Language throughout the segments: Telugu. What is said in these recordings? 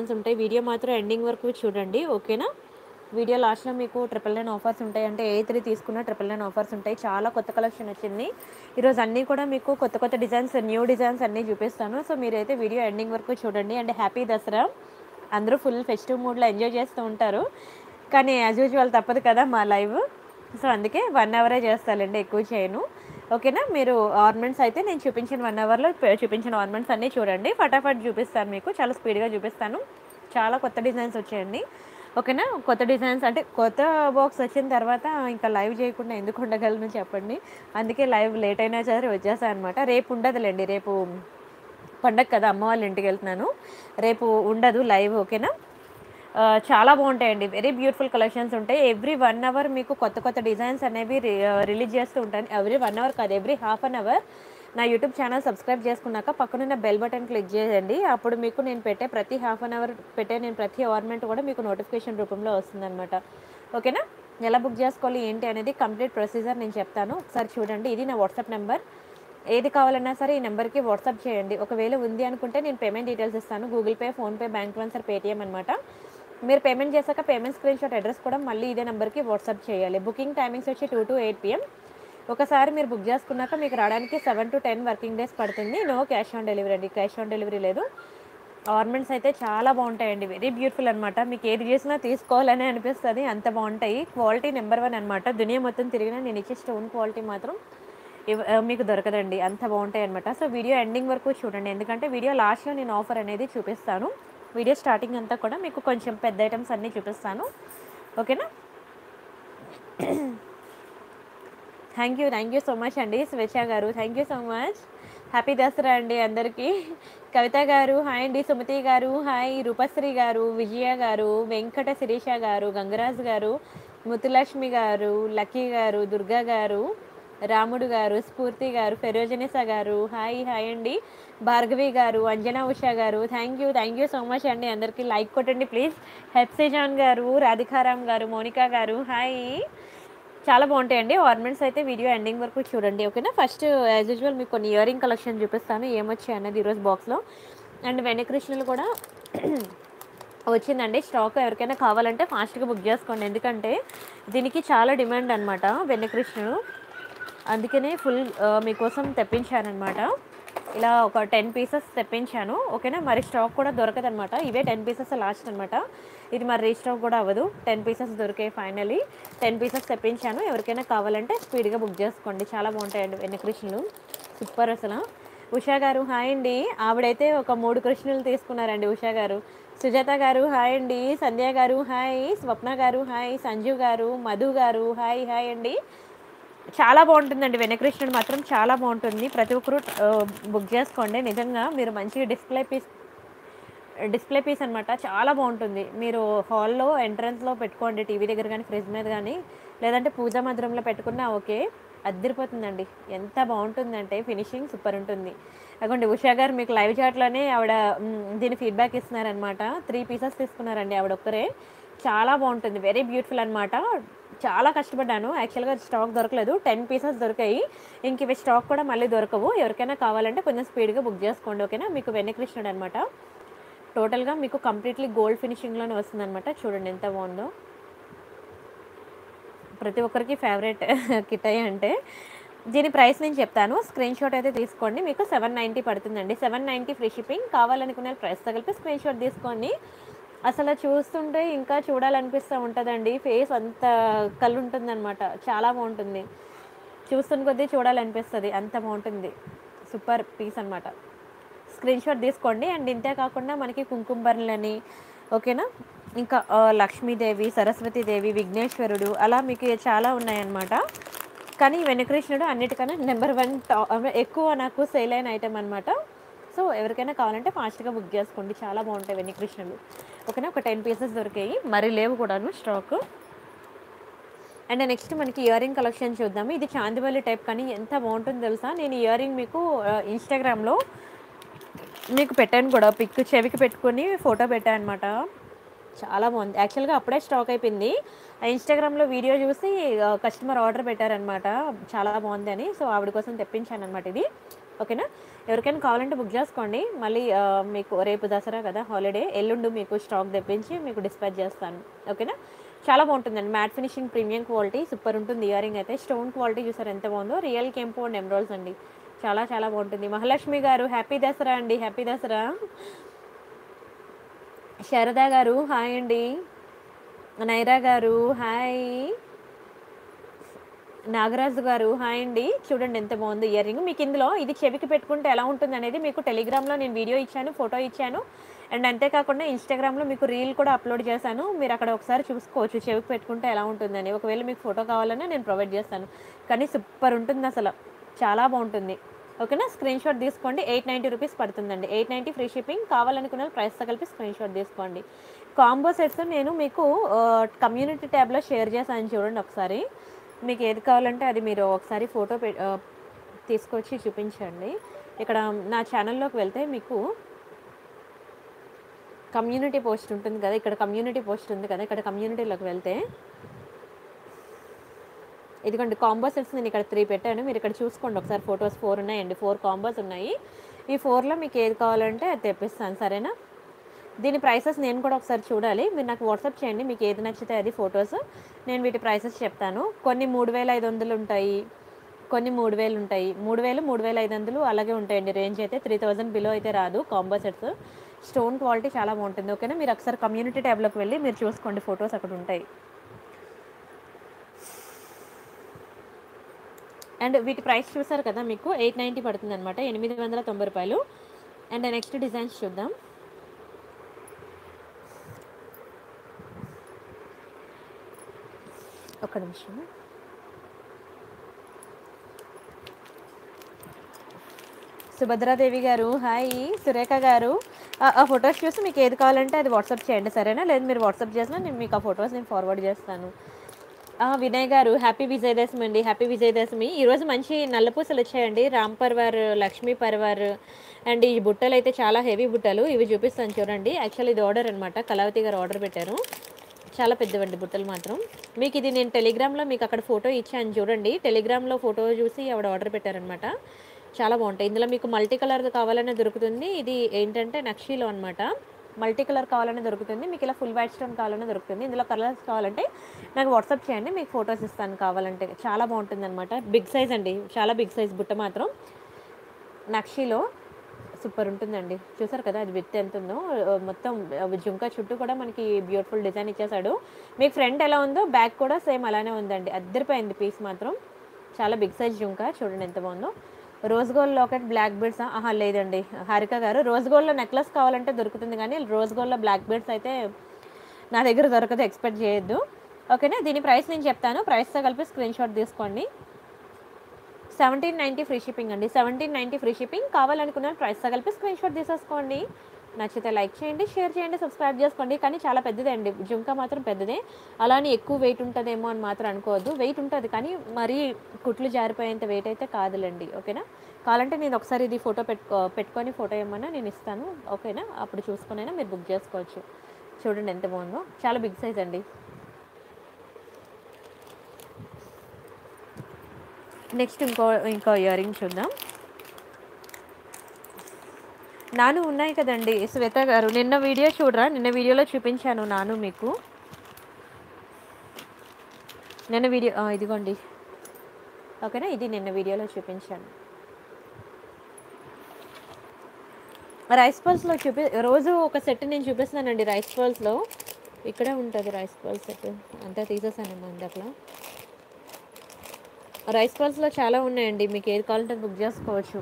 ఉంటాయి వీడియో మాత్రం ఎండింగ్ వరకు చూడండి ఓకేనా వీడియో లాస్ట్లో మీకు ట్రిపుల్ నైన్ ఆఫర్స్ ఉంటాయి అంటే ఏ త్రీ తీసుకున్న ట్రిపుల్ నైన్ ఆఫర్స్ ఉంటాయి చాలా కొత్త కలెక్షన్ వచ్చింది ఈరోజు అన్నీ కూడా మీకు కొత్త కొత్త డిజైన్స్ న్యూ డిజైన్స్ అన్నీ చూపిస్తాను సో మీరైతే వీడియో ఎండింగ్ వరకు చూడండి అండ్ హ్యాపీ దసరా అందరూ ఫుల్ ఫెస్టివ్ మూడ్లో ఎంజాయ్ చేస్తూ ఉంటారు కానీ యాజ్ యూజువల్ తప్పదు కదా మా లైవ్ సో అందుకే వన్ అవరే చేస్తానండి ఎక్కువ చేయను ఓకేనా మీరు ఆర్నమెంట్స్ అయితే నేను చూపించిన వన్ అవర్లో చూపించిన ఆర్నమెంట్స్ అన్నీ చూడండి ఫటాఫట్ చూపిస్తాను మీకు చాలా స్పీడ్గా చూపిస్తాను చాలా కొత్త డిజైన్స్ వచ్చాయండి ఓకేనా కొత్త డిజైన్స్ అంటే కొత్త బాక్స్ వచ్చిన తర్వాత ఇంకా లైవ్ చేయకుండా ఎందుకు ఉండగలను చెప్పండి అందుకే లైవ్ లేట్ అయినా సరే వచ్చేసాను అనమాట రేపు ఉండదులేండి రేపు పండగ కదా అమ్మ వాళ్ళ ఇంటికి వెళ్తున్నాను రేపు ఉండదు లైవ్ ఓకేనా ఆ, చాలా బాగుంటాయండి వెరీ బ్యూటిఫుల్ కలెక్షన్స్ ఉంటాయి ఎవ్రీ వన్ అవర్ మీకు కొత్త కొత్త డిజైన్స్ అనేవి రిలీజ్ చేస్తూ ఉంటాను ఎవ్రీ వన్ అవర్ కాదు ఎవ్రీ హాఫ్ అన్ అవర్ నా యూట్యూబ్ ఛానల్ సబ్స్క్రైబ్ చేసుకున్నాక పక్కనున్న బెల్ బటన్ క్లిక్ చేయండి అప్పుడు మీకు నేను పెట్టే ప్రతి హాఫ్ అన్ అవర్ పెట్టే నేను ప్రతి ఆర్నమెంట్ కూడా మీకు నోటిఫికేషన్ రూపంలో వస్తుందన్నమాట ఓకేనా ఎలా బుక్ చేసుకోవాలి ఏంటి అనేది కంప్లీట్ ప్రొసీజర్ నేను చెప్తాను ఒకసారి చూడండి ఇది నా వాట్సాప్ నెంబర్ ఏది కావాలన్నా సరే ఈ నెంబర్కి వాట్సాప్ చేయండి ఒకవేళ ఉంది అనుకుంటే నేను పేమెంట్ డీటెయిల్స్ ఇస్తాను Google Pay PhonePe bank transfer Paytm అనమాట మీరు పేమెంట్ చేశాక పేమెంట్ స్క్రీన్ షాట్ అడ్రస్ కూడా మళ్ళీ ఇదే నెంబర్కి వాట్సాప్ చేయాలి బుకింగ్ టైమింగ్స్ వచ్చి టూ టు ఎయిట్ పిఎం ఒకసారి మీరు బుక్ చేసుకున్నాక మీకు రావడానికి seven to ten working days పడుతుంది నో క్యాష్ ఆన్ డెలివరీ అండి క్యాష్ ఆన్ డెలివరీ లేదు ఆర్నమెంట్స్ అయితే చాలా బాగుంటాయండి వెరీ బ్యూటిఫుల్ అనమాట మీకు ఏది చేసినా తీసుకోవాలని అనిపిస్తుంది అంత బాగుంటాయి క్వాలిటీ నెంబర్ వన్ అనమాట దునియా మొత్తం తిరిగినా నేను ఇచ్చే స్టోన్ క్వాలిటీ మాత్రం ఇవ్- ఆ, మీకు దొరకదండి అంత బాగుంటాయి అనమాట సో వీడియో ఎండింగ్ వరకు చూడండి ఎందుకంటే వీడియో లాస్ట్లో నేను ఆఫర్ అనేది చూపిస్తాను వీడియో స్టార్టింగ్ అంతా కూడా మీకు కొంచెం పెద్ద ఐటమ్స్ అన్నీ చూపిస్తాను ఓకేనా thank you thank you so much అండి స్వేచ్ఛ గారు thank you so much happy Dasara అండి అందరికీ కవిత గారు హాయ్ అండి సుమతి గారు హాయ్ రూపశ్రీ గారు విజయ గారు వెంకట శిరీష గారు గంగరాజు గారు ముతులక్ష్మి గారు లక్కీ గారు దుర్గా గారు రాముడు గారు స్ఫూర్తి గారు ఫెరోజనిసా గారు హాయ్ హాయ్ అండి భార్గవి గారు అంజనా ఉషా గారు thank you thank you so much అండి అందరికీ లైక్ కొట్టండి ప్లీజ్ హెప్సిజాన్ గారు రాధికారామ్ గారు మోనికా గారు హాయ్ చాలా బాగుంటాయండి ఆర్నమెంట్స్ అయితే వీడియో ఎండింగ్ వరకు చూడండి ఓకేనా ఫస్ట్ యాజ్ యూజువల్ మీకు కొన్ని ఇయర్ రింగ్ కలెక్షన్ చూపిస్తాను ఏమొచ్చాయి అన్నది ఈరోజు బాక్స్లో అండ్ వెనకృష్ణులు కూడా వచ్చిందండి స్టాక్ ఎవరికైనా కావాలంటే ఫాస్ట్గా బుక్ చేసుకోండి ఎందుకంటే దీనికి చాలా డిమాండ్ అనమాట వెన్నకృష్ణుడు అందుకనే ఫుల్ మీకోసం తెప్పించానమాట ఇలా ఒక టెన్ పీసెస్ తెప్పించాను ఓకేనా మరి స్టాక్ కూడా దొరకదనమాట ఇవే టెన్ పీసెస్ లాస్ట్ అనమాట ఇది మరి రీస్టాక్ కూడా అవ్వదు టెన్ పీసెస్ దొరికాయి ఫైనలీ టెన్ పీసెస్ తెప్పించాను ఎవరికైనా కావాలంటే స్పీడ్గా బుక్ చేసుకోండి చాలా బాగుంటాయండి వెన్నకృష్ణులు సూపర్ అసలు ఉషా గారు హాయ్ అండి ఆవిడైతే ఒక మూడు కృష్ణులు తీసుకున్నారండి ఉషా గారు సుజాత గారు హాయ్ అండి సంధ్య గారు హాయ్ స్వప్న గారు హాయ్ సంజు గారు మధు గారు హాయ్ హాయ్ అండి చాలా బాగుంటుందండి వెనకృష్ణుడు మాత్రం చాలా బాగుంటుంది ప్రతి ఒక్కరు ఆ, బుక్ చేసుకోండి నిజంగా మీరు మంచిగా డిస్ప్లే పీస్ డిస్ప్లే పీస్ అనమాట చాలా బాగుంటుంది మీరు హాల్లో ఎంట్రన్స్లో పెట్టుకోండి టీవీ దగ్గర కానీ ఫ్రిడ్జ్ మీద కానీ లేదంటే పూజా మందిరంలో పెట్టుకున్నా ఓకే అద్దరిపోతుందండి ఎంత బాగుంటుందంటే ఫినిషింగ్ సూపర్ ఉంటుంది అదిగోండి ఉషా గారు మీకు లైవ్ చాట్లోనే ఆవిడ మ్, దీని ఫీడ్బ్యాక్ ఇస్తున్నారనమాట త్రీ పీసెస్ తీసుకున్నారండి ఆవిడ ఒక్కరే చాలా బాగుంటుంది వెరీ బ్యూటిఫుల్ అనమాట చాలా కష్టపడ్డాను యాక్చువల్గా స్టాక్ దొరకలేదు టెన్ పీసెస్ దొరికాయి ఇంక ఇవి స్టాక్ కూడా మళ్ళీ దొరకవు ఎవరికైనా కావాలంటే కొంచెం స్పీడ్గా బుక్ చేసుకోండి ఓకేనా మీకు వెన్నకృష్ణుడు అనమాట టోటల్గా మీకు కంప్లీట్లీ గోల్డ్ ఫినిషింగ్లోనే వస్తుంది అనమాట చూడండి ఎంత బాగుందో ప్రతి ఒక్కరికి ఫేవరెట్ కిటై అంటే దీని ప్రైస్ నేను చెప్తాను స్క్రీన్ షాట్ అయితే తీసుకోండి మీకు సెవెన్ నైంటీ పడుతుందండి సెవెన్ నైంటీ ఫ్రీ షిప్పింగ్ కావాలనుకునే ప్రైస్ తగిలిపి స్క్రీన్ షాట్ తీసుకోండి అసలు చూస్తుంటే ఇంకా చూడాలనిపిస్తూ ఉంటుందండి ఫేస్ అంత కళ్ళు ఉంటుందన్నమాట చాలా బాగుంటుంది చూస్తున్న కొద్దీ చూడాలనిపిస్తుంది అంత బాగుంటుంది సూపర్ పీస్ అనమాట స్క్రీన్ షాట్ తీసుకోండి అండ్ ఇంతే కాకుండా మనకి కుంకుమబర్లని ఓకేనా ఇంకా ఆ, లక్ష్మీదేవి సరస్వతీదేవి విఘ్నేశ్వరుడు అలా మీకు చాలా ఉన్నాయన్నమాట కానీ వెనకృష్ణుడు అన్నిటికన్నా నెంబర్ వన్ టా ఎక్కువ నాకు సేల్ అయిన ఐటెం అనమాట సో ఎవరికైనా కావాలంటే ఫాస్ట్గా బుక్ చేసుకోండి చాలా బాగుంటాయి వెనకృష్ణులు ఓకేనా ఒక టెన్ పీసెస్ దొరికాయి మరి లేవు కూడాను స్టాక్ అండ్ నెక్స్ట్ మనకి ఇయర్ రింగ్ కలెక్షన్ చూద్దాము ఇది చాందివల్లి టైప్ కానీ ఎంత బాగుంటుందో తెలుసా నేను ఇయర్ రింగ్ మీకు ఇన్స్టాగ్రామ్లో మీకు పెట్టాను కూడా పిక్ చెవికి పెట్టుకొని ఫోటో పెట్టాను అనమాట చాలా బాగుంది యాక్చువల్గా అప్పుడే స్టాక్ అయిపోయింది ఆ ఇన్స్టాగ్రామ్లో వీడియో చూసి కస్టమర్ ఆర్డర్ పెట్టారనమాట చాలా బాగుంది అని సో ఆవిడ కోసం తెప్పించాను అనమాట ఇది ఓకేనా ఎవరికైనా కావాలంటే బుక్ చేసుకోండి మళ్ళీ ఆ, మీకు రేపు దసరా కదా హాలిడే ఎల్లుండి మీకు స్టాక్ తెప్పించి మీకు డిస్పాచ్ చేస్తాను ఓకేనా చాలా బాగుంటుందండి matte finishing premium quality super ఉంటుంది ఇయర్ రింగ్ అయితే స్టోన్ క్వాలిటీ చూసారు ఎంత బాగుందో రియల్ కెంపు అండ్ ఎమరాల్స్ అండి చాలా చాలా బాగుంటుంది మహాలక్ష్మి గారు హ్యాపీ దసరా అండి హ్యాపీ దసరా శారదా గారు హాయ్ అండి నైరా గారు హాయ్ నాగరాజు గారు హాయ్ అండి చూడండి ఎంత బాగుంది ఇయర్ రింగ్ మీకు ఇందులో ఇది చెవికి పెట్టుకుంటే ఎలా ఉంటుంది అనేది మీకు టెలిగ్రామ్లో నేను వీడియో ఇచ్చాను ఫోటో ఇచ్చాను అండ్ అంతేకాకుండా ఇన్స్టాగ్రామ్లో మీకు రీల్ కూడా అప్లోడ్ చేశాను మీరు అక్కడ ఒకసారి చూసుకోవచ్చు చెవికి పెట్టుకుంటే ఎలా ఉంటుందని ఒకవేళ మీకు ఫోటో కావాలన్నా నేను ప్రొవైడ్ చేస్తాను కానీ సూపర్ ఉంటుంది అసలు చాలా బాగుంటుంది ఓకేనా స్క్రీన్ షాట్ తీసుకోండి ఎయిట్ నైంటీ రూపీస్ పడుతుందండి ఎయిట్ నైంటీ ఫ్రీ షిప్పింగ్ కావాలనుకున్న ప్రైస్తో కలిపి స్క్రీన్ షాట్ తీసుకోండి కాంబో సెట్స్ నేను మీకు కమ్యూనిటీ ట్యాబ్లో షేర్ చేశాను చూడండి ఒకసారి మీకు ఏది కావాలంటే అది మీరు ఒకసారి ఫోటో పె ఆ, తీసుకొచ్చి చూపించండి ఇక్కడ నా ఛానల్లోకి వెళ్తే మీకు కమ్యూనిటీ పోస్ట్ ఉంటుంది కదా ఇక్కడ కమ్యూనిటీ పోస్ట్ ఉంది కదా ఇక్కడ కమ్యూనిటీలోకి వెళ్తే ఇదిగోండి కాంబో సెట్స్ నేను ఇక్కడ త్రీ పెట్టాను మీరు ఇక్కడ చూసుకోండి ఒకసారి ఫొటోస్ ఫోర్ ఉన్నాయండి ఫోర్ కాంబోస్ ఉన్నాయి ఈ ఫోర్లో మీకు ఏది కావాలంటే అది తెప్పిస్తాను సరేనా దీని ప్రైసెస్ నేను కూడా ఒకసారి చూడాలి మీరు నాకు వాట్సాప్ చేయండి మీకు ఏది నచ్చితే అది ఫొటోస్ నేను వీటి ప్రైసెస్ చెప్తాను కొన్ని మూడు వేల ఐదు వందలు ఉంటాయి కొన్ని మూడు వేలు ఉంటాయి మూడు వేలు మూడు వేల ఐదు వందలు అలాగే ఉంటాయండి రేంజ్ అయితే త్రీ థౌజండ్ బిలో అయితే రాదు కాంబో సెట్స్ స్టోన్ క్వాలిటీ చాలా బాగుంటుంది ఓకేనా మీరు ఒకసారి కమ్యూనిటీ ట్యాబ్లోకి వెళ్ళి మీరు చూసుకోండి ఫొటోస్ అక్కడ ఉంటాయి అండ్ వీటి ప్రైస్ చూసారు కదా మీకు ఎయిట్ నైంటీ పడుతుంది అనమాట ఎనిమిది వందల తొంభై రూపాయలు అండ్ నెక్స్ట్ డిజైన్స్ చూద్దాం ఒక్క నిమిషం సుభద్రాదేవి గారు హాయ్ సురేఖ గారు ఆ- ఆ ఫొటోస్ చూసి మీకు ఏది కావాలంటే అది వాట్సాప్ చేయండి సరేనా లేదు మీరు వాట్సాప్ చేసినా నేను మీకు ఆ ఫొటోస్ నేను ఫార్వర్డ్ చేస్తాను ఆ, వినయ్ గారు హ్యాపీ విజయదశమి అండి హ్యాపీ విజయదశమి ఈరోజు మంచి నల్ల పూసలు వచ్చాయండి రామ్ పర్వార్ లక్ష్మీ పర్వార్ అండ్ ఈ బుట్టలు అయితే చాలా హెవీ బుట్టలు ఇవి చూపిస్తాను చూడండి యాక్చువల్లీ ఇది ఆర్డర్ అనమాట కళావతి గారు ఆర్డర్ పెట్టారు చాలా పెద్దవండి బుట్టలు మాత్రం మీకు ఇది నేను టెలిగ్రామ్లో మీకు అక్కడ ఫోటో ఇచ్చాను చూడండి టెలిగ్రామ్లో ఫోటో చూసి ఆవిడ ఆర్డర్ పెట్టారనమాట చాలా బాగుంటాయి ఇందులో మీకు మల్టీ కలర్ కావాలనే దొరుకుతుంది ఇది ఏంటంటే నక్షీలో అనమాట మల్టీ కలర్ కావాలనే దొరుకుతుంది మీకు ఇలా ఫుల్ వైట్ స్టోన్ కావాలనే దొరుకుతుంది ఇందులో కలర్స్ కావాలంటే నాకు వాట్సాప్ చేయండి మీకు ఫొటోస్ ఇస్తాను కావాలంటే చాలా బాగుంటుంది అనమాట బిగ్ సైజ్ అండి చాలా బిగ్ సైజ్ బుట్ట మాత్రం నక్షీలో సూపర్ ఉంటుందండి చూసారు కదా అది విత్ ఎంత ఉందో ఆ, మొత్తం ఆ, జుంకా చుట్టూ కూడా మనకి బ్యూటిఫుల్ డిజైన్ ఇచ్చేసాడు మీకు ఫ్రంట్ ఎలా ఉందో బ్యాక్ కూడా సేమ్ అలానే ఉందండి అద్దరిపోయింది పీస్ మాత్రం చాలా బిగ్ సైజ్ జుంకా చూడండి ఎంత బాగుందో rose gold locket black beads ఆహా లేదండి హారిక గారు రోజ్ గోల్డ్లో నెక్లెస్ కావాలంటే దొరుకుతుంది కానీ రోజ్ గోల్డ్లో బ్లాక్ బీడ్స్ అయితే నా దగ్గర దొరకదు ఎక్స్పెక్ట్ చేయొద్దు ఓకేనా దీని ప్రైస్ నేను చెప్తాను ప్రైస్తో కలిపి స్క్రీన్ షాట్ తీసుకోండి సెవెంటీన్ నైంటీ ఫ్రీ షిప్పింగ్ అండి సెవెంటీన్ నైంటీ ఫ్రీ షిప్పింగ్ కావాలనుకున్న ప్రైస్తో కలిపి స్క్రీన్ షాట్ తీసేసుకోండి నచ్చితే లైక్ చేయండి షేర్ చేయండి సబ్స్క్రైబ్ చేసుకోండి కానీ చాలా పెద్దదే అండి జుంకా మాత్రం పెద్దదే అలానే ఎక్కువ వెయిట్ ఉంటుందేమో అని మాత్రం అనుకోవద్దు వెయిట్ ఉంటుంది కానీ మరీ కుట్లు జారిపోయేంత వెయిట్ అయితే కాదులేండి ఓకేనా కావాలంటే నేను ఒకసారి ఇది ఫోటో పెట్టుకో పెట్టుకొని ఫోటో ఏమన్నా నేను ఇస్తాను ఓకేనా అప్పుడు చూసుకునైనా మీరు బుక్ చేసుకోవచ్చు చూడండి ఎంత బాగుందో చాలా బిగ్ సైజ్ అండి నెక్స్ట్ ఇంకో ఇంకో ఇయర్ రింగ్ చూద్దాం నాను ఉన్నాయి కదండి శ్వేత గారు నిన్న వీడియో చూడరా నిన్న వీడియోలో చూపించాను నాను మీకు నిన్న వీడియో ఆ, ఇదిగోండి ఓకేనా ఇది నిన్న వీడియోలో చూపించాను రైస్ పల్స్లో చూపి రోజు ఒక సెట్ నేను చూపిస్తున్నానండి రైస్ పల్స్లో ఇక్కడే ఉంటుంది రైస్ పల్స్ సెట్ అంతా తీసేసాను ఇందాకలో రైస్ పల్స్లో చాలా ఉన్నాయండి మీకు ఏది కావాలంటే అది బుక్ చేసుకోవచ్చు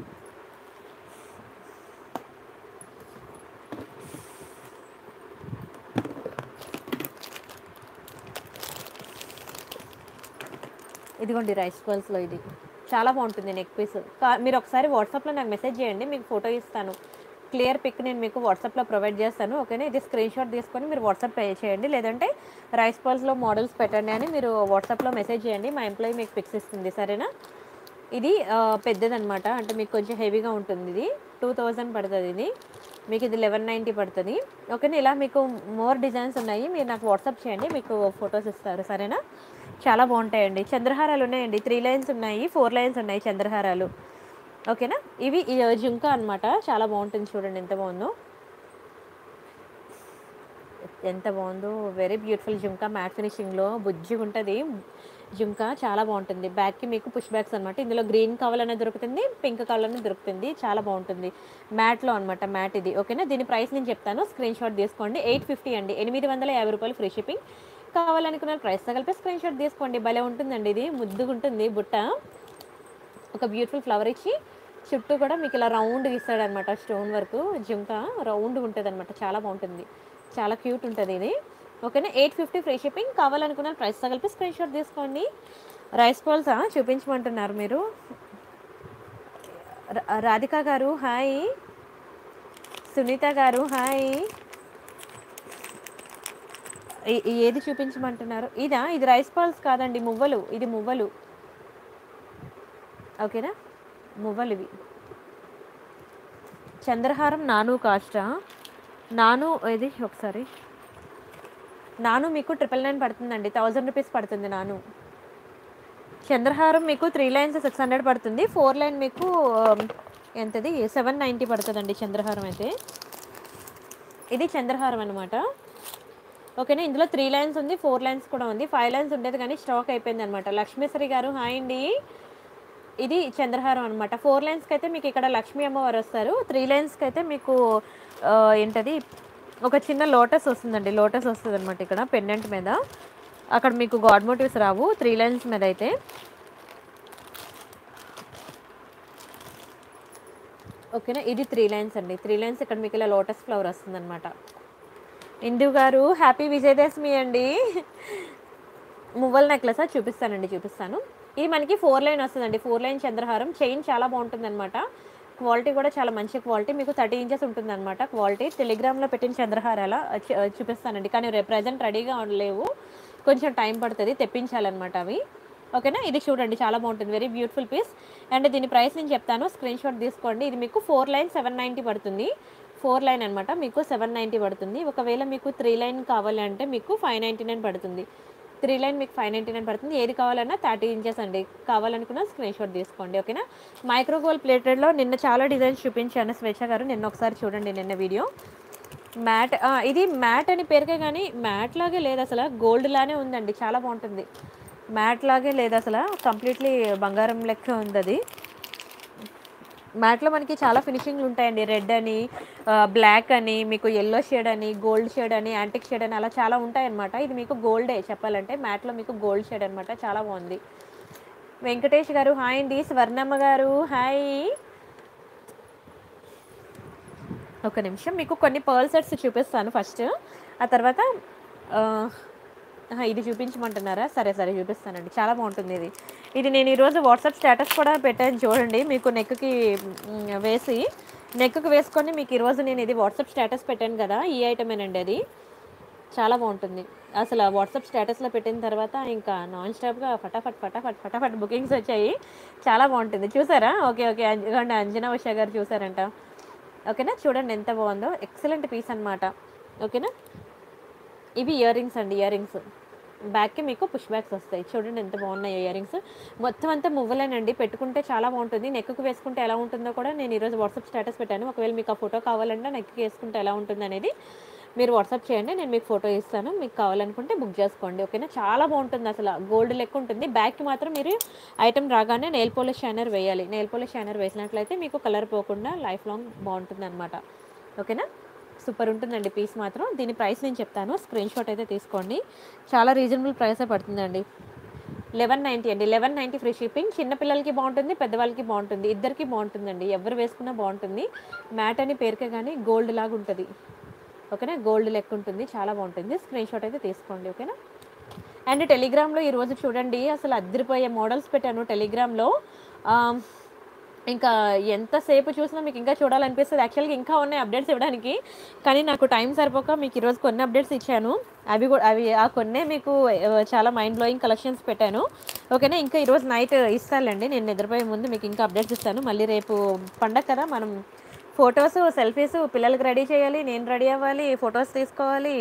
ఇదిగోండి రైస్ పల్స్లో ఇది చాలా బాగుంటుంది నెక్ పీస్ కా- మీరు ఒకసారి వాట్సాప్లో నాకు మెసేజ్ చేయండి మీకు ఫోటో ఇస్తాను క్లియర్ పిక్ నేను మీకు వాట్సాప్లో ప్రొవైడ్ చేస్తాను ఓకేనా ఇది స్క్రీన్ షాట్ తీసుకొని మీరు వాట్సాప్ పే చేయండి లేదంటే రైస్ పల్స్లో మోడల్స్ పెట్టండి అని మీరు వాట్సాప్లో మెసేజ్ చేయండి మా ఎంప్లాయీ మీకు పిక్స్ ఇస్తుంది సరేనా ఇది పెద్దదనమాట అంటే మీకు కొంచెం హెవీగా ఉంటుంది ఇది టూ థౌజండ్ పడుతుంది ఇది మీకు ఇది లెవెన్ నైంటీ పడుతుంది ఓకేనా ఇలా మీకు మోర్ డిజైన్స్ ఉన్నాయి మీరు నాకు వాట్సాప్ చేయండి మీకు ఫొటోస్ ఇస్తారు సరేనా చాలా బాగుంటాయండి చంద్రహారాలు ఉన్నాయండి త్రీ లైన్స్ ఉన్నాయి ఫోర్ లైన్స్ ఉన్నాయి చంద్రహారాలు ఓకేనా ఇవి ఈ జుంకా అన్నమాట చాలా బాగుంటుంది చూడండి ఎంత బాగుందో ఎంత బాగుందో వెరీ బ్యూటిఫుల్ జుంకా మ్యాట్ ఫినిషింగ్లో బుజ్జిగా ఉంటుంది జుంకా చాలా బాగుంటుంది బ్యాక్కి మీకు పుష్ బ్యాగ్స్ అనమాట ఇందులో గ్రీన్ కావాలనే దొరుకుతుంది పింక్ కావాలనే దొరుకుతుంది చాలా బాగుంటుంది మ్యాట్లో అనమాట మ్యాట్ ఇది ఓకేనా దీని ప్రైస్ నేను చెప్తాను స్క్రీన్ షాట్ తీసుకోండి ఎయిట్ ఫిఫ్టీ అండి ఎనిమిది వందల యాభై రూపాయలు ఫ్రీ షిప్పింగ్ కావాలనుకున్న ప్రైస్ కలిపి స్క్రీన్ షాట్ తీసుకోండి భలే ఉంటుందండి ఇది ముద్దుగా ఉంటుంది బుట్ట ఒక బ్యూటిఫుల్ ఫ్లవర్ ఇచ్చి చుట్టూ కూడా మీకు ఇలా రౌండ్ ఇస్తాడు అనమాట స్టోన్ వర్క్ జుంక రౌండ్ ఉంటుంది అనమాట చాలా బాగుంటుంది చాలా క్యూట్ ఉంటుంది ఇది ఓకేనా ఎయిట్ ఫిఫ్టీ ఫ్రీ షిప్పింగ్ కావాలనుకున్న ప్రైస్ కలిపి స్క్రీన్ షాట్ తీసుకోండి రైస్ బాల్సా చూపించమంటున్నారు మీరు రా- రాధిక గారు హాయ్ సునీత గారు హాయ్ ఏ- ఏది చూపించమంటున్నారు ఇదా ఇది రైస్ బాల్స్ కాదండి మువ్వలు ఇది మువ్వలు ఓకేనా మువ్వలు ఇవి చంద్రహారం నాను కాస్టా నాను ఇది ఒకసారి నాను మీకు ట్రిపుల్ నైన్ పడుతుందండి థౌజండ్ రూపీస్ పడుతుంది నాను చంద్రహారం మీకు త్రీ లైన్స్ సిక్స్ హండ్రెడ్ పడుతుంది ఫోర్ లైన్ మీకు ఆమ్, ఎంతది సెవెన్ నైంటీ పడుతుందండి చంద్రహారం అయితే ఇది చంద్రహారం అనమాట ఓకేనా ఇందులో త్రీ లైన్స్ ఉంది ఫోర్ లైన్స్ కూడా ఉంది ఫైవ్ లైన్స్ ఉండేది కానీ స్టాక్ అయిపోయింది అనమాట లక్ష్మీశ్వరి గారు హాయ్ అండి ఇది చంద్రహారం అనమాట ఫోర్ లైన్స్కి అయితే మీకు ఇక్కడ లక్ష్మీ అమ్మవారు వస్తారు త్రీ లైన్స్కి అయితే మీకు ఆ, ఏంటది ఒక చిన్న లోటస్ వస్తుందండి లోటస్ వస్తుంది అనమాట ఇక్కడ పెండెంట్ మీద అక్కడ మీకు గాడ్ మోటివ్స్ రావు త్రీ లైన్స్ మీద అయితే ఓకేనా ఇది త్రీ లైన్స్ అండి త్రీ లైన్స్ ఇక్కడ మీకు ఇలా లోటస్ ఫ్లవర్ వస్తుంది అనమాట ఇందు గారు హ్యాపీ విజయదశమి అండి మువ్వల నెక్లెస్ చూపిస్తానండి చూపిస్తాను ఇది మనకి ఫోర్ లైన్ వస్తుందండి ఫోర్ లైన్ చంద్రహారం చైన్ చాలా బాగుంటుంది అనమాట క్వాలిటీ కూడా చాలా మంచి క్వాలిటీ మీకు థర్టీ ఇంచెస్ ఉంటుంది అనమాట క్వాలిటీ టెలిగ్రామ్లో పెట్టిన చంద్రహారాల చూ- చూపిస్తానండి కానీ రేపు ప్రజెంట్ రెడీగా లేవు కొంచెం టైం పడుతుంది తెప్పించాలన్నమాట అవి ఓకేనా ఇది చూడండి చాలా బాగుంటుంది వెరీ బ్యూటిఫుల్ పీస్ అండ్ దీని ప్రైస్ నేను చెప్తాను స్క్రీన్ షాట్ తీసుకోండి ఇది మీకు ఫోర్ లైన్ సెవెన్ నైంటీ పడుతుంది ఫోర్ లైన్ అనమాట మీకు సెవెన్ నైంటీ పడుతుంది ఒకవేళ మీకు త్రీ లైన్ కావాలి అంటే మీకు ఫైవ్ నైంటీ నైన్ పడుతుంది త్రీ లైన్ మీకు ఫైవ్ నైంటీ నైన్ పడుతుంది ఏది కావాలన్నా థర్టీ ఇంచెస్ అండి కావాలనుకున్న స్క్రీన్ షాట్ తీసుకోండి ఓకేనా మైక్రోగోల్ ప్లేటెడ్లో నిన్న చాలా డిజైన్స్ చూపించాను స్వేచ్ఛ గారు నిన్న ఒకసారి చూడండి నిన్న వీడియో మ్యాట్ ఆ, ఇది మ్యాట్ అని పేరుకే కానీ మ్యాట్ లాగే లేదు అసలు గోల్డ్ లానే ఉందండి చాలా బాగుంటుంది మ్యాట్ లాగే లేదు అసలు కంప్లీట్లీ బంగారం లెక్క ఉంది అది మ్యాట్లో మనకి చాలా ఫినిషింగ్లు ఉంటాయండి రెడ్ అని బ్లాక్ అని మీకు ఎల్లో షేడ్ అని గోల్డ్ షేడ్ అని యాంటిక్ షేడ్ అని అలా చాలా ఉంటాయన్నమాట ఇది మీకు గోల్డే చెప్పాలంటే మ్యాట్లో మీకు గోల్డ్ షేడ్ అనమాట చాలా బాగుంది వెంకటేష్ గారు హాయ్ అండి స్వర్ణమ్మ గారు హాయ్ ఒక నిమిషం మీకు కొన్ని పర్ల్ సెట్స్ చూపిస్తాను ఫస్ట్ ఆ తర్వాత ఆ, ఆహా, ఇది చూపించమంటున్నారా సరే సరే చూపిస్తానండి చాలా బాగుంటుంది ఇది ఇది నేను ఈరోజు వాట్సాప్ స్టేటస్ కూడా పెట్టాను చూడండి మీకు నెక్కి మ్, వేసి నెక్కి వేసుకొని మీకు ఈరోజు నేను ఇది వాట్సాప్ స్టేటస్ పెట్టాను కదా ఈ ఐటమేనండి అది చాలా బాగుంటుంది అసలు వాట్సాప్ స్టేటస్లో పెట్టిన తర్వాత ఇంకా నాన్ స్టాప్గా ఫటాఫట్ ఫటాఫట్ ఫటాఫట్ బుకింగ్స్ వచ్చాయి చాలా బాగుంటుంది చూసారా ఓకే ఓకే అంజ- ఇదిగోండి అంజనా ఉషా గారు చూసారంట ఓకేనా చూడండి ఎంత బాగుందో ఎక్సలెంట్ పీస్ అన్నమాట ఓకేనా ఇవి ఇయర్ రింగ్స్ అండి ఇయర్ రింగ్స్ బ్యాక్కి మీకు పుష్ బ్యాగ్స్ వస్తాయి చూడండి ఎంత బాగున్నాయి ఇయర్ రింగ్స్ మొత్తం అంతా మువ్వలేనండి పెట్టుకుంటే చాలా బాగుంటుంది నెక్కు వేసుకుంటే ఎలా ఉంటుందో కూడా నేను ఈరోజు వాట్సాప్ స్టేటస్ పెట్టాను ఒకవేళ మీకు ఆ ఫోటో కావాలంటే నెక్కి వేసుకుంటే ఎలా ఉంటుంది అనేది మీరు వాట్సాప్ చేయండి నేను మీకు ఫోటో ఇస్తాను మీకు కావాలనుకుంటే బుక్ చేసుకోండి ఓకేనా చాలా బాగుంటుంది అసలు గోల్డ్ లెక్క ఉంటుంది బ్యాక్కి మాత్రం మీరు ఐటమ్ రాగానే నెయిల్ పోలిష్ షైనర్ వేయాలి నెయిల్ పోలిష్ షైనర్ వేసినట్లయితే మీకు కలర్ పోకుండా లైఫ్ లాంగ్ బాగుంటుంది అనమాట ఓకేనా సూపర్ ఉంటుందండి పీస్ మాత్రం దీని ప్రైస్ నేను చెప్తాను స్క్రీన్ షాట్ అయితే తీసుకోండి చాలా రీజనబుల్ ప్రైసే పడుతుందండి లెవెన్ నైంటీ అండి లెవెన్ నైంటీ ఫ్రీ షిప్పింగ్ చిన్నపిల్లలకి బాగుంటుంది పెద్దవాళ్ళకి బాగుంటుంది ఇద్దరికి బాగుంటుందండి ఎవరు వేసుకున్నా బాగుంటుంది మ్యాట్ అని పేరుకే కానీ గోల్డ్ లాగా ఉంటుంది ఓకేనా గోల్డ్ లెక్క ఉంటుంది చాలా బాగుంటుంది స్క్రీన్ షాట్ అయితే తీసుకోండి ఓకేనా అండ్ టెలిగ్రామ్లో ఈరోజు చూడండి అసలు అద్దరిపోయే మోడల్స్ పెట్టాను టెలిగ్రామ్లో ఆమ్, ఇంకా ఎంతసేపు చూసినా మీకు ఇంకా చూడాలనిపిస్తుంది యాక్చువల్గా ఇంకా ఉన్నాయి అప్డేట్స్ ఇవ్వడానికి కానీ నాకు టైం సరిపోక మీకు ఈరోజు కొన్ని అప్డేట్స్ ఇచ్చాను అవి కూడా అవి ఆ కొన్నే మీకు ఆ, చాలా మైండ్ బ్లోయింగ్ కలెక్షన్స్ పెట్టాను ఓకేనా ఇంకా ఈరోజు నైట్ ఇస్తానులేండి నేను నిద్రపోయే ముందు మీకు ఇంకా అప్డేట్స్ ఇస్తాను మళ్ళీ రేపు పండగ కదా మనం ఫొటోస్ సెల్ఫీస్ పిల్లలకి రెడీ చేయాలి నేను రెడీ అవ్వాలి ఫొటోస్ తీసుకోవాలి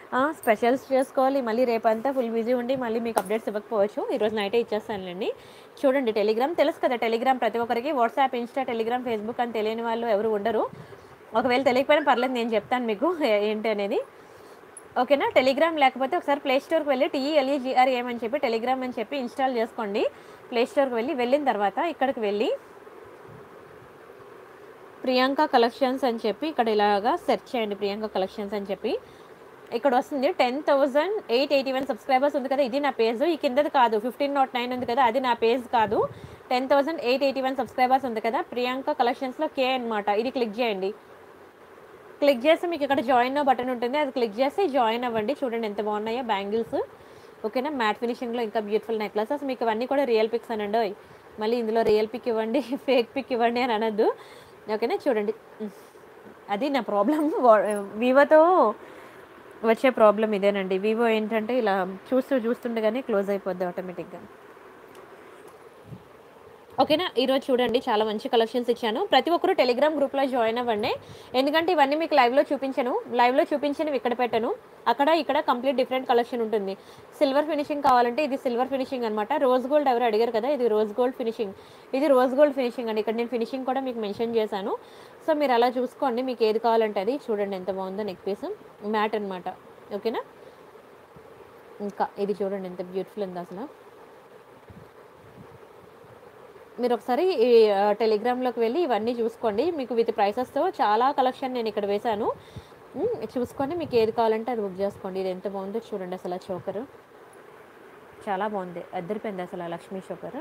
స్పెషల్స్ చేసుకోవాలి మళ్ళీ రేపంతా ఫుల్ బిజీ ఉండి మళ్ళీ మీకు అప్డేట్స్ ఇవ్వకపోవచ్చు ఈరోజు నైటే ఇచ్చేస్తానులేండి చూడండి టెలిగ్రామ్ తెలుసు కదా టెలిగ్రామ్ ప్రతి ఒక్కరికి వాట్సాప్ ఇన్స్టా టెలిగ్రామ్ ఫేస్బుక్ అని తెలియని వాళ్ళు ఎవరు ఉండరు ఒకవేళ తెలియకపోయినా పర్లేదు నేను చెప్తాను మీకు ఏ- ఏంటి అనేది ఓకేనా టెలిగ్రామ్ లేకపోతే ఒకసారి ప్లే స్టోర్కి వెళ్ళి టీఈఎల్ఈజిఆర్ ఏమని చెప్పి టెలిగ్రామ్ అని చెప్పి ఇన్స్టాల్ చేసుకోండి ప్లే స్టోర్కి వెళ్ళి వెళ్ళిన తర్వాత ఇక్కడికి వెళ్ళి ప్రియాంక కలెక్షన్స్ అని చెప్పి ఇక్కడ ఇలాగా సెర్చ్ చేయండి ప్రియాంక కలెక్షన్స్ అని చెప్పి ఇక్కడ వస్తుంది ten thousand eight eighty one subscribers ఉంది కదా ఇది నా పేజ్ ఈ కిందది కాదు ఫిఫ్టీన్ నాట్ నైన్ ఉంది కదా అది నా పేజ్ కాదు ten thousand eight eighty one subscribers ఉంది కదా ప్రియాంక కలెక్షన్స్లో కే అనమాట ఇది క్లిక్ చేయండి క్లిక్ చేస్తే మీకు ఇక్కడ జాయిన్ బటన్ ఉంటుంది అది క్లిక్ చేస్తే జాయిన్ అవ్వండి చూడండి ఎంత బాగున్నాయో బ్యాంగిల్స్ ఓకేనా మ్యాట్ ఫినిషింగ్లో ఇంకా బ్యూటిఫుల్ నెక్లెసెస్ మీకు ఇవన్నీ కూడా రియల్ పిక్స్ అనండి ఓయ్. మళ్ళీ ఇందులో రియల్ పిక్ ఇవ్వండి ఫేక్ పిక్ ఇవ్వండి అని అనొద్దు ఓకేనా చూడండి అది నా ప్రాబ్లం వివోతో వచ్చే ప్రాబ్లం ఇదేనండి వివో ఏంటంటే ఇలా చూస్తూ చూస్తుండగానే క్లోజ్ అయిపోద్ది ఆటోమేటిక్గా ఓకేనా ఈరోజు చూడండి చాలా మంచి కలెక్షన్స్ ఇచ్చాను ప్రతి ఒక్కరు టెలిగ్రామ్ గ్రూప్లో జాయిన్ అవ్వండి ఎందుకంటే ఇవన్నీ మీకు లైవ్లో చూపించను లైవ్లో చూపించినవి ఇక్కడ పెట్టను అక్కడ ఇక్కడ కంప్లీట్ డిఫరెంట్ కలెక్షన్ ఉంటుంది సిల్వర్ ఫినిషింగ్ కావాలంటే ఇది సిల్వర్ ఫినిషింగ్ అనమాట రోజ్ గోల్డ్ ఎవరు అడిగారు కదా ఇది రోజ్ గోల్డ్ ఫినిషింగ్ ఇది రోజ్ గోల్డ్ ఫినిషింగ్ అండి ఇక్కడ నేను ఫినిషింగ్ కూడా మీకు మెన్షన్ చేశాను సో మీరు అలా చూసుకోండి మీకు ఏది కావాలంటే అది చూడండి ఎంత బాగుందో నెక్ పీస్ మ్యాట్ అనమాట ఓకేనా ఇంకా ఇది చూడండి ఎంత బ్యూటిఫుల్ ఉంది అసలు మీరు ఒకసారి ఈ ఆ, టెలిగ్రామ్లోకి వెళ్ళి ఇవన్నీ చూసుకోండి మీకు విత్ ప్రైసెస్తో చాలా కలెక్షన్ నేను ఇక్కడ వేశాను ఉమ్, చూసుకొని మీకు ఏది కావాలంటే అది బుక్ చేసుకోండి ఇది ఎంత బాగుందో చూడండి అసలు ఆ చోకర్ చాలా బాగుంది అద్దరిపోయింది అసలు ఆ లక్ష్మీ చోకర్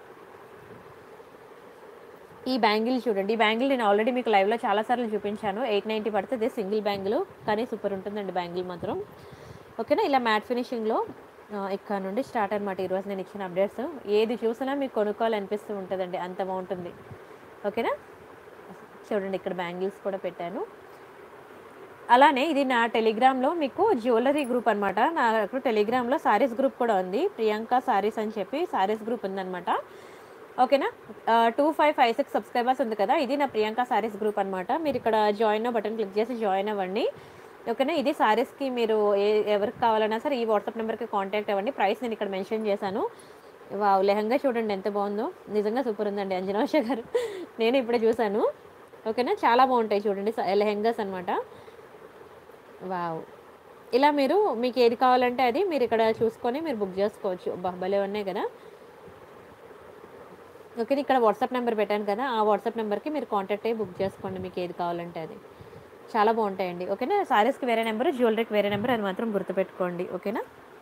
ఈ బ్యాంగిల్ చూడండి ఈ బ్యాంగిల్ నేను ఆల్రెడీ మీకు లైవ్లో చాలాసార్లు చూపించాను ఎయిట్ నైంటీ పడుతుంది సింగిల్ బ్యాంగిల్ కానీ సూపర్ ఉంటుందండి బ్యాంగిల్ మాత్రం ఓకేనా ఇలా మ్యాట్ ఫినిషింగ్లో ఆ, ఇక్కడ నుండి స్టార్ట్ అనమాట ఈరోజు నేను ఇచ్చిన అప్డేట్స్ ఏది చూసినా మీకు కొనుక్కోవాలనిపిస్తూ ఉంటుందండి అంత బాగుంటుంది ఓకేనా చూడండి ఇక్కడ బ్యాంగిల్స్ కూడా పెట్టాను అలానే ఇది నా టెలిగ్రామ్లో మీకు జ్యువెలరీ గ్రూప్ అనమాట నాకు టెలిగ్రామ్లో సారీస్ గ్రూప్ కూడా ఉంది ప్రియాంక సారీస్ అని చెప్పి సారీస్ గ్రూప్ ఉందన్నమాట ఓకేనా two five five six subscribers ఉంది కదా ఇది నా ప్రియాంక సారీస్ గ్రూప్ అనమాట మీరు ఇక్కడ జాయిన్ బటన్ క్లిక్ చేసి జాయిన్ అవ్వండి ఓకేనా ఇది సారీస్కి మీరు ఏ ఎవరికి కావాలన్నా సరే ఈ వాట్సాప్ నెంబర్కి కాంటాక్ట్ అవ్వండి ప్రైస్ నేను ఇక్కడ మెన్షన్ చేశాను వావ్ లెహంగా చూడండి ఎంత బాగుందో నిజంగా సూపర్ ఉందండి అంజనాష గారు నేను ఇప్పుడే చూశాను ఓకేనా చాలా బాగుంటాయి చూడండి స- లెహంగాస్ అనమాట వావ్ ఇలా మీరు మీకు ఏది కావాలంటే అది మీరు ఇక్కడ చూసుకొని మీరు బుక్ చేసుకోవచ్చు బా, భలే ఉన్నాయి కదా ఓకే ఇక్కడ వాట్సాప్ నెంబర్ పెట్టాను కదా ఆ వాట్సాప్ నెంబర్కి మీరు కాంటాక్ట్ అయ్యి బుక్ చేసుకోండి మీకు ఏది కావాలంటే అది చాలా బాగుంటాయండి ఓకేనా సారీస్కి వేరే నెంబర్ జ్యువెలరీకి వేరే నెంబర్ అది మాత్రం గుర్తుపెట్టుకోండి ఓకేనా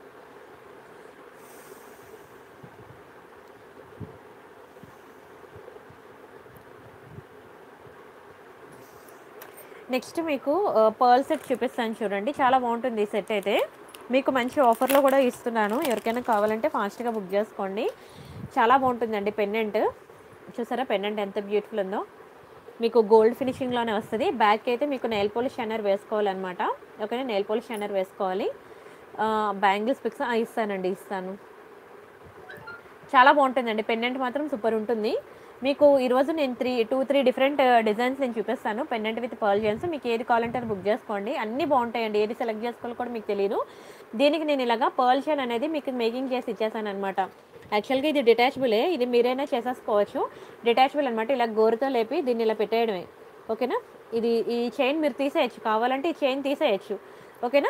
నెక్స్ట్ మీకు పర్ల్ సెట్ చూపిస్తాను చూడండి చాలా బాగుంటుంది ఈ సెట్ అయితే మీకు మంచి ఆఫర్లో కూడా ఇస్తున్నాను ఎవరికైనా కావాలంటే ఫాస్ట్గా బుక్ చేసుకోండి చాలా బాగుంటుందండి పెండెంట్ చూసారా పెండెంట్ ఎంత బ్యూటిఫుల్ ఉందో మీకు గోల్డ్ ఫినిషింగ్లోనే వస్తుంది బ్యాక్ అయితే మీకు నెయిల్ పోలిష్ షైనర్ వేసుకోవాలన్నమాట ఓకేనా నెయిల్ పోలిష్ షైనర్ వేసుకోవాలి బ్యాంగిల్స్ పిక్స్ ఇస్తానండి ఇస్తాను చాలా బాగుంటుందండి పెండెంట్ మాత్రం సూపర్ ఉంటుంది మీకు ఈరోజు నేను three two three different designs నేను చూపిస్తాను పెండెంట్ విత్ పర్ల్ జెన్స్ మీకు ఏది కావాలంటే అది బుక్ చేసుకోండి అన్నీ బాగుంటాయండి ఏది సెలెక్ట్ చేసుకోవాలో కూడా మీకు తెలియదు దీనికి నేను ఇలాగా పర్ల్ చైన్ అనేది మీకు మేకింగ్ చేసి ఇచ్చేసాను అనమాట యాక్చువల్గా ఇది డిటాచబులే ఇది మీరైనా చేసేసుకోవచ్చు డిటాచబుల్ అనమాట ఇలా గోరుతో లేపి దీన్ని ఇలా పెట్టేయడమే ఓకేనా ఇది ఈ చైన్ మీరు తీసేయచ్చు కావాలంటే ఈ చైన్ తీసేయచ్చు ఓకేనా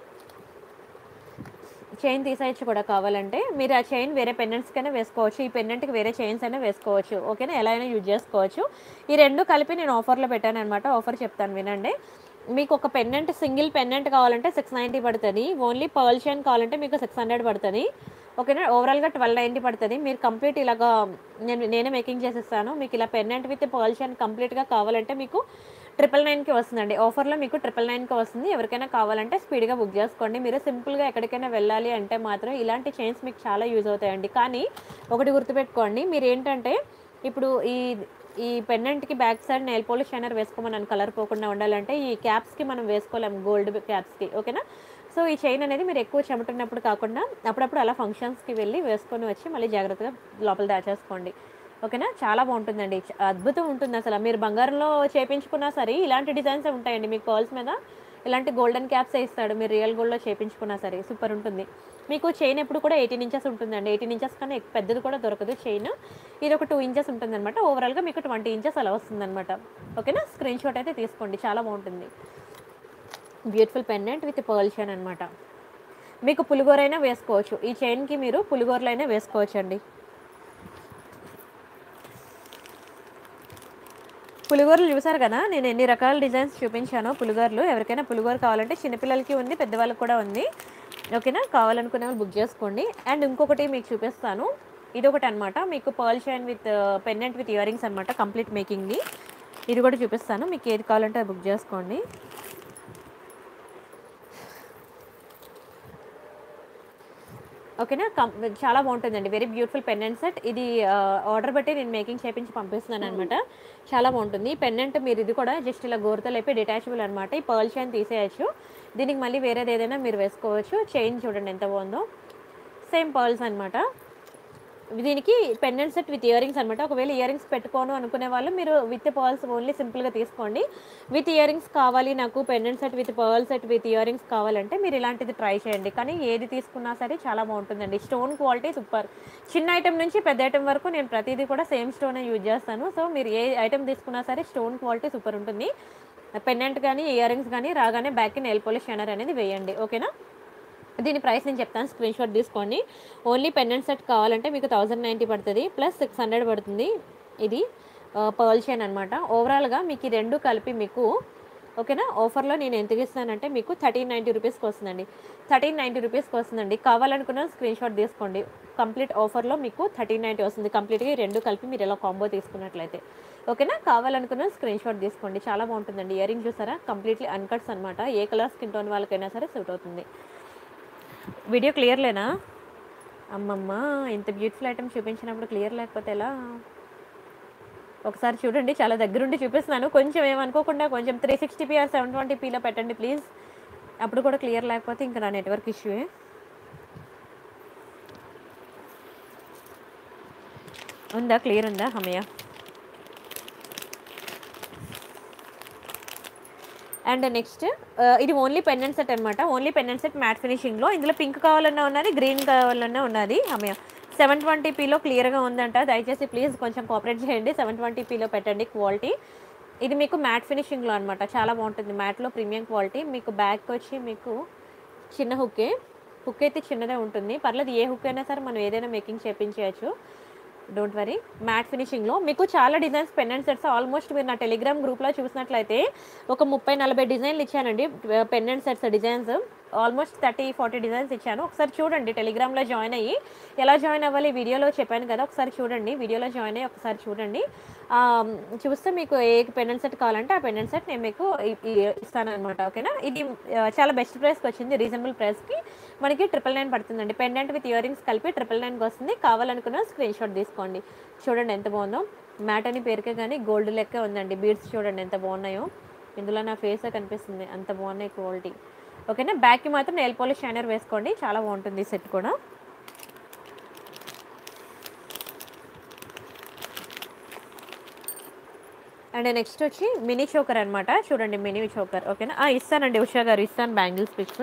చైన్ తీసేయచ్చు కూడా కావాలంటే మీరు ఆ చైన్ వేరే పెండెంట్స్కైనా వేసుకోవచ్చు ఈ పెండెంట్కి వేరే చైన్స్ అయినా వేసుకోవచ్చు ఓకేనా ఎలా అయినా యూజ్ చేసుకోవచ్చు ఈ రెండు కలిపి నేను ఆఫర్లో పెట్టాను అనమాట ఆఫర్ చెప్తాను వినండి మీకు ఒక పెండెంట్ సింగిల్ పెండెంట్ కావాలంటే సిక్స్ నైంటీ పడుతుంది ఓన్లీ పర్ల్ చైన్ కావాలంటే మీకు సిక్స్ హండ్రెడ్ పడుతుంది ఓకేనా ఓవరాల్గా ట్వెల్వ్ నైంటీ పడుతుంది మీరు కంప్లీట్ ఇలాగా నేను నేనే మేకింగ్ చేసిస్తాను మీకు ఇలా పెండెంట్ విత్ పర్ల్ చైన్ కంప్లీట్గా కావాలంటే మీకు ట్రిపుల్ నైన్కి వస్తుందండి ఆఫర్లో మీకు ట్రిపుల్ నైన్కి వస్తుంది ఎవరికైనా కావాలంటే స్పీడ్గా బుక్ చేసుకోండి మీరు సింపుల్గా ఎక్కడికైనా వెళ్ళాలి అంటే మాత్రం ఇలాంటి చైన్స్ మీకు చాలా యూజ్ అవుతాయండి కానీ ఒకటి గుర్తుపెట్టుకోండి మీరు ఏంటంటే ఇప్పుడు ఈ ఈ పెండెంట్కి back side nail polish shiner వేసుకోమని కలర్ పోకుండా ఉండాలంటే ఈ క్యాప్స్కి మనం వేసుకోలేము గోల్డ్ క్యాప్స్కి ఓకేనా సో ఈ చైన్ అనేది మీరు ఎక్కువ చెమటున్నప్పుడు కాకుండా అప్పుడప్పుడు అలా ఫంక్షన్స్కి వెళ్ళి వేసుకొని వచ్చి మళ్ళీ జాగ్రత్తగా లోపల దాచేసుకోండి ఓకేనా చాలా బాగుంటుందండి చ- అద్భుతం ఉంటుంది అసలు మీరు బంగారంలో చేపించుకున్నా సరే ఇలాంటి డిజైన్స్ ఉంటాయండి మీకు పర్ల్స్ మీద ఇలాంటి గోల్డెన్ క్యాప్సే ఇస్తాడు మీరు రియల్ గోల్డ్లో చేయించుకున్నా సరే సూపర్ ఉంటుంది మీకు చైన్ ఎప్పుడు కూడా ఎయిటీన్ ఇంచెస్ ఉంటుందండి ఎయిటీన్ ఇంచెస్ కన్నా ఎక్కు- పెద్దది కూడా దొరకదు చైన్ ఇది ఒక టూ ఇంచెస్ ఉంటుందన్నమాట ఓవరాల్గా మీకు ట్వంటీ ఇంచెస్ అలా వస్తుందన్నమాట ఓకేనా స్క్రీన్ షాట్ అయితే తీసుకోండి చాలా బాగుంటుంది beautiful pendant with pearl chain అనమాట మీకు పులిగోరైనా వేసుకోవచ్చు ఈ చైన్కి మీరు పులిగోరలు అయినా వేసుకోవచ్చు అండి పులిగోరలు చూసారు కదా నేను ఎన్ని రకాల డిజైన్స్ చూపించానో పులిగోరలు ఎవరికైనా పులిగోర కావాలంటే చిన్నపిల్లలకి ఉంది పెద్దవాళ్ళకి కూడా ఉంది ఓకేనా కావాలనుకునే వాళ్ళు బుక్ చేసుకోండి అండ్ ఇంకొకటి మీకు చూపిస్తాను ఇది ఒకటి అనమాట మీకు pearl chain with pendant with ear rings అనమాట కంప్లీట్ మేకింగ్ది ఇది కూడా చూపిస్తాను మీకు ఏది కావాలంటే అది బుక్ చేసుకోండి ఓకేనా కం చాలా బాగుంటుందండి వెరీ బ్యూటిఫుల్ పెండెంట్ సెట్ ఇది ఆర్డర్ బట్టి నేను మేకింగ్ చేపించి పంపిస్తున్నాను అనమాట చాలా బాగుంటుంది ఈ పెండెంట్ మీరు ఇది కూడా జస్ట్ ఇలా గోరుతో లేపి డిటాచబుల్ అనమాట ఈ పర్ల్ చైన్ తీసేయచ్చు దీనికి మళ్ళీ వేరేది ఏదైనా మీరు వేసుకోవచ్చు చైన్ చూడండి ఎంత బాగుందో సేమ్ పర్ల్స్ అనమాట దీనికి pendant set with ear rings అనమాట ఒకవేళ ఇయర్ రింగ్స్ పెట్టుకోను అనుకునే వాళ్ళు మీరు విత్ పర్ల్స్ ఓన్లీ సింపుల్గా తీసుకోండి విత్ ఇయర్ రింగ్స్ కావాలి నాకు pendant set with pearl set with year earrings కావాలంటే మీరు ఇలాంటిది ట్రై చేయండి కానీ ఏది తీసుకున్నా సరే చాలా బాగుంటుందండి స్టోన్ క్వాలిటీ సూపర్ చిన్న ఐటెం నుంచి పెద్ద ఐటెం వరకు నేను ప్రతిదీ కూడా సేమ్ స్టోనే యూజ్ చేస్తాను సో మీరు ఏ ఐటెం తీసుకున్నా సరే స్టోన్ క్వాలిటీ సూపర్ ఉంటుంది పెండెంట్ కానీ ఇయర్ రింగ్స్ కానీ రాగానే బ్యాక్ నెయిల్ పాలిష్ షైనర్ అనేది వేయండి ఓకేనా దీని ప్రైస్ నేను చెప్తాను స్క్రీన్ షాట్ తీసుకోండి ఓన్లీ పెండెంట్ సెట్ కావాలంటే మీకు థౌజండ్ నైంటీ పడుతుంది ప్లస్ సిక్స్ హండ్రెడ్ పడుతుంది ఇది పర్ల్ చైన్ అనమాట ఓవరాల్గా మీకు ఈ రెండు కలిపి మీకు ఓకేనా ఆఫర్లో నేను ఎంతకి ఇస్తానంటే మీకు థర్టీన్ నైంటీ రూపీస్కి వస్తుందండి థర్టీన్ నైంటీ రూపీస్కి వస్తుందండి కావాలనుకున్న స్క్రీన్ షాట్ తీసుకోండి కంప్లీట్ ఆఫర్లో మీకు థర్టీన్ నైంటీ వస్తుంది కంప్లీట్గా ఈ రెండు కలిపి మీరు ఇలా కాంబో తీసుకున్నట్లయితే ఓకేనా కావాలనుకున్న స్క్రీన్ షాట్ తీసుకోండి చాలా బాగుంటుందండి ఇయర్ రింగ్ చూసారా కంప్లీట్లీ అన్కట్స్ అనమాట ఏ కలర్ స్కిన్ టోన్ వాళ్ళకైనా సరే సూట్ అవుతుంది వీడియో క్లియర్ లేనా అమ్మమ్మ ఇంత బ్యూటిఫుల్ ఐటమ్ చూపించినప్పుడు క్లియర్ లేకపోతే ఎలా ఒకసారి చూడండి చాలా దగ్గరుండి చూపిస్తున్నాను కొంచెం ఏమనుకోకుండా కొంచెం three sixty P R seven twenty పీలో పెట్టండి ప్లీజ్ అప్పుడు కూడా క్లియర్ లేకపోతే ఇంకా నా నెట్వర్క్ ఇష్యూయే ఉందా క్లియర్ ఉందా అమ్మయ్య అండ్ నెక్స్ట్ ఇది ఓన్లీ పెండెంట్ సెట్ అనమాట ఓన్లీ పెండెంట్ సెట్ మ్యాట్ ఫినిషింగ్లో ఇందులో పింక్ కావాలన్నా ఉన్నది గ్రీన్ కావాలన్నా ఉన్నది అమ్మయ్య సెవెన్ ట్వంటీ పీలో క్లియర్గా ఉందంట దయచేసి ప్లీజ్ కొంచెం కోఆపరేట్ చేయండి సెవెన్ ట్వంటీ పీలో పెట్టండి క్వాలిటీ ఇది మీకు మ్యాట్ ఫినిషింగ్లో అనమాట చాలా బాగుంటుంది మ్యాట్లో ప్రీమియం క్వాలిటీ మీకు బ్యాక్ వచ్చి మీకు చిన్న హుక్కే హుక్ అయితే చిన్నదే ఉంటుంది పర్లేదు ఏ హుక్ అయినా సరే మనం ఏదైనా మేకింగ్ చేపించవచ్చు డోంట్ వరీ మ్యాట్ ఫినిషింగ్లో మీకు చాలా డిజైన్స్ పెండెంట్ సెట్స్ ఆల్మోస్ట్ మీరు నా టెలిగ్రామ్ గ్రూప్లో చూసినట్లయితే ఒక ముప్పై నలభై డిజైన్లు ఇచ్చానండి pendant sets designs almost thirty forty designs ఇచ్చాను ఒకసారి చూడండి టెలిగ్రామ్లో జాయిన్ అయ్యి ఎలా జాయిన్ అవ్వాలి వీడియోలో చెప్పాను కదా ఒకసారి చూడండి వీడియోలో జాయిన్ అయ్యి ఒకసారి చూడండి ఆ, చూస్తే మీకు ఏ పెండెంట్ సెట్ కావాలంటే ఆ పెండెంట్ సెట్ నేను మీకు ఇస్తాను అనమాట ఓకేనా ఇది ఆ, చాలా బెస్ట్ ప్రైస్కి వచ్చింది రీజనబుల్ ప్రైస్కి మనకి ట్రిపుల్ నైన్ పడుతుందండి పెండెంట్ విత్ ఇయర్ రింగ్స్ కలిపి ట్రిపుల్ నైన్కి వస్తుంది కావాలనుకున్న స్క్రీన్ షాట్ తీసుకోండి చూడండి ఎంత బాగుందో మ్యాట్ అని పేరుకే కానీ గోల్డ్ లెక్క ఉందండి బీడ్స్ చూడండి ఎంత బాగున్నాయో ఇందులో నా ఫేసే కనిపిస్తుంది అంత బాగున్నాయి క్వాలిటీ ఓకేనా బ్యాక్కి మాత్రం నెయిల్ పాలిష్ షైనర్ వేసుకోండి చాలా బాగుంటుంది ఈ సెట్ కూడా అండ్ నెక్స్ట్ వచ్చి మినీ చోకర్ అనమాట చూడండి మినీ చోకర్ ఓకేనా ఆ, ఇస్తానండి ఉషా గారు ఇస్తాను బ్యాంగిల్స్ పిక్స్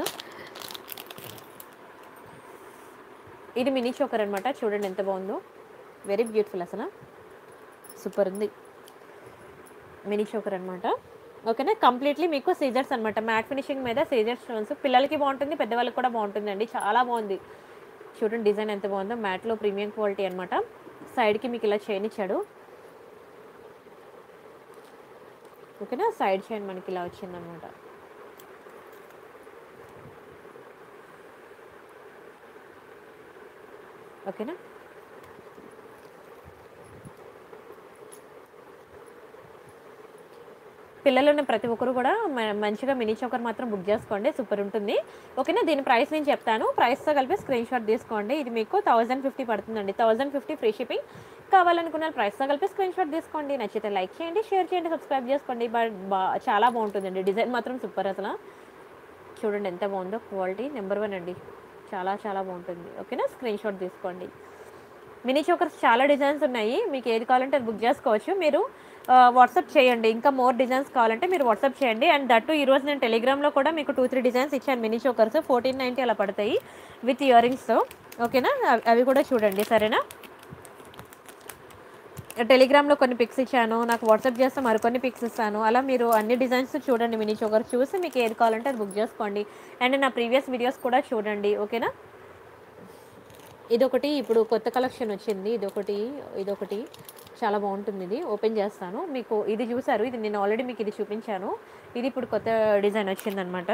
ఇది మినీ చోకర్ అనమాట చూడండి ఎంత బాగుందో వెరీ బ్యూటిఫుల్ అసలు సూపర్ ఉంది మినీ చోకర్ అనమాట ఓకేనా కంప్లీట్లీ మీకు సీజర్స్ అనమాట మ్యాట్ ఫినిషింగ్ మీద సీజర్ స్టోన్స్ పిల్లలకి బాగుంటుంది పెద్దవాళ్ళకి కూడా బాగుంటుందండి చాలా బాగుంది చూడండి డిజైన్ ఎంత బాగుందో మ్యాట్లో ప్రీమియం క్వాలిటీ అనమాట సైడ్కి మీకు ఇలా చైన్ ఇచ్చాడు ఓకేనా సైడ్ చైన్ మనకి ఇలా వచ్చిందనమాట ఓకేనా పిల్లలు ఉన్న ప్రతి ఒక్కరు కూడా మ- మంచిగా మినీ చోకర్ మాత్రం బుక్ చేసుకోండి సూపర్ ఉంటుంది ఓకేనా దీని ప్రైస్ నేను చెప్తాను ప్రైస్తో కలిపి స్క్రీన్ షాట్ తీసుకోండి ఇది మీకు థౌజండ్ ఫిఫ్టీ పడుతుందండి థౌజండ్ ఫిఫ్టీ ఫ్రీ షిప్పింగ్ కావాలనుకున్న ప్రైస్తో కలిపి స్క్రీన్ షాట్ తీసుకోండి నచ్చితే లైక్ చేయండి షేర్ చేయండి సబ్స్క్రైబ్ చేసుకోండి బట్ బా చాలా బాగుంటుందండి డిజైన్ మాత్రం సూపర్ అసలు చూడండి ఎంత బాగుందో క్వాలిటీ నెంబర్ వన్ అండి చాలా చాలా బాగుంటుంది ఓకేనా స్క్రీన్ షాట్ తీసుకోండి మినీ చోకర్స్ చాలా డిజైన్స్ ఉన్నాయి మీకు ఏది కావాలంటే అది బుక్ చేసుకోవచ్చు మీరు వాట్సాప్ చేయండి ఇంకా మోర్ డిజైన్స్ కావాలంటే మీరు వాట్సాప్ చేయండి అండ్ దట్టు ఈరోజు నేను టెలిగ్రామ్లో కూడా మీకు టూ త్రీ డిజైన్స్ ఇచ్చాను మినీ చోకర్స్ ఫోర్టీన్ నైంటీ అలా పడతాయి విత్ ఇయర్ రింగ్స్తో ఓకేనా అవి- అవి కూడా చూడండి సరేనా టెలిగ్రామ్లో కొన్ని పిక్స్ ఇచ్చాను నాకు వాట్సాప్ చేస్తే మరికొన్ని పిక్స్ ఇస్తాను అలా మీరు అన్ని డిజైన్స్ చూడండి మినీ చోకర్ చూసి మీకు ఏది కావాలంటే అది బుక్ చేసుకోండి అండ్ నా ప్రీవియస్ వీడియోస్ కూడా చూడండి ఓకేనా ఇదొకటి ఇప్పుడు కొత్త కలెక్షన్ వచ్చింది ఇదొకటి ఇదొకటి చాలా బాగుంటుంది ఇది ఓపెన్ చేస్తాను మీకు ఇది చూసారు ఇది నేను ఆల్రెడీ మీకు ఇది చూపించాను ఇది ఇప్పుడు కొత్త డిజైన్ వచ్చిందనమాట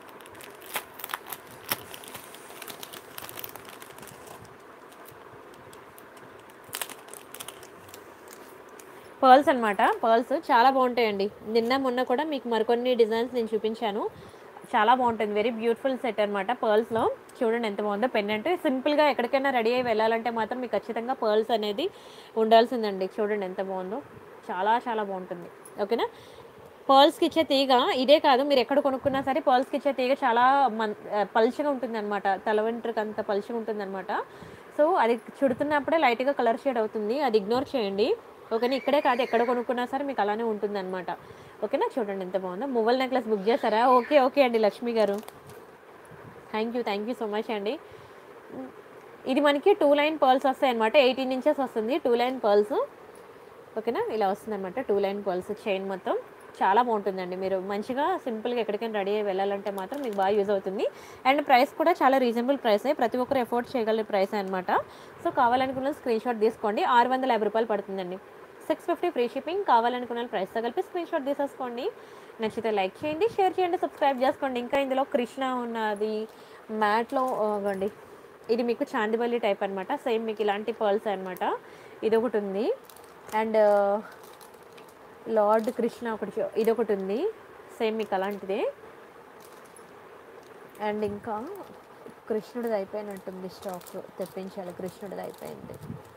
పర్ల్స్ అనమాట పర్ల్స్ చాలా బాగుంటాయండి నిన్న మొన్న కూడా మీకు మరికొన్ని డిజైన్స్ నేను చూపించాను చాలా బాగుంటుంది వెరీ బ్యూటిఫుల్ సెట్ అనమాట పర్ల్స్లో చూడండి ఎంత బాగుందో పెన్నెంట్ సింపుల్గా ఎక్కడికైనా రెడీ అయ్యి వెళ్ళాలంటే మాత్రం మీకు ఖచ్చితంగా పర్ల్స్ అనేది ఉండాల్సిందండి చూడండి ఎంత బాగుందో చాలా చాలా బాగుంటుంది ఓకేనా పర్ల్స్కి ఇచ్చే తీగ ఇదే కాదు మీరు ఎక్కడ కొనుక్కున్నా సరే పర్ల్స్కి ఇచ్చే తీగ చాలా మన్ ఆ, పల్చగా ఉంటుంది అనమాట తల వెంట్రుక అంత పల్చగా ఉంటుంది అనమాట సో అది చుడుతున్నప్పుడే లైట్గా కలర్ షేడ్ అవుతుంది అది ఇగ్నోర్ చేయండి ఓకేనా ఇక్కడే కాదు ఎక్కడ కొనుక్కున్నా సరే మీకు అలానే ఉంటుంది అనమాట ఓకేనా చూడండి ఎంత బాగుందో మువ్వల్ నెక్లెస్ బుక్ చేస్తారా ఓకే ఓకే అండి Lakshmi garu thank you thank you so much అండి ఇది మనకి టూ లైన్ పర్ల్స్ వస్తాయి అనమాట ఎయిటీన్ ఇంచెస్ వస్తుంది టూ లైన్ పర్ల్స్ ఓకేనా ఇలా వస్తుంది అనమాట టూ లైన్ పర్ల్స్ చైన్ మొత్తం చాలా బాగుంటుందండి మీరు మంచిగా సింపుల్గా ఎక్కడికైనా రెడీ అయ్యి వెళ్ళాలంటే మాత్రం మీకు బాగా యూజ్ అవుతుంది అండ్ ప్రైస్ కూడా చాలా రీజనబుల్ ప్రైసే ప్రతి ఒక్కరు ఎఫోర్డ్ చేయగలిగే ప్రైస్ అనమాట సో కావాలనుకున్న స్క్రీన్ షాట్ తీసుకోండి ఆరు వందల యాభై రూపాయలు పడుతుందండి సిక్స్ ఫిఫ్టీ ఫ్రీ షిప్పింగ్ కావాలనుకున్న ప్రైస్తో కలిపి స్క్రీన్ షాట్ తీసేసుకోండి నచ్చితే లైక్ చేయండి షేర్ చేయండి సబ్స్క్రైబ్ చేసుకోండి ఇంకా ఇందులో కృష్ణ ఉన్నది మ్యాట్లో అండి ఇది మీకు చాందివల్లి టైప్ అనమాట సేమ్ మీకు ఇలాంటి పర్ల్స్ అనమాట ఇది ఒకటి ఉంది అండ్ లార్డ్ కృష్ణ ఒకటి చూ- ఇది ఒకటి ఉంది సేమ్ మీకు అలాంటిదే అండ్ ఇంకా కృష్ణుడిది అయిపోయినట్టుంది స్టాక్ తెప్పించాలి కృష్ణుడిది అయిపోయింది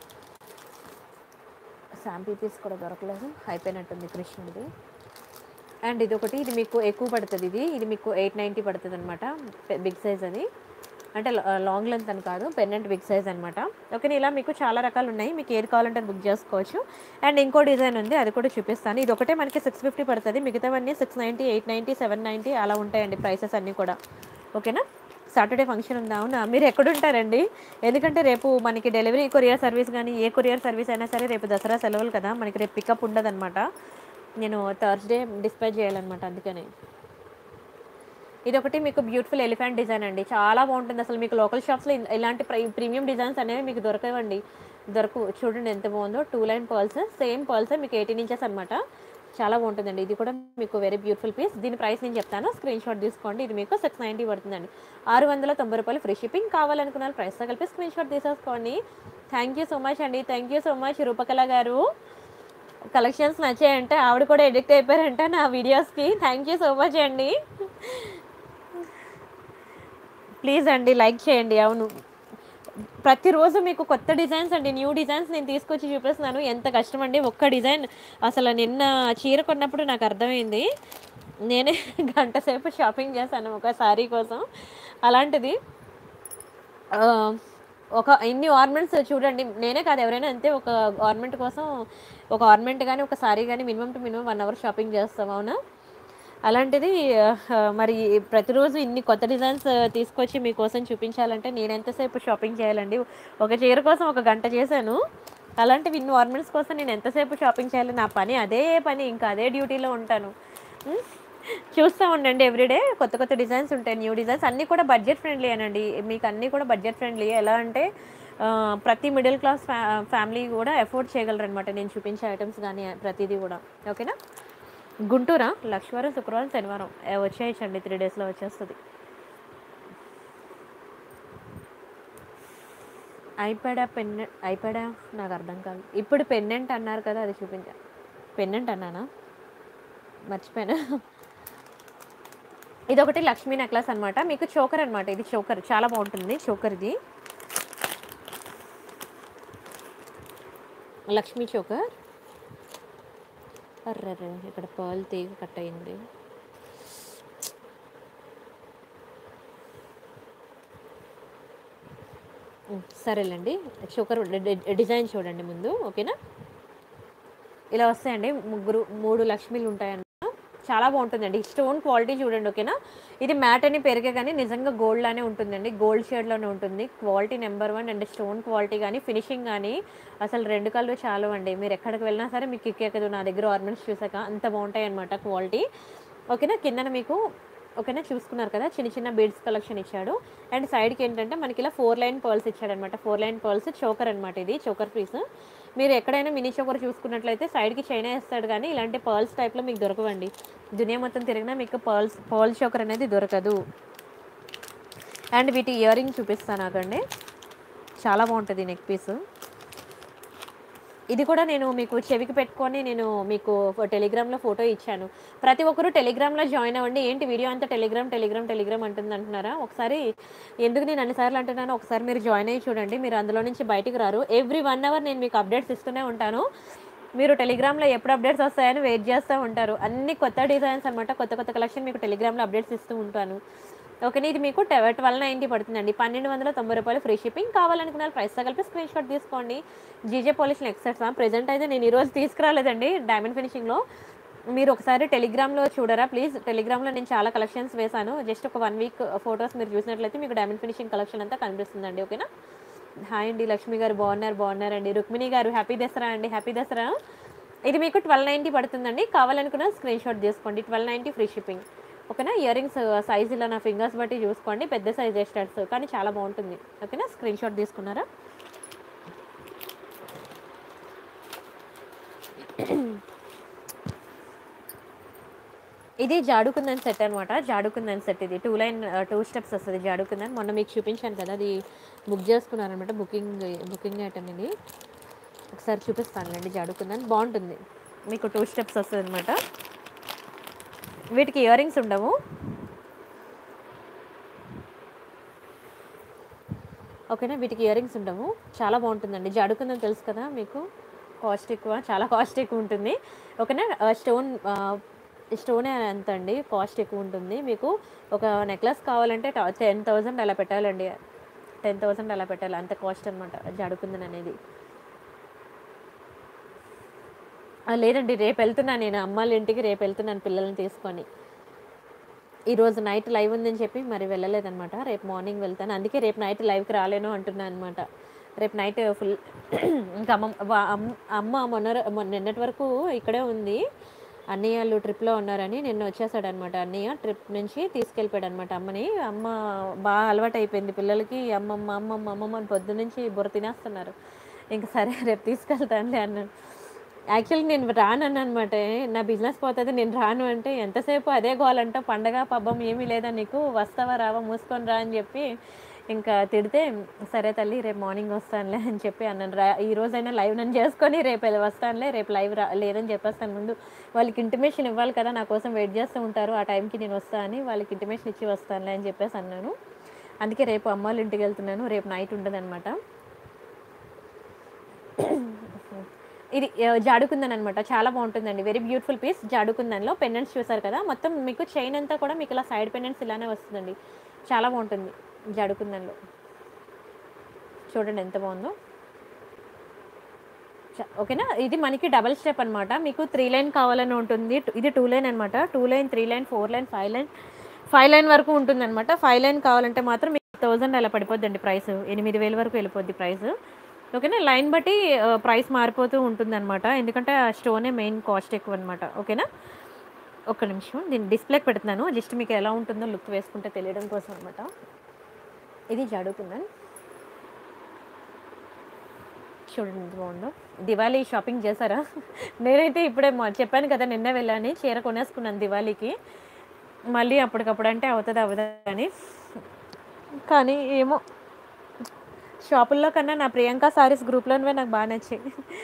శాంపిల్ పీస్ కూడా దొరకలేదు అయిపోయినట్టుంది కృష్ణుడిది అండ్ ఇది ఒకటి ఇది మీకు ఎక్కువ పడుతుంది ఇది ఇది మీకు ఎయిట్ నైంటీ పడుతుంది అనమాట బిగ్ సైజ్ అది అంటే లాంగ్ లెంత్ అని కాదు పెన్నెంట్ బిగ్ సైజ్ అనమాట ఓకే ఇలా మీకు చాలా రకాలు ఉన్నాయి మీకు ఏది కావాలంటే అది బుక్ చేసుకోవచ్చు అండ్ ఇంకో డిజైన్ ఉంది అది కూడా చూపిస్తాను ఇది ఒకటే మనకి సిక్స్ ఫిఫ్టీ పడుతుంది మిగతావన్నీ six ninety eight ninety seven ninety అలా ఉంటాయండి ప్రైసెస్ అన్నీ కూడా ఓకేనా సాటర్డే ఫంక్షన్ ఉందా అవునా మీరు ఎక్కడుంటారండి ఎందుకంటే రేపు మనకి డెలివరీ కొరియర్ సర్వీస్ కానీ ఏ కొరియర్ సర్వీస్ అయినా సరే రేపు దసరా సెలవులు కదా మనకి రేపు పికప్ ఉండదన్నమాట నేను థర్స్డే డిస్పాచ్ చేయాలన్నమాట అందుకని ఇది ఒకటి మీకు బ్యూటిఫుల్ ఎలిఫెంట్ డిజైన్ అండి చాలా బాగుంటుంది అసలు మీకు లోకల్ షాప్స్లో ఇన్- ఇలాంటి ప్రీ ప్రీమియం డిజైన్స్ అనేవి మీకు దొరకవండి దొరకు చూడండి ఎంత బాగుందో two line pearls same pearls మీకు ఎయిటీన్ ఇంచెస్ అనమాట చాలా బాగుంటుందండి ఇది కూడా మీకు వెరీ బ్యూటిఫుల్ పీస్ దీని ప్రైస్ నేను చెప్తాను స్క్రీన్ షాట్ తీసుకోండి ఇది మీకు సిక్స్ నైంటీ పడుతుందండి ఆరు వందల తొంభై రూపాయలు ఫ్రీ షిప్పింగ్ కావాలనుకున్న ప్రైస్తో కలిపి స్క్రీన్ షాట్ తీసేసుకోండి థ్యాంక్ యూ సో మచ్ అండి thank you so much Roopakala garu collections నచ్చాయంటే ఆవిడ కూడా ఎడిక్ట్ అయిపోయారంట నా వీడియోస్కి థ్యాంక్ యూ సో మచ్ అండి ప్లీజ్ అండి లైక్ చేయండి అవును ప్రతిరోజు మీకు కొత్త డిజైన్స్ అండి న్యూ డిజైన్స్ నేను తీసుకొచ్చి చూపిస్తున్నాను ఎంత కష్టం అండి ఒక్క డిజైన్ అసలు నిన్న చీర కొన్నప్పుడు నాకు అర్థమైంది నేనే గంట సేపు షాపింగ్ చేశాను ఒక శారీ కోసం అలాంటిది ఆ, ఒక ఇన్ని ఆర్నమెంట్స్ చూడండి నేనే కాదు ఎవరైనా అంతే ఒక ఆర్నమెంట్ కోసం ఒక ఆర్నమెంట్ కానీ ఒక సారీ కానీ minimum to minimum one hour shopping చేస్తాం అవునా అలాంటిది ఆ, మరి ప్రతిరోజు ఇన్ని కొత్త డిజైన్స్ తీసుకొచ్చి మీకోసం చూపించాలంటే నేను ఎంతసేపు షాపింగ్ చేయాలండి ఒక చీర కోసం ఒక గంట చేశాను అలాంటివి ఇన్ని ఆర్నమెంట్స్ కోసం నేను ఎంతసేపు షాపింగ్ చేయాలి నా పని అదే పని ఇంకా అదే డ్యూటీలో ఉంటాను ఉం? చూస్తూ ఉండండి ఎవ్రీడే కొత్త కొత్త డిజైన్స్ ఉంటాయి న్యూ డిజైన్స్ అన్నీ కూడా బడ్జెట్ ఫ్రెండ్లీ అనండి మీకు అన్నీ కూడా బడ్జెట్ ఫ్రెండ్లీ ఎలా అంటే ఆ, ప్రతి మిడిల్ క్లాస్ ఫ్యా ఫ్యామిలీ కూడా ఎఫోర్డ్ చేయగలరు అనమాట నేను చూపించే ఐటమ్స్ కానీ ప్రతిదీ కూడా ఓకేనా గుంటూరా లక్ష్మీవారం శుక్రవారం శనివారం ఏ, వచ్చేయచ్చండి త్రీ డేస్లో వచ్చేస్తుంది ఐప్యాడా పెన్నె ఐప్యాడా నాకు అర్థం కాదు ఇప్పుడు పెన్నెంట్ అన్నారు కదా అది చూపించా పెన్నెంట్ అన్నానా మర్చిపోయాను ఇది ఒకటి లక్ష్మీ నెక్లెస్ అనమాట మీకు చోకర్ అనమాట ఇది చోకర్ చాలా బాగుంటుంది చోకర్ ఇది లక్ష్మీ చోకర్ అర్రర్రే ఇక్కడ పర్ల్ తీగ కట్ అయింది ఉమ్, సరేలేండి చోకర్ డి- డి- డిజైన్ చూడండి ముందు ఓకేనా ఇలా వస్తాయండి ముగ్గురు మూడు లక్ష్మీలు ఉంటాయన్నమాట చాలా బాగుంటుందండి స్టోన్ క్వాలిటీ చూడండి ఓకేనా ఇది మ్యాట్ అని పెరిగే కానీ నిజంగా గోల్డ్ లానే ఉంటుందండి గోల్డ్ షేడ్లోనే ఉంటుంది quality number one and stone quality కానీ ఫినిషింగ్ కానీ అసలు రెండు కళ్ళు చాలు అండి మీరు ఎక్కడికి వెళ్ళినా సరే మీకు ఎక్కదు నా దగ్గర ఆర్నమెంట్స్ చూసాక అంత బాగుంటాయి అనమాట క్వాలిటీ ఓకేనా కిందన మీకు ఓకేనా చూసుకున్నారు కదా చిన్న చిన్న బీడ్స్ కలెక్షన్ ఇచ్చాడు అండ్ సైడ్కి ఏంటంటే మనకి ఇలా ఫోర్ లైన్ పర్ల్స్ ఇచ్చాడు అనమాట ఫోర్ లైన్ పర్ల్స్ చోకర్ అనమాట ఇది చోకర్ పీస్ మీరు ఎక్కడైనా మినీ చోకర్ చూసుకున్నట్లయితే సైడ్కి చైనా వేస్తాడు కానీ ఇలాంటి పర్ల్స్ టైప్లో మీకు దొరకవండి దునియా మొత్తం తిరిగినా మీకు పర్ల్స్ పర్ల్ చోకర్ అనేది దొరకదు అండ్ వీటి ఇయర్ రింగ్ చూపిస్తాను ఆగండి చాలా బాగుంటుంది నెక్ పీస్ ఇది కూడా నేను మీకు చెవికి పెట్టుకొని నేను మీకు ఫో- టెలిగ్రామ్లో ఫోటో ఇచ్చాను ప్రతి ఒక్కరు టెలిగ్రామ్లో జాయిన్ అవ్వండి ఏంటి వీడియో అంతా టెలిగ్రామ్ టెలిగ్రామ్ టెలిగ్రామ్ అంటుంది అంటున్నారా ఒకసారి ఎందుకు నేను అన్నిసార్లు అంటున్నాను ఒకసారి మీరు జాయిన్ అయ్యి చూడండి మీరు అందులో నుంచి బయటికి రారు ఎవ్రీ వన్ అవర్ నేను మీకు అప్డేట్స్ ఇస్తూనే ఉంటాను మీరు టెలిగ్రామ్లో ఎప్పుడు అప్డేట్స్ వస్తాయని వెయిట్ చేస్తూ ఉంటారు అన్ని కొత్త డిజైన్స్ అనమాట కొత్త కొత్త కలెక్షన్ మీకు టెలిగ్రామ్లో అప్డేట్స్ ఇస్తూ ఉంటాను ఓకేనా ఇది మీకు ట్వెల్వ్ నైంటీ పడుతుందండి పన్నెండు వందల తొంభై రూపాయలు ఫ్రీ షిప్పింగ్ కావాలనుకున్న ప్రైస్ కలిపి స్క్రీన్ షాట్ తీసుకోండి జీజే పాలిషన్ ఎక్సెట్స్ ప్రెజెంట్ అయితే నేను ఈరోజు తీసుకురాలేదండి డైమండ్ ఫినిషింగ్లో మీరు ఒకసారి టెలిగ్రామ్లో చూడరా ప్లీజ్ టెలిగ్రామ్లో నేను చాలా కలెక్షన్స్ వేశాను జస్ట్ ఒక వన్ వీక్ ఫొటోస్ మీరు చూసినట్లయితే మీకు డైమండ్ ఫినిషింగ్ కలెక్షన్ అంతా కనిపిస్తుందండి ఓకేనా హాయ్ అండి లక్ష్మి గారు బాగున్నారు బాగున్నారండి రుక్మిణి గారు హ్యాపీ దసరా అండి హ్యాపీ దసరా ఇది మీకు ట్వెల్వ్ నైంటీ పడుతుందండి కావాలనుకున్న స్క్రీన్ షాట్ తీసుకోండి ట్వెల్వ్ నైంటీ ఫ్రీ షిప్పింగ్ ఓకేనా ఇయర్ రింగ్స్ సైజ్ ఇలా నా ఫింగర్స్ బట్టి చూసుకోండి పెద్ద సైజ్ స్టార్ట్స్ కానీ చాలా బాగుంటుంది ఓకేనా స్క్రీన్ షాట్ తీసుకున్నారా ఇది జాడుకుందని సెట్ అనమాట జాడుకుందని సెట్ ఇది టూ లైన్ టూ స్టెప్స్ వస్తుంది జాడుకుందని మొన్న మీకు చూపించాను కదా అది బుక్ చేసుకున్నాను అనమాట బుకింగ్ బుకింగ్ ఐటమ్ ఇది ఒకసారి చూపిస్తానులేండి జాడుకుందని బాగుంటుంది మీకు టూ స్టెప్స్ వస్తుంది అనమాట వీటికి ఇయర్ రింగ్స్ ఉండవు ఓకేనా వీటికి ఇయర్ రింగ్స్ ఉండవు చాలా బాగుంటుందండి జాడుకుందని తెలుసు కదా మీకు కాస్ట్ ఎక్కువ చాలా కాస్ట్ ఎక్కువ ఉంటుంది ఓకేనా స్టోన్ స్టోన్ ఎంత అండి కాస్ట్ ఎక్కువ ఉంటుంది మీకు ఒక నెక్లెస్ కావాలంటే టెన్ థౌజండ్ అలా పెట్టాలండి టెన్ థౌజండ్ అలా పెట్టాలి అంత కాస్ట్ అనమాట జాడుకుందని అనేది ఆ, లేదండి రేపు వెళ్తున్నాను నేను అమ్మాళ్ళ ఇంటికి రేపు వెళ్తున్నాను పిల్లల్ని తీసుకొని ఈరోజు నైట్ లైవ్ ఉందని చెప్పి మరి వెళ్ళలేదనమాట రేపు మార్నింగ్ వెళ్తాను అందుకే రేపు నైట్ లైవ్కి రాలేను అంటున్నాను అనమాట రేపు నైట్ ఫుల్ ఇంకా అమ్మ వా- అమ్- అమ్మ మొన్న మొన్న నిన్నటి వరకు ఇక్కడే ఉంది అన్నయ్య వాళ్ళు ట్రిప్లో ఉన్నారని నిన్న వచ్చేసాడు అనమాట అన్నయ్య ట్రిప్ నుంచి తీసుకెళ్ళిపోయాడు అనమాట అమ్మని అమ్మ బాగా అలవాటు అయిపోయింది పిల్లలకి అమ్మమ్మ అమ్మమ్మ అమ్మమ్మ అని పొద్దు నుంచి బుర్ర తినేస్తున్నారు ఇంకా సరే రేపు తీసుకెళ్తానులే అన్నాడు యాక్చువల్లీ నేను రాను అనమాట నా బిజినెస్ పోతుంది నేను రాను అంటే ఎంతసేపు అదే గోలంట పండగ పబ్బం ఏమీ లేదా నీకు వస్తావా రావా మూసుకొని రా అని చెప్పి ఇంకా తిడితే సరే తల్లి రేపు మార్నింగ్ వస్తానులే అని చెప్పి అన్నాను రా ఈ రోజైనా లైవ్ నన్ను చేసుకొని రేపు వెళ్ళి వస్తానులే రేపు లైవ్ రా లేదని చెప్పేస్తాను ముందు వాళ్ళకి ఇంటిమేషన్ ఇవ్వాలి కదా నా కోసం వెయిట్ చేస్తూ ఉంటారు ఆ టైంకి నేను వస్తా అని వాళ్ళకి ఇంటిమేషన్ ఇచ్చి వస్తానులే అని చెప్పేసి అన్నాను అందుకే రేపు అమ్మ వాళ్ళ ఇంటికి వెళ్తున్నాను రేపు నైట్ ఉండదన్నమాట ఇది ఆ, జాడుకుందన్ అనమాట చాలా బాగుంటుందండి వెరీ బ్యూటిఫుల్ పీస్ జాడుకుందన్లో పెండెంట్స్ చూసారు కదా మొత్తం మీకు చైన్ అంతా కూడా మీకు ఇలా సైడ్ పెండెంట్స్ ఇలానే వస్తుందండి చాలా బాగుంటుంది జాడుకుందన్లో చూడండి ఎంత బాగుందో చ- ఓకేనా ఇది మనకి డబల్ స్టెప్ అనమాట మీకు త్రీ లైన్ కావాలని ఉంటుంది ఇది టూ లైన్ అనమాట two line three line four line five line five line వరకు ఉంటుంది అనమాట ఫైవ్ లైన్ కావాలంటే మాత్రం మీకు థౌజండ్ అలా పడిపోద్దండి ప్రైస్ ఎనిమిది వేల వరకు వెళ్ళిపోద్ది ప్రైస్ ఓకేనా లైన్ బట్టి ప్రైస్ మారిపోతూ ఉంటుంది అనమాట ఎందుకంటే ఆ స్టోనే మెయిన్ కాస్ట్ ఎక్కువ అనమాట ఓకేనా ఒక్క నిమిషం దీన్ని డిస్ప్లేకి పెడుతున్నాను జస్ట్ మీకు ఎలా ఉంటుందో లుక్ వేసుకుంటే తెలియడం కోసం అనమాట ఇది జడుకుందని చూడండి ఎంత బాగుందో దివాళీ షాపింగ్ చేశారా నేనైతే ఇప్పుడే మా- చెప్పాను కదా నిన్న వెళ్ళాను చీర కొనేసుకున్నాను దివాళీకి మళ్ళీ అప్పటికప్పుడు అంటే అవుతుంది అవ్వదా అని కానీ ఏమో షాపుల్లో కన్నా నా ప్రియాంక సారీస్ గ్రూప్లోనివే నాకు బాగా నచ్చాయి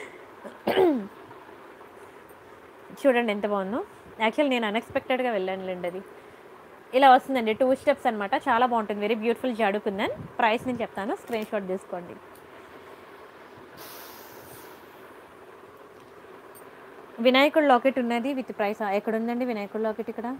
చూడండి ఎంత బాగుందో యాక్చువల్ నేను అన్ఎక్స్పెక్టెడ్గా వెళ్ళానులేండి అది ఇలా వస్తుందండి టూ స్టెప్స్ అనమాట చాలా బాగుంటుంది వెరీ బ్యూటిఫుల్ జాడుకుందని ప్రైస్ నేను చెప్తాను స్క్రీన్ షాట్ తీసుకోండి వినాయకుడు లాకెట్ ఉన్నది విత్ ప్రైస్ ఎక్కడ ఉందండి వినాయకుడు లాకెట్ ఇక్కడ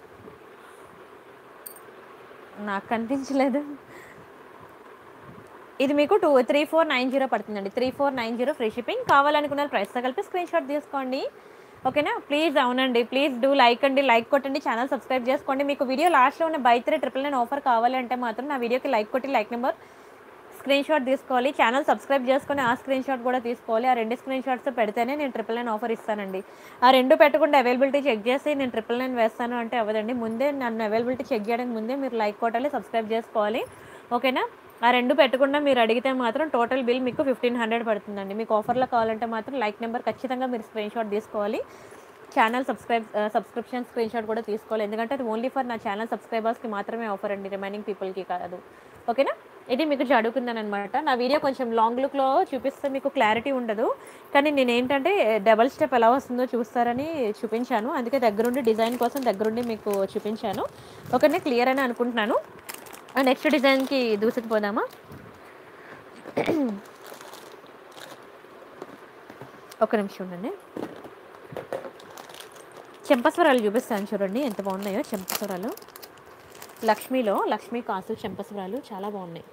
నాకు కనిపించలేదు ఇది మీకు two three four nine zero పడుతుందండి three four nine zero free shipping కావాలనుకున్న ప్రైస్తో కలిపి స్క్రీన్ షాట్ తీసుకోండి ఓకేనా ప్లీజ్ అవునండి ప్లీజ్ డూ లైక్ అండి లైక్ కొట్టండి ఛానల్ సబ్స్క్రైబ్ చేసుకోండి మీకు వీడియో లాస్ట్లో ఉన్న buy three triple nine offer కావాలంటే మాత్రం నా వీడియోకి లైక్ కొట్టి లైక్ నెంబర్ స్క్రీన్ షాట్ తీసుకోవాలి ఛానల్ సబ్స్క్రైబ్ చేసుకొని ఆ స్క్రీన్ షాట్ కూడా తీసుకోవాలి ఆ రెండు స్క్రీన్ షాట్స్ పెడితేనే నేను ట్రిపుల్ నైన్ ఆఫర్ ఇస్తానండి ఆ రెండు పెట్టకుండా అవైలబిలిటీ చెక్ చేసి నేను ట్రిపుల్ నైన్ వేస్తాను అంటే అవ్వదండి ముందే నన్ను అవైలబిలిటీ చెక్ చేయడానికి ముందే మీరు లైక్ కొట్టాలి సబ్స్క్రైబ్ చేసుకోవాలి ఓకేనా ఆ రెండు పెట్టకుండా మీరు అడిగితే మాత్రం టోటల్ బిల్ మీకు ఫిఫ్టీన్ హండ్రెడ్ పడుతుందండి మీకు ఆఫర్లో కావాలంటే మాత్రం లైక్ నెంబర్ ఖచ్చితంగా మీరు స్క్రీన్ షాట్ తీసుకోవాలి channel subscribe subscription screen shot కూడా తీసుకోవాలి ఎందుకంటే అది ఓన్లీ ఫర్ నా ఛానల్ సబ్స్క్రైబర్స్కి మాత్రమే ఆఫర్ అండి రిమైనింగ్ పీపుల్కి కాదు ఓకేనా ఇది మీకు జడుకుందని అనమాట నా వీడియో కొంచెం లాంగ్ లుక్లో చూపిస్తే మీకు క్లారిటీ ఉండదు కానీ నేను ఏంటంటే డబల్ స్టెప్ ఎలా వస్తుందో చూస్తారని చూపించాను అందుకే దగ్గరుండి డిజైన్ కోసం దగ్గరుండి మీకు చూపించాను ఓకేనా క్లియర్ అని అనుకుంటున్నాను నెక్స్ట్ డిజైన్కి దూసుకుపోదామా ఒక నిమిషం ఉండండి చెంపస్వరాలు చూపిస్తాను చూడండి ఎంత బాగున్నాయో చెంపస్వరాలు లక్ష్మీలో లక్ష్మీ కాసు చెంపస్వరాలు చాలా బాగున్నాయి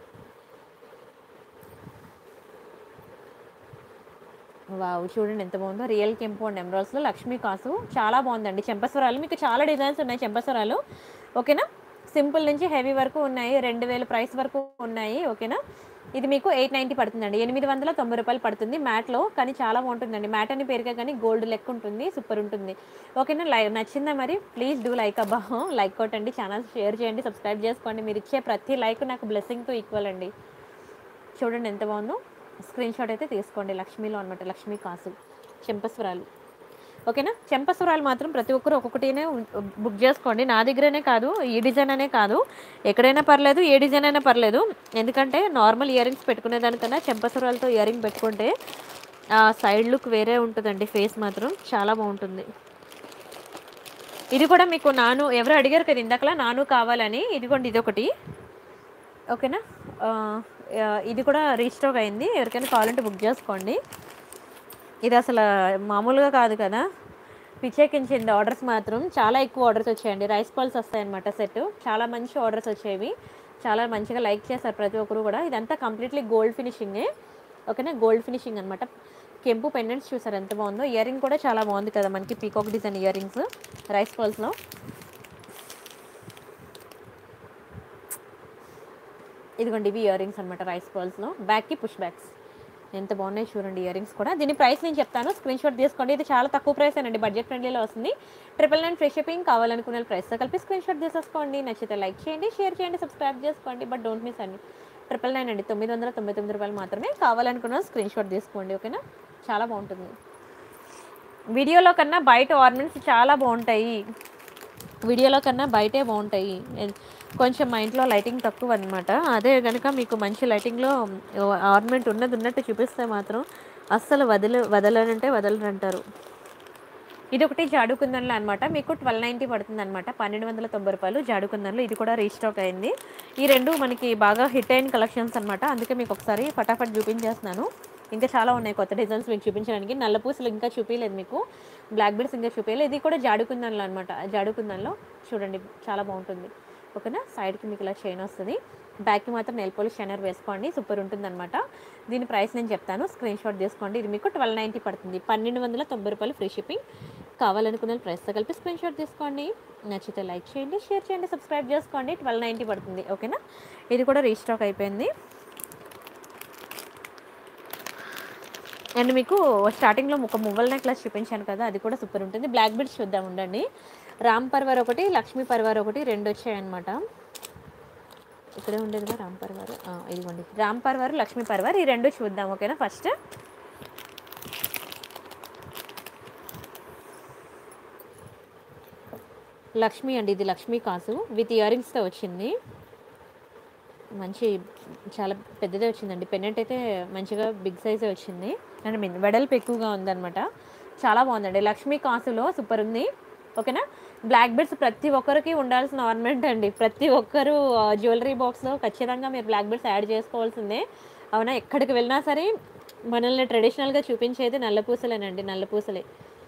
వావ్ చూడండి ఎంత బాగుందో రియల్ కెంపు అండ్ ఎమరాల్స్లో లక్ష్మీ కాసు చాలా బాగుందండి చెంపస్వరాలు మీకు చాలా డిజైన్స్ ఉన్నాయి చెంపస్వరాలు ఓకేనా సింపుల్ నుంచి హెవీ వరకు ఉన్నాయి రెండు వేల ప్రైస్ వరకు ఉన్నాయి ఓకేనా ఇది మీకు ఎయిట్ నైంటీ పడుతుందండి ఎనిమిది వందల తొంభై రూపాయలు పడుతుంది మ్యాట్లో కానీ చాలా బాగుంటుందండి మ్యాట్ అని పేరుగా కానీ గోల్డ్ లెక్క ఉంటుంది సూపర్ ఉంటుంది ఓకేనా లై నచ్చిందా మరి ప్లీజ్ డూ లైక్ అబ్బా లైక్ కొట్టండి ఛానల్ షేర్ చేయండి సబ్స్క్రైబ్ చేసుకోండి మీరు ఇచ్చే ప్రతి లైక్ నాకు బ్లెస్సింగ్తో ఈక్వల్ అండి చూడండి ఎంత బాగుందో స్క్రీన్ షాట్ అయితే తీసుకోండి లక్ష్మీలో అనమాట లక్ష్మీ కాసు చెంపస్వరాలు ఓకేనా చెంపస్వరాలు మాత్రం ప్రతి ఒక్కరు ఒక్కొక్కటినే ఉం- బుక్ చేసుకోండి నా దగ్గరనే కాదు ఈ డిజైన్ అనే కాదు ఎక్కడైనా పర్లేదు ఏ డిజైన్ అయినా పర్లేదు ఎందుకంటే నార్మల్ ఇయర్ రింగ్స్ పెట్టుకునే దానికన్నా చెంపస్వరాలతో ఇయర్ రింగ్ పెట్టుకుంటే ఆ సైడ్ లుక్ వేరే ఉంటుందండి ఫేస్ మాత్రం చాలా బాగుంటుంది ఇది కూడా మీకు నాను ఎవరు అడిగారు కదా ఇందాకలా నాను కావాలని ఇదిగోండి ఇది ఒకటి ఓకేనా ఆ, ఆ, ఇది కూడా రీస్టాక్ అయింది ఎవరికైనా కావాలంటే బుక్ చేసుకోండి ఇది అసలు మామూలుగా కాదు కదా పిచ్చెక్కించింది ఆర్డర్స్ మాత్రం చాలా ఎక్కువ ఆర్డర్స్ వచ్చాయండి రైస్ పాల్స్ వస్తాయన్నమాట సెట్ చాలా మంచి ఆర్డర్స్ వచ్చేవి చాలా మంచిగా లైక్ చేస్తారు ప్రతి ఒక్కరు కూడా ఇదంతా కంప్లీట్లీ గోల్డ్ ఫినిషింగే ఓకేనా గోల్డ్ ఫినిషింగ్ అనమాట కెంపు పెండెంట్స్ చూసారు ఎంత బాగుందో ఇయర్ రింగ్ కూడా చాలా బాగుంది కదా మనకి peacock design earrings rice పాల్స్లో ఇదిగోండి ఇవి ఇయర్ రింగ్స్ అనమాట రైస్ పర్ల్స్లో బ్యాక్కి పుష్ బ్యాక్స్ ఎంత బాగున్నాయి చూడండి ఇయర్ రింగ్స్ కూడా దీని ప్రైస్ నేను చెప్తాను స్క్రీన్ షాట్ తీసుకోండి ఇది చాలా తక్కువ ప్రైస్ అండి బడ్జెట్ ఫ్రెండ్లీలో వస్తుంది ట్రిపుల్ నైన్ ఫ్రీ షిప్పింగ్ కావాలనుకున్న ప్రైస్తో కలిపి స్క్రీన్ షాట్ తీసేసుకోండి నచ్చితే లైక్ చేయండి షేర్ చేయండి సబ్స్క్రైబ్ చేసుకోండి బట్ డోంట్ మిస్ అండి ట్రిపుల్ నైన్ అండి తొమ్మిది వందల తొంభై తొమ్మిది రూపాయలు మాత్రమే కావాలనుకున్న స్క్రీన్ షాట్ తీసుకోండి ఓకేనా చాలా బాగుంటుంది వీడియోలో కన్నా బయట ఆర్నమెంట్స్ చాలా బాగుంటాయి వీడియోలో కన్నా బయటే బాగుంటాయి ఎన్- కొంచెం మా ఇంట్లో లైటింగ్ తక్కువ అనమాట అదే కనుక మీకు మంచి లైటింగ్లో ఆర్నమెంట్ ఉన్నది ఉన్నట్టు చూపిస్తే మాత్రం అస్సలు వదిలి వదలనంటే వదలరంటారు ఇది ఒకటి జాడుకుందన్లో అనమాట మీకు ట్వెల్వ్ నైంటీ పడుతుంది అనమాట పన్నెండు వందల తొంభై రూపాయలు జాడుకుందన్లో ఇది కూడా రీస్టాక్ అయింది ఈ రెండు మనకి బాగా హిట్ అయిన కలెక్షన్స్ అనమాట అందుకే మీకు ఒకసారి ఫటాఫట్ చూపించేస్తున్నాను ఇంకా చాలా ఉన్నాయి కొత్త డిజైన్స్ మీకు చూపించడానికి నల్ల పూసలు ఇంకా చూపించలేదు మీకు బ్లాక్ బీడ్స్ ఇంకా చూపించలేదు ఇది కూడా జాడుకుందన్లో అనమాట జాడుకుందన్లో చూడండి చాలా బాగుంటుంది ఓకేనా సైడ్కి మీకు ఇలా చైన్ వస్తుంది బ్యాక్కి మాత్రం నెల్ పోలిష్ షైనర్ వేసుకోండి సూపర్ ఉంటుంది అనమాట దీని ప్రైస్ నేను చెప్తాను స్క్రీన్ షాట్ తీసుకోండి ఇది మీకు ట్వెల్వ్ నైంటీ పడుతుంది పన్నెండు వందల తొంభై రూపాయలు ఫ్రీ షిప్పింగ్ కావాలనుకున్న ప్రైస్తో కలిపి స్క్రీన్ షాట్ తీసుకోండి నచ్చితే లైక్ చేయండి షేర్ చేయండి సబ్స్క్రైబ్ చేసుకోండి ట్వెల్వ్ నైంటీ పడుతుంది ఓకేనా ఇది కూడా రీస్టాక్ అయిపోయింది అండ్ మీకు స్టార్టింగ్లో ఒక మువ్వల నెక్లెస్ చూపించాను కదా అది కూడా సూపర్ ఉంటుంది బ్లాక్ బీడ్స్ చూద్దాం ఉండండి రామ్ పర్వర్ ఒకటి లక్ష్మీ పర్వర్ ఒకటి రెండు వచ్చాయన్నమాట ఇక్కడే ఉండేది కదా రామ్ పర్వర్ ఆ, ఇదిగోండి రామ్ పర్వర్ లక్ష్మీ పర్వర్ ఈ రెండు చూద్దాం ఓకేనా ఫస్ట్ లక్ష్మి అండి ఇది లక్ష్మీ కాసు విత్ ఇయర్ రింగ్స్తో వచ్చింది మంచి చాలా పెద్దదే వచ్చిందండి పెన్నెంట్ అయితే మంచిగా బిగ్ సైజే వచ్చింది అండ్ మీన్ వెడల్పు ఎక్కువగా ఉందన్నమాట చాలా బాగుందండి లక్ష్మీ కాసులో సూపర్ ఉంది ఓకేనా బ్లాక్ బెడ్స్ ప్రతి ఒక్కరికి ఉండాల్సిన ఆర్నమెంట్ అండి ప్రతి ఒక్కరు జ్యువెలరీ బాక్స్లో ఖచ్చితంగా మీరు బ్లాక్ బెడ్స్ యాడ్ చేసుకోవాల్సిందే అవునా ఎక్కడికి వెళ్ళినా సరే మనల్ని ట్రెడిషనల్గా చూపించేది నల్లపూసలేనండి నల్లపూసలే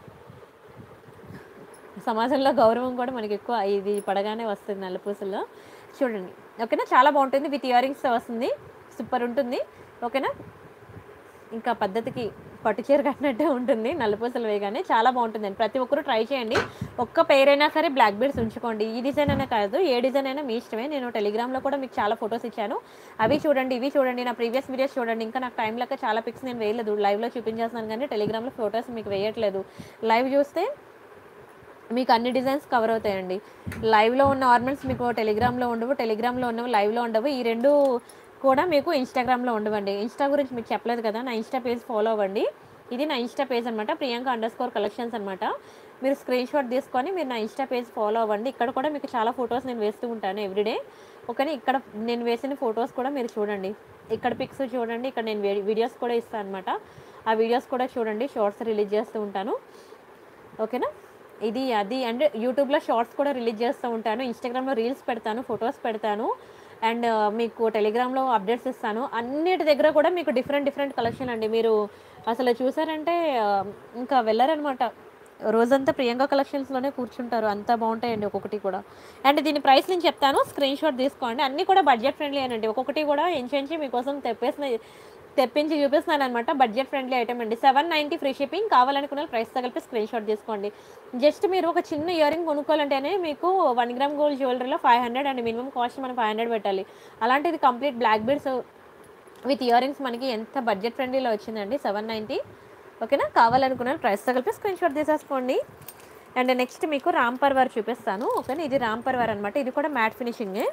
సమాజంలో గౌరవం కూడా మనకి ఎక్కువ ఇది పడగానే వస్తుంది నల్లపూసల్లో చూడండి ఓకేనా చాలా బాగుంటుంది విత్ ఇయర్ రింగ్స్ వస్తుంది సూపర్ ఉంటుంది ఓకేనా ఇంకా పద్ధతికి పట్టు చీర కట్టినట్టే ఉంటుంది నల్లపూసలు వేయగానే చాలా బాగుంటుందండి ప్రతి ఒక్కరు ట్రై చేయండి ఒక్క పేర్ అయినా సరే బ్లాక్ బీడ్స్ ఉంచుకోండి ఈ డిజైన్ అయినా కాదు ఏ డిజైన్ అయినా మీ ఇష్టమే నేను టెలిగ్రామ్లో కూడా మీకు చాలా ఫొటోస్ ఇచ్చాను అవి చూడండి ఇవి చూడండి నా ప్రీవియస్ వీడియోస్ చూడండి ఇంకా నాకు టైం లెక్క చాలా పిక్స్ నేను వేయలేదు లైవ్లో చూపించేస్తున్నాను కానీ టెలిగ్రామ్లో ఫొటోస్ మీకు వేయట్లేదు లైవ్ చూస్తే మీకు అన్ని డిజైన్స్ కవర్ అవుతాయండి లైవ్లో ఉన్న ఆర్నమెంట్స్ మీకు టెలిగ్రామ్లో ఉండవు టెలిగ్రామ్లో ఉన్నవి లైవ్లో ఉండవు ఈ రెండు కూడా మీకు ఇన్స్టాగ్రామ్లో ఉండవండి ఇన్స్టా గురించి మీకు చెప్పలేదు కదా నా ఇన్స్టా పేజ్ ఫాలో అవ్వండి ఇది నా ఇన్స్టా పేజ్ అనమాట ప్రియాంక అండర్ స్కోర్ కలెక్షన్స్ అనమాట మీరు స్క్రీన్ షాట్ తీసుకొని మీరు నా ఇన్స్టా పేజ్ ఫాలో అవ్వండి ఇక్కడ కూడా మీకు చాలా ఫొటోస్ నేను వేస్తూ ఉంటాను ఎవ్రీడే ఓకేనా ఇక్కడ నేను వేసిన ఫొటోస్ కూడా మీరు చూడండి ఇక్కడ పిక్స్ చూడండి ఇక్కడ నేను వీడియోస్ కూడా ఇస్తాను అనమాట ఆ వీడియోస్ కూడా చూడండి షార్ట్స్ రిలీజ్ చేస్తూ ఉంటాను ఓకేనా ఇది అది అండ్ యూట్యూబ్లో షార్ట్స్ కూడా రిలీజ్ చేస్తూ ఉంటాను ఇన్స్టాగ్రామ్లో రీల్స్ పెడతాను ఫొటోస్ పెడతాను అండ్ మీకు టెలిగ్రామ్లో అప్డేట్స్ ఇస్తాను అన్నిటి దగ్గర కూడా మీకు డిఫరెంట్ డిఫరెంట్ కలెక్షన్ అండి మీరు అసలు చూసారంటే ఆ, ఇంకా వెళ్ళరనమాట రోజంతా ప్రియాంక కలెక్షన్స్లోనే కూర్చుంటారు అంత బాగుంటాయండి ఒక్కొక్కటి కూడా అండ్ దీని ప్రైస్ నేను చెప్తాను స్క్రీన్ షాట్ తీసుకోండి అన్నీ కూడా బడ్జెట్ ఫ్రెండ్లీ అనండి ఒక్కొక్కటి కూడా ఎంచి మీకోసం తెప్పేసిన తెప్పించి చూపిస్తున్నాను అనమాట బడ్జెట్ ఫ్రెండ్లీ ఐటమ్ అండి సెవెన్ నైంటీ ఫ్రీ షిప్పింగ్ కావాలనుకున్న ప్రైస్ తగిలిపి స్క్రీన్ షాట్ తీసుకోండి జస్ట్ మీరు ఒక చిన్న ఇయర్ రింగ్ కొనుక్కోవాలంటేనే మీకు వన్ గ్రామ్ గోల్డ్ జ్యువెలరీలో ఫైవ్ హండ్రెడ్ అండి మినిమం కాస్ట్ మనం ఫైవ్ హండ్రెడ్ పెట్టాలి అలాంటిది complete black beads with year rings మనకి ఎంత బడ్జెట్ ఫ్రెండ్లీలో వచ్చిందండి సెవెన్ నైంటీ ఓకేనా కావాలనుకున్న ప్రైస్ తగిలిపి స్క్రీన్ షాట్ తీసేసుకోండి అండ్ నెక్స్ట్ మీకు రామ్ పర్వర్ చూపిస్తాను ఓకేనా ఇది రామ్ పర్వర్ అనమాట ఇది కూడా మ్యాట్ ఫినిషింగే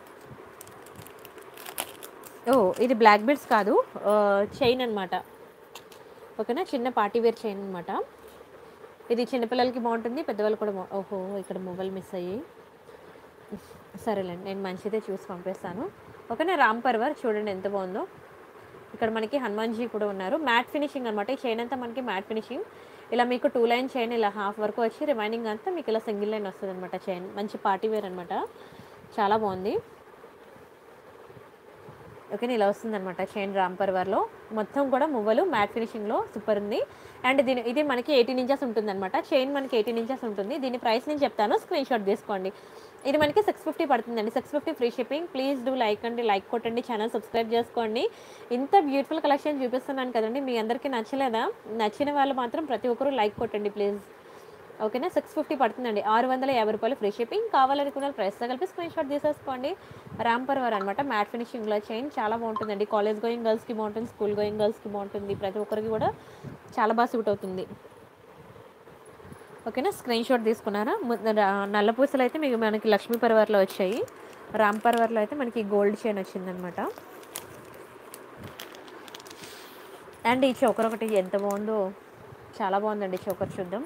ఓ ఇది బ్లాక్ బీడ్స్ కాదు చైన్ అనమాట ఓకేనా చిన్న పార్టీ వేర్ చైన్ అనమాట ఇది చిన్నపిల్లలకి బాగుంటుంది పెద్దవాళ్ళు కూడా బా ఓహో ఇక్కడ మొబైల్ మిస్ అయ్యి సరేలేండి నేను మంచిదే చూసి పంపిస్తాను ఓకేనా రామ్ పర్వర్ చూడండి ఎంత బాగుందో ఇక్కడ మనకి హనుమాన్జీ కూడా ఉన్నారు మ్యాట్ ఫినిషింగ్ అనమాట ఈ చైన్ అంతా మనకి మ్యాట్ ఫినిషింగ్ ఇలా మీకు టూ లైన్ చైన్ ఇలా హాఫ్ వరకు వచ్చి రిమైనింగ్ అంతా మీకు ఇలా సింగిల్ లైన్ వస్తుంది అనమాట చైన్ మంచి పార్టీ వేర్ అనమాట చాలా బాగుంది ఓకే ఇలా వస్తుంది అనమాట చైన్ రామ్ పర్వర్లో మొత్తం కూడా మువ్వలు మ్యాట్ ఫినిషింగ్లో సూపర్ ఉంది అండ్ దీని ఇది మనకి ఎయిటీన్ ఇంచెస్ ఉంటుంది అనమాట చైన్ మనకి ఎయిటీన్ ఇంచెస్ ఉంటుంది దీని ప్రైస్ నేను చెప్తాను స్క్రీన్ షాట్ తీసుకోండి ఇది మనకి సిక్స్ ఫిఫ్టీ పడుతుందండి six fifty free shipping please do like అండి లైక్ కొట్టండి ఛానల్ సబ్స్క్రైబ్ చేసుకోండి ఇంత బ్యూటిఫుల్ కలెక్షన్ చూపిస్తున్నాను కదండి మీ అందరికీ నచ్చలేదా నచ్చిన వాళ్ళు మాత్రం ప్రతి ఒక్కరూ లైక్ కొట్టండి ప్లీజ్ ఓకేనా సిక్స్ ఫిఫ్టీ పడుతుందండి ఆరు వందల యాభై రూపాయలు ఫ్రీ షిప్పింగ్ కావాలనుకున్న ప్రైస్ కలిపి స్క్రీన్ షాట్ తీసేసుకోండి రామ్ పర్వర్ అనమాట మ్యాట్ ఫినిషింగ్లో చైన్ చాలా బాగుంటుందండి కాలేజ్ గోయింగ్ గర్ల్స్కి బాగుంటుంది స్కూల్ గోయింగ్ గర్ల్స్కి బాగుంటుంది ప్రతి ఒక్కరికి కూడా చాలా బాగా సూట్ అవుతుంది ఓకేనా స్క్రీన్ షాట్ తీసుకున్నారా ము- రా- నల్ల పూసలు అయితే మీకు మనకి లక్ష్మీ పర్వర్లో వచ్చాయి రామ్ పర్వర్లో అయితే మనకి గోల్డ్ చైన్ వచ్చిందనమాట అండ్ ఈ చోకర్ ఒకటి ఎంత బాగుందో చాలా బాగుందండి చోకర్ చూద్దాం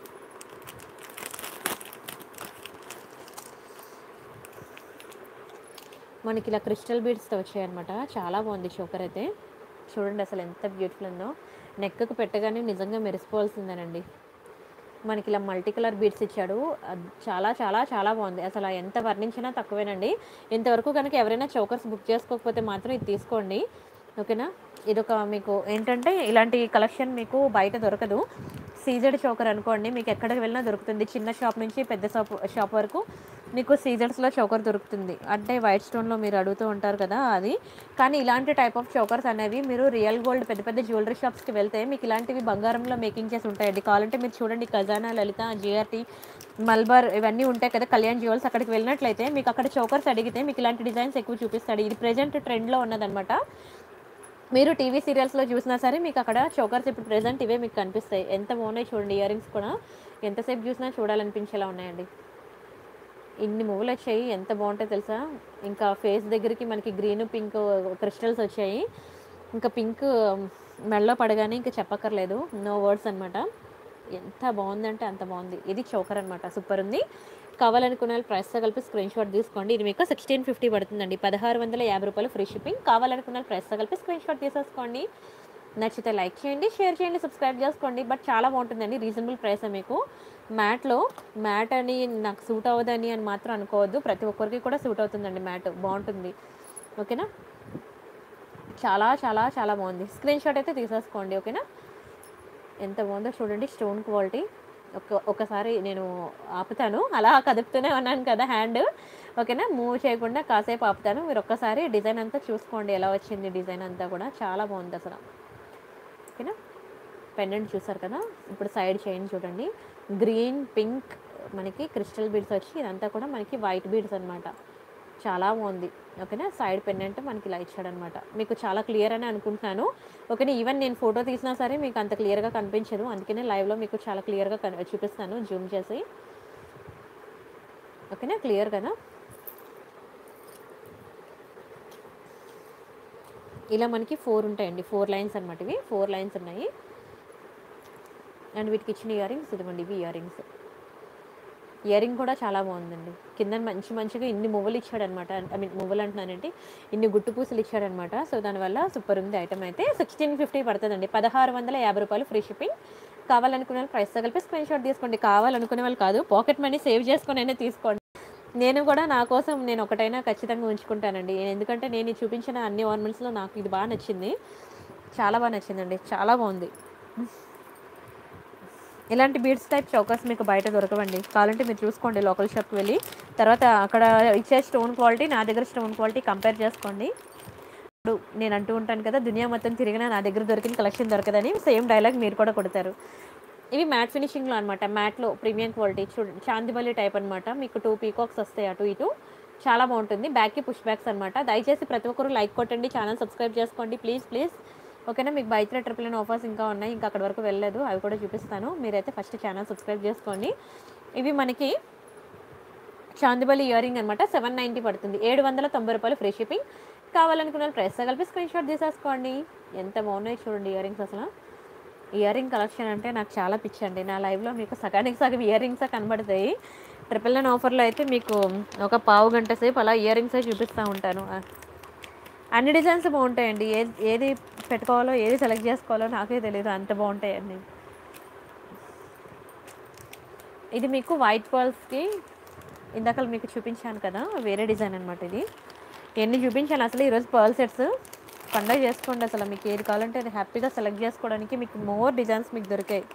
మనకి ఇలా క్రిస్టల్ బీడ్స్తో వచ్చాయన్నమాట చాలా బాగుంది చోకర్ అయితే చూడండి అసలు ఎంత బ్యూటిఫుల్ ఉందో నెక్కు పెట్టగానే నిజంగా మెరిసిపోవాల్సిందేనండి మనకి ఇలా మల్టీ కలర్ బీడ్స్ ఇచ్చాడు అది చాలా చాలా చాలా బాగుంది అసలు ఎంత వర్ణించినా తక్కువేనండి ఇంతవరకు కనుక ఎవరైనా చోకర్స్ బుక్ చేసుకోకపోతే మాత్రం ఇది తీసుకోండి ఓకేనా ఇదొక మీకు ఏంటంటే ఇలాంటి కలెక్షన్ మీకు బయట దొరకదు సీజెడ్ చోకర్ అనుకోండి మీకు ఎక్కడికి వెళ్ళినా దొరుకుతుంది చిన్న షాప్ నుంచి పెద్ద షాప్ షాప్ వరకు మీకు సీజర్స్లో చోకర్ దొరుకుతుంది అంటే వైట్ స్టోన్లో మీరు అడుగుతూ ఉంటారు కదా అది కానీ ఇలాంటి టైప్ ఆఫ్ చోకర్స్ అనేవి మీరు రియల్ గోల్డ్ పెద్ద పెద్ద జ్యువెలరీ షాప్స్కి వెళ్తే మీకు ఇలాంటివి బంగారంలో మేకింగ్ చేసి ఉంటాయండి కావాలంటే మీరు చూడండి ఖజానా లలిత జిఆర్టీ మల్బార్ ఇవన్నీ ఉంటాయి కదా కళ్యాణ్ జ్యువెల్స్ అక్కడికి వెళ్ళినట్లయితే మీకు అక్కడ చోకర్స్ అడిగితే మీకు ఇలాంటి డిజైన్స్ ఎక్కువ చూపిస్తాడు ఇది ప్రెజెంట్ ట్రెండ్లో ఉన్నదన్నమాట మీరు టీవీ సీరియల్స్లో చూసినా సరే మీకు అక్కడ చోకర్స్ ఇప్పుడు ప్రెజెంట్ ఇవే మీకు కనిపిస్తాయి ఎంత బాగున్నాయి చూడండి ఇయర్ రింగ్స్ కూడా ఎంతసేపు చూసినా చూడాలనిపించేలా ఉన్నాయండి ఇన్ని మువ్వులు వచ్చాయి ఎంత బాగుంటాయి తెలుసా ఇంకా ఫేస్ దగ్గరికి మనకి గ్రీన్ పింక్ క్రిస్టల్స్ వచ్చాయి ఇంకా పింక్ మెడలో పడగానే ఇంకా చెప్పక్కర్లేదు నో వర్డ్స్ అనమాట ఎంత బాగుందంటే అంత బాగుంది ఇది చోకర్ అనమాట సూపర్ ఉంది కావాలనుకున్న వాళ్ళు ప్రైస్తో కలిపి స్క్రీన్ షాట్ తీసుకోండి ఇది మీకు సిక్స్టీన్ ఫిఫ్టీ పడుతుందండి పదహారు వందల యాభై రూపాయలు ఫ్రీ షిప్పింగ్ కావాలనుకున్న వాళ్ళు ప్రైస్తో కలిపి స్క్రీన్ షాట్ తీసేసుకోండి నచ్చితే లైక్ చేయండి షేర్ చేయండి సబ్స్క్రైబ్ చేసుకోండి బట్ చాలా బాగుంటుందండి రీజనబుల్ ప్రైస్ మీకు మ్యాట్లో మ్యాట్ అని నాకు సూట్ అవ్వదని అని మాత్రం అనుకోవద్దు ప్రతి ఒక్కరికి కూడా సూట్ అవుతుందండి మ్యాట్ బాగుంటుంది ఓకేనా చాలా చాలా చాలా బాగుంది స్క్రీన్ షాట్ అయితే తీసేసుకోండి ఓకేనా ఎంత బాగుందో చూడండి స్టోన్ క్వాలిటీ ఒక ఒకసారి నేను ఆపుతాను అలా కదుపుతూనే ఉన్నాను కదా హ్యాండ్ ఓకేనా మూవ్ చేయకుండా కాసేపు ఆపుతాను మీరు ఒక్కసారి డిజైన్ అంతా చూసుకోండి ఎలా వచ్చింది డిజైన్ అంతా కూడా చాలా బాగుంది అసలు ఓకేనా పెండెంట్ చూసారు కదా ఇప్పుడు సైడ్ చైన్ చూడండి గ్రీన్ పింక్ మనకి క్రిస్టల్ బీడ్స్ వచ్చి ఇదంతా కూడా మనకి వైట్ బీడ్స్ అన్నమాట చాలా బాగుంది ఓకేనా సైడ్ పెండెంట్ మనకి ఇలా ఇచ్చాడనమాట మీకు చాలా క్లియర్ అని అనుకుంటున్నాను ఓకేనా ఈవెన్ నేను ఫోటో తీసినా సరే మీకు అంత క్లియర్గా కనిపించదు అందుకనే లైవ్లో మీకు చాలా క్లియర్గా కని చూపిస్తాను జూమ్ చేసి ఓకేనా క్లియర్ కదా ఇలా మనకి ఫోర్ ఉంటాయండి ఫోర్ లైన్స్ అనమాట ఇవి ఫోర్ లైన్స్ ఉన్నాయి అండ్ వీటికి ఇచ్చిన ఇయర్ రింగ్స్ ఇదిగోండి ఇవి ఇయర్ రింగ్స్ ఇయర్ రింగ్ కూడా చాలా బాగుందండి కింద మంచి మంచిగా ఇన్ని మువ్వలు ఇచ్చాడనమాట ఐ మీన్ మువ్వలు అంటున్నానంటే ఇన్ని గుట్టు పూసలు ఇచ్చాడనమాట సో దానివల్ల సూపర్ ఉంది ఐటమ్ అయితే సిక్స్టీన్ ఫిఫ్టీ పడుతుందండి పదహారు వందల యాభై రూపాయలు ఫ్రీ షిప్పింగ్ కావాలనుకునే వాళ్ళు ప్రైస్ కలిపి స్క్రీన్ షాట్ తీసుకోండి కావాలనుకునే వాళ్ళు కాదు పాకెట్ మనీ సేవ్ చేసుకొని అయినా తీసుకోండి నేను కూడా నా కోసం నేను ఒకటైనా ఖచ్చితంగా ఉంచుకుంటానండి ఎందుకంటే నేను ఈ చూపించిన అన్ని ఆర్నమెంట్స్లో నాకు ఇది బాగా నచ్చింది చాలా బాగా నచ్చిందండి చాలా బాగుంది ఇలాంటి బీడ్స్ టైప్ చౌకస్ మీకు బయట దొరకవండి కావాలంటే మీరు చూసుకోండి లోకల్ షాప్కి వెళ్ళి తర్వాత అక్కడ ఇచ్చే స్టోన్ క్వాలిటీ నా దగ్గర స్టోన్ క్వాలిటీ కంపేర్ చేసుకోండి ఇప్పుడు నేను అంటూ ఉంటాను కదా దునియా మొత్తం తిరిగినా నా దగ్గర దొరికిన కలెక్షన్ దొరకదని సేమ్ డైలాగ్ మీరు కూడా కొడతారు ఇవి మ్యాట్ ఫినిషింగ్లో అనమాట మ్యాట్లో ప్రీమియం క్వాలిటీ చూడండి చాందిబల్లి టైప్ అనమాట మీకు టూ పీకాక్స్ వస్తాయి అటు ఇటు చాలా బాగుంటుంది బ్యాక్కి పుష్ బ్యాక్స్ అనమాట దయచేసి ప్రతి ఒక్కరు లైక్ కొట్టండి ఛానల్ సబ్స్క్రైబ్ చేసుకోండి ప్లీజ్ ప్లీజ్ ఓకేనా మీకు buy three triple nine offers ఇంకా ఉన్నాయి ఇంకా అక్కడ వరకు వెళ్ళలేదు అవి కూడా చూపిస్తాను మీరైతే ఫస్ట్ ఛానల్ సబ్స్క్రైబ్ చేసుకోండి ఇవి మనకి చాందిబలి ఇయర్ రింగ్ అనమాట సెవెన్ నైంటీ పడుతుంది ఏడు వందల తొంభై రూపాయలు ఫ్రీ షిప్పింగ్ కావాలనుకున్న ప్రైస్ కలిపి స్క్రీన్ షాట్ తీసేసుకోండి ఎంత బాగున్నాయి చూడండి ఇయర్ రింగ్స్ అసలు ఇయర్ రింగ్ కలెక్షన్ అంటే నాకు చాలా పిచ్చి అండి నా లైవ్లో మీకు సగానికి సగం ఇయర్ రింగ్సే కనబడతాయి ట్రిపుల్ నైన్ ఆఫర్లో అయితే మీకు ఒక పావు గంట సేపు అలా ఇయర్ రింగ్సే చూపిస్తూ ఉంటాను అన్ని డిజైన్స్ బాగుంటాయండి ఏది ఏది పెట్టుకోవాలో ఏది సెలెక్ట్ చేసుకోవాలో నాకే తెలియదు అంత బాగుంటాయండి ఇది మీకు వైట్ పర్ల్స్కి ఇందాక మీకు చూపించాను కదా వేరే డిజైన్ అనమాట ఇది ఎన్ని చూపించాను అసలు ఈరోజు పర్ల్ సెట్స్ పండగ చేసుకోండి అసలు మీకు ఏది కావాలంటే అది హ్యాపీగా సెలెక్ట్ చేసుకోవడానికి మీకు మోర్ డిజైన్స్ మీకు దొరికాయి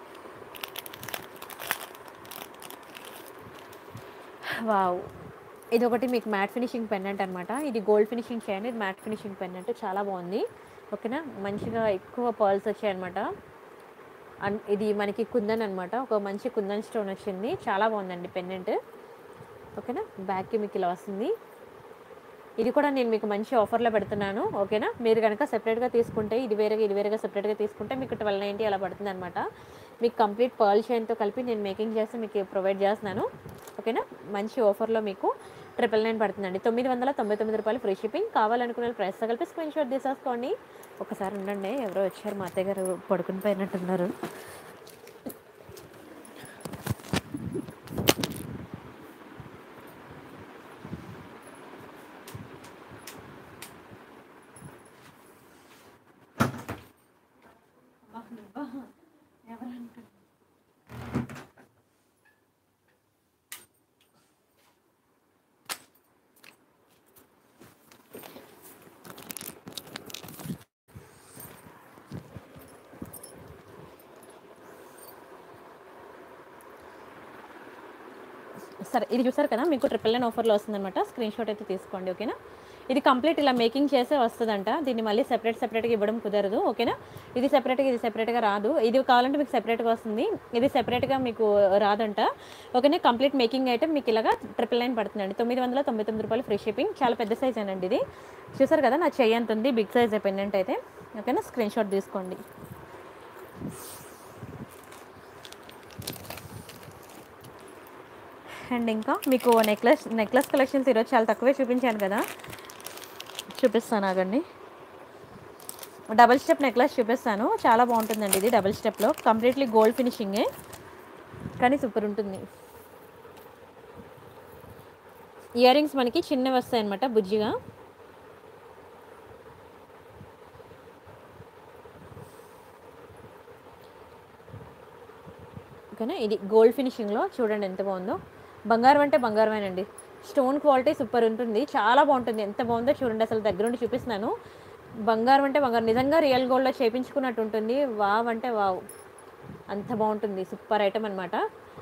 వావ్ ఇది ఒకటి మీకు మ్యాట్ ఫినిషింగ్ పెన్నెంట్ అనమాట ఇది గోల్డ్ ఫినిషింగ్ చేయండి ఇది మ్యాట్ ఫినిషింగ్ పెన్నెంట్ చాలా బాగుంది ఓకేనా మంచిగా ఎక్కువ పర్ల్స్ వచ్చాయన్నమాట అన్- ఇది మనకి కుందన్ అనమాట ఒక మంచి కుందన్ స్టోన్ వచ్చింది చాలా బాగుందండి పెన్నెంట్ ఓకేనా బ్యాక్కి మీకు ఇలా వస్తుంది ఇది కూడా నేను మీకు మంచి ఆఫర్లో పెడుతున్నాను ఓకేనా మీరు కనుక సెపరేట్గా తీసుకుంటే ఇది వేరేగా ఇది వేరేగా సెపరేట్గా తీసుకుంటే మీకు ట్వెల్వ్ నైంటీ అలా పడుతుంది అనమాట మీకు కంప్లీట్ పర్ల్ చైన్తో కలిపి నేను మేకింగ్ చేసి మీకు ప్రొవైడ్ చేస్తున్నాను ఓకేనా మంచి ఆఫర్లో మీకు ట్రిపుల్ నైన్ పడుతుందండి తొమ్మిది వందల తొంభై తొమ్మిది రూపాయలు ఫ్రీ షిప్పింగ్ కావాలనుకున్న ప్రైస్ కలిపి స్క్రీన్ షాట్ తీసేసుకోండి ఒకసారి ఉండండి ఎవరో వచ్చారు మా అత్తయ్య గారు పడుకుని పోయినట్టున్నారు సరే ఇది చూసారు కదా మీకు ట్రిపుల్ నైన్ ఆఫర్లో వస్తుందన్నమాట స్క్రీన్ షాట్ అయితే తీసుకోండి ఓకేనా ఇది కంప్లీట్ ఇలా మేకింగ్ చేసే వస్తుందంట దీన్ని మళ్ళీ సెపరేట్ సెపరేట్గా ఇవ్వడం కుదరదు ఓకేనా ఇది సెపరేట్గా ఇది సెపరేట్గా రాదు ఇది కావాలంటే మీకు సెపరేట్గా వస్తుంది ఇది సెపరేట్గా మీకు రాదంట ఓకేనా కంప్లీట్ మేకింగ్ ఐటమ్ మీకు ఇలాగా ట్రిపుల్ నైన్ పడుతుందండి తొమ్మిది వందల తొంభై తొమ్మిది రూపాయలు ఫ్రీ షిప్పింగ్ చాలా పెద్ద సైజ్ అండి ఇది చూసారు కదా నా చెయ్యి అంత ఉంది బిగ్ సైజ్ పెండెంట్ అయితే ఓకేనా స్క్రీన్ షాట్ తీసుకోండి అండ్ ఇంకా మీకు నెక్లెస్ నెక్లెస్ కలెక్షన్స్ ఈరోజు చాలా తక్కువే చూపించాను కదా చూపిస్తాను ఆగండి డబల్ స్టెప్ నెక్లెస్ చూపిస్తాను చాలా బాగుంటుందండి ఇది డబల్ స్టెప్లో కంప్లీట్లీ గోల్డ్ ఫినిషింగే కానీ సూపర్ ఉంటుంది ఇయర్ రింగ్స్ మనకి చిన్నవి వస్తాయి అనమాట బుజ్జిగా ఓకేనా ఇది గోల్డ్ ఫినిషింగ్లో చూడండి ఎంత బాగుందో బంగారం అంటే బంగారమేనండి స్టోన్ క్వాలిటీ సూపర్ ఉంటుంది చాలా బాగుంటుంది ఎంత బాగుందో చూడండి అసలు దగ్గరుండి చూపిస్తున్నాను బంగారం అంటే బంగారం నిజంగా రియల్ గోల్డ్లో చేపించుకున్నట్టు ఉంటుంది వావ్ అంటే వావ్ అంత బాగుంటుంది సూపర్ ఐటమ్ అనమాట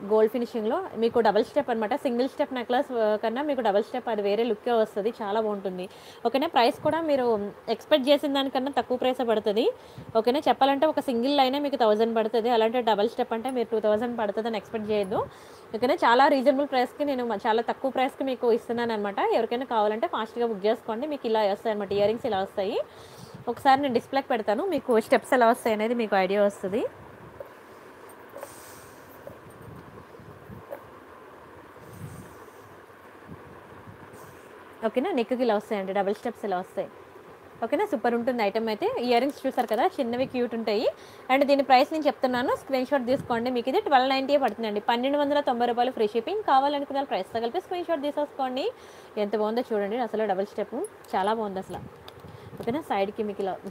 గోల్డ్ ఫినిషింగ్లో మీకు డబల్ స్టెప్ అనమాట సింగిల్ స్టెప్ నెక్లెస్ కన్నా మీకు డబల్ స్టెప్ అది వేరే లుక్కే వస్తుంది చాలా బాగుంటుంది ఓకేనా ప్రైస్ కూడా మీరు ఎక్స్పెక్ట్ చేసిన దానికన్నా తక్కువ ప్రైస్ పడుతుంది ఓకేనా చెప్పాలంటే ఒక సింగిల్ లైనే మీకు థౌసండ్ పడుతుంది అలాంటి డబల్ స్టెప్ అంటే మీరు టూ థౌసండ్ పడుతుందని ఎక్స్పెక్ట్ చేయొద్దు ఓకేనా చాలా రీజనబుల్ ప్రైస్కి నేను మ- చాలా తక్కువ ప్రైస్కి మీకు ఇస్తున్నాను అనమాట ఎవరికైనా కావాలంటే ఫాస్ట్గా బుక్ చేసుకోండి మీకు ఇలా వస్తాయి అనమాట ఇయర్ రింగ్స్ ఇలా వస్తాయి ఒకసారి నేను డిస్ప్లేకి పెడతాను మీకు స్టెప్స్ ఎలా వస్తాయి అనేది మీకు ఐడియా వస్తుంది ఓకేనా నెక్కి ఇలా వస్తాయండి డబుల్ స్టెప్స్ ఇలా వస్తాయి ఓకేనా సూపర్ ఉంటుంది ఐటమ్ అయితే ఇయర్ రింగ్స్ చూసారు కదా చిన్నవి క్యూట్ ఉంటాయి అండ్ దీని ప్రైస్ నేను చెప్తున్నాను స్క్రీన్ షాట్ తీసుకోండి మీకు ఇది ట్వెల్వ్ నైంటీ పడుతుందండి పన్నెండు వందల తొంభై రూపాయలు ఫ్రీ షిప్పింగ్ కావాలనుకున్న ప్రైస్తో కలిపి స్క్రీన్ షాట్ తీసేసుకోండి ఎంత బాగుందో చూడండి అసలు డబుల్ స్టెప్ చాలా బాగుంది అసలు ఓకేనా సైడ్కి మీకు ఇలా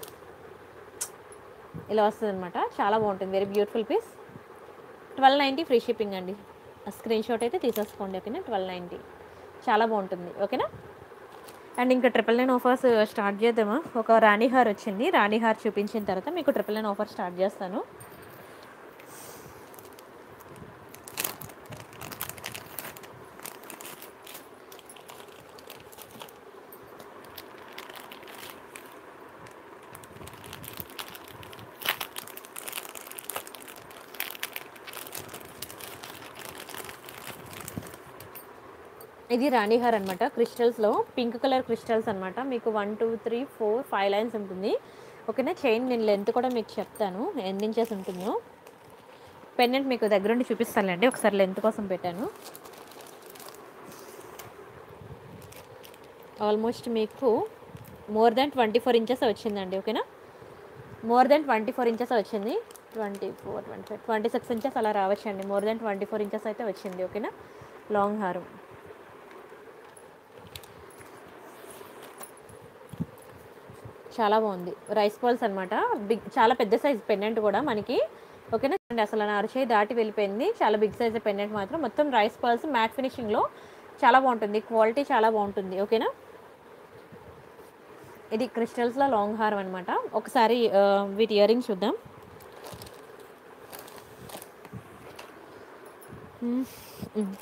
ఇలా వస్తుంది అనమాట చాలా బాగుంటుంది very beautiful piece twelve ninety free shipping అండి స్క్రీన్ షాట్ అయితే తీసేసుకోండి ఓకేనా ట్వెల్వ్ నైంటీ చాలా బాగుంటుంది ఓకేనా అండ్ ఇంకా ట్రిపుల్ నైన్ ఆఫర్స్ స్టార్ట్ చేద్దామా ఒక రాణి హార్ వచ్చింది రాణి హార్ చూపించిన తర్వాత మీకు ట్రిపుల్ నైన్ ఆఫర్ స్టార్ట్ చేస్తాను ఇది రాణిహార్ అనమాట క్రిస్టల్స్లో పింక్ కలర్ క్రిస్టల్స్ అనమాట మీకు one two three four five lines ఉంటుంది ఓకేనా చైన్ నేను లెంత్ కూడా మీకు చెప్తాను ఎన్ని ఇంచెస్ ఉంటుందో పెన్నెంట్ మీకు దగ్గరుండి చూపిస్తానులేండి ఒకసారి లెంత్ కోసం పెట్టాను ఆల్మోస్ట్ మీకు more than twenty four inches వచ్చిందండి ఓకేనా more than twenty four inches వచ్చింది twenty four twenty five twenty six inches అలా రావచ్చండి more than twenty four inches అయితే వచ్చింది ఓకేనా లాంగ్ హారం చాలా బాగుంది రైస్ బాల్స్ అనమాట బిగ్ చాలా పెద్ద సైజ్ పెండెంట్ కూడా మనకి ఓకేనా చూడండి అసలు నా అరచేయి దాటి వెళ్ళిపోయింది చాలా బిగ్ సైజ్ పెండెంట్ మాత్రం మొత్తం రైస్ బాల్స్ మ్యాట్ ఫినిషింగ్లో చాలా బాగుంటుంది క్వాలిటీ చాలా బాగుంటుంది ఓకేనా ఇది క్రిస్టల్స్లో లాంగ్ హారం అనమాట ఒకసారి ఆ, వీటి ఇయర్ రింగ్స్ చూద్దాం మ్మ్. మ్మ్.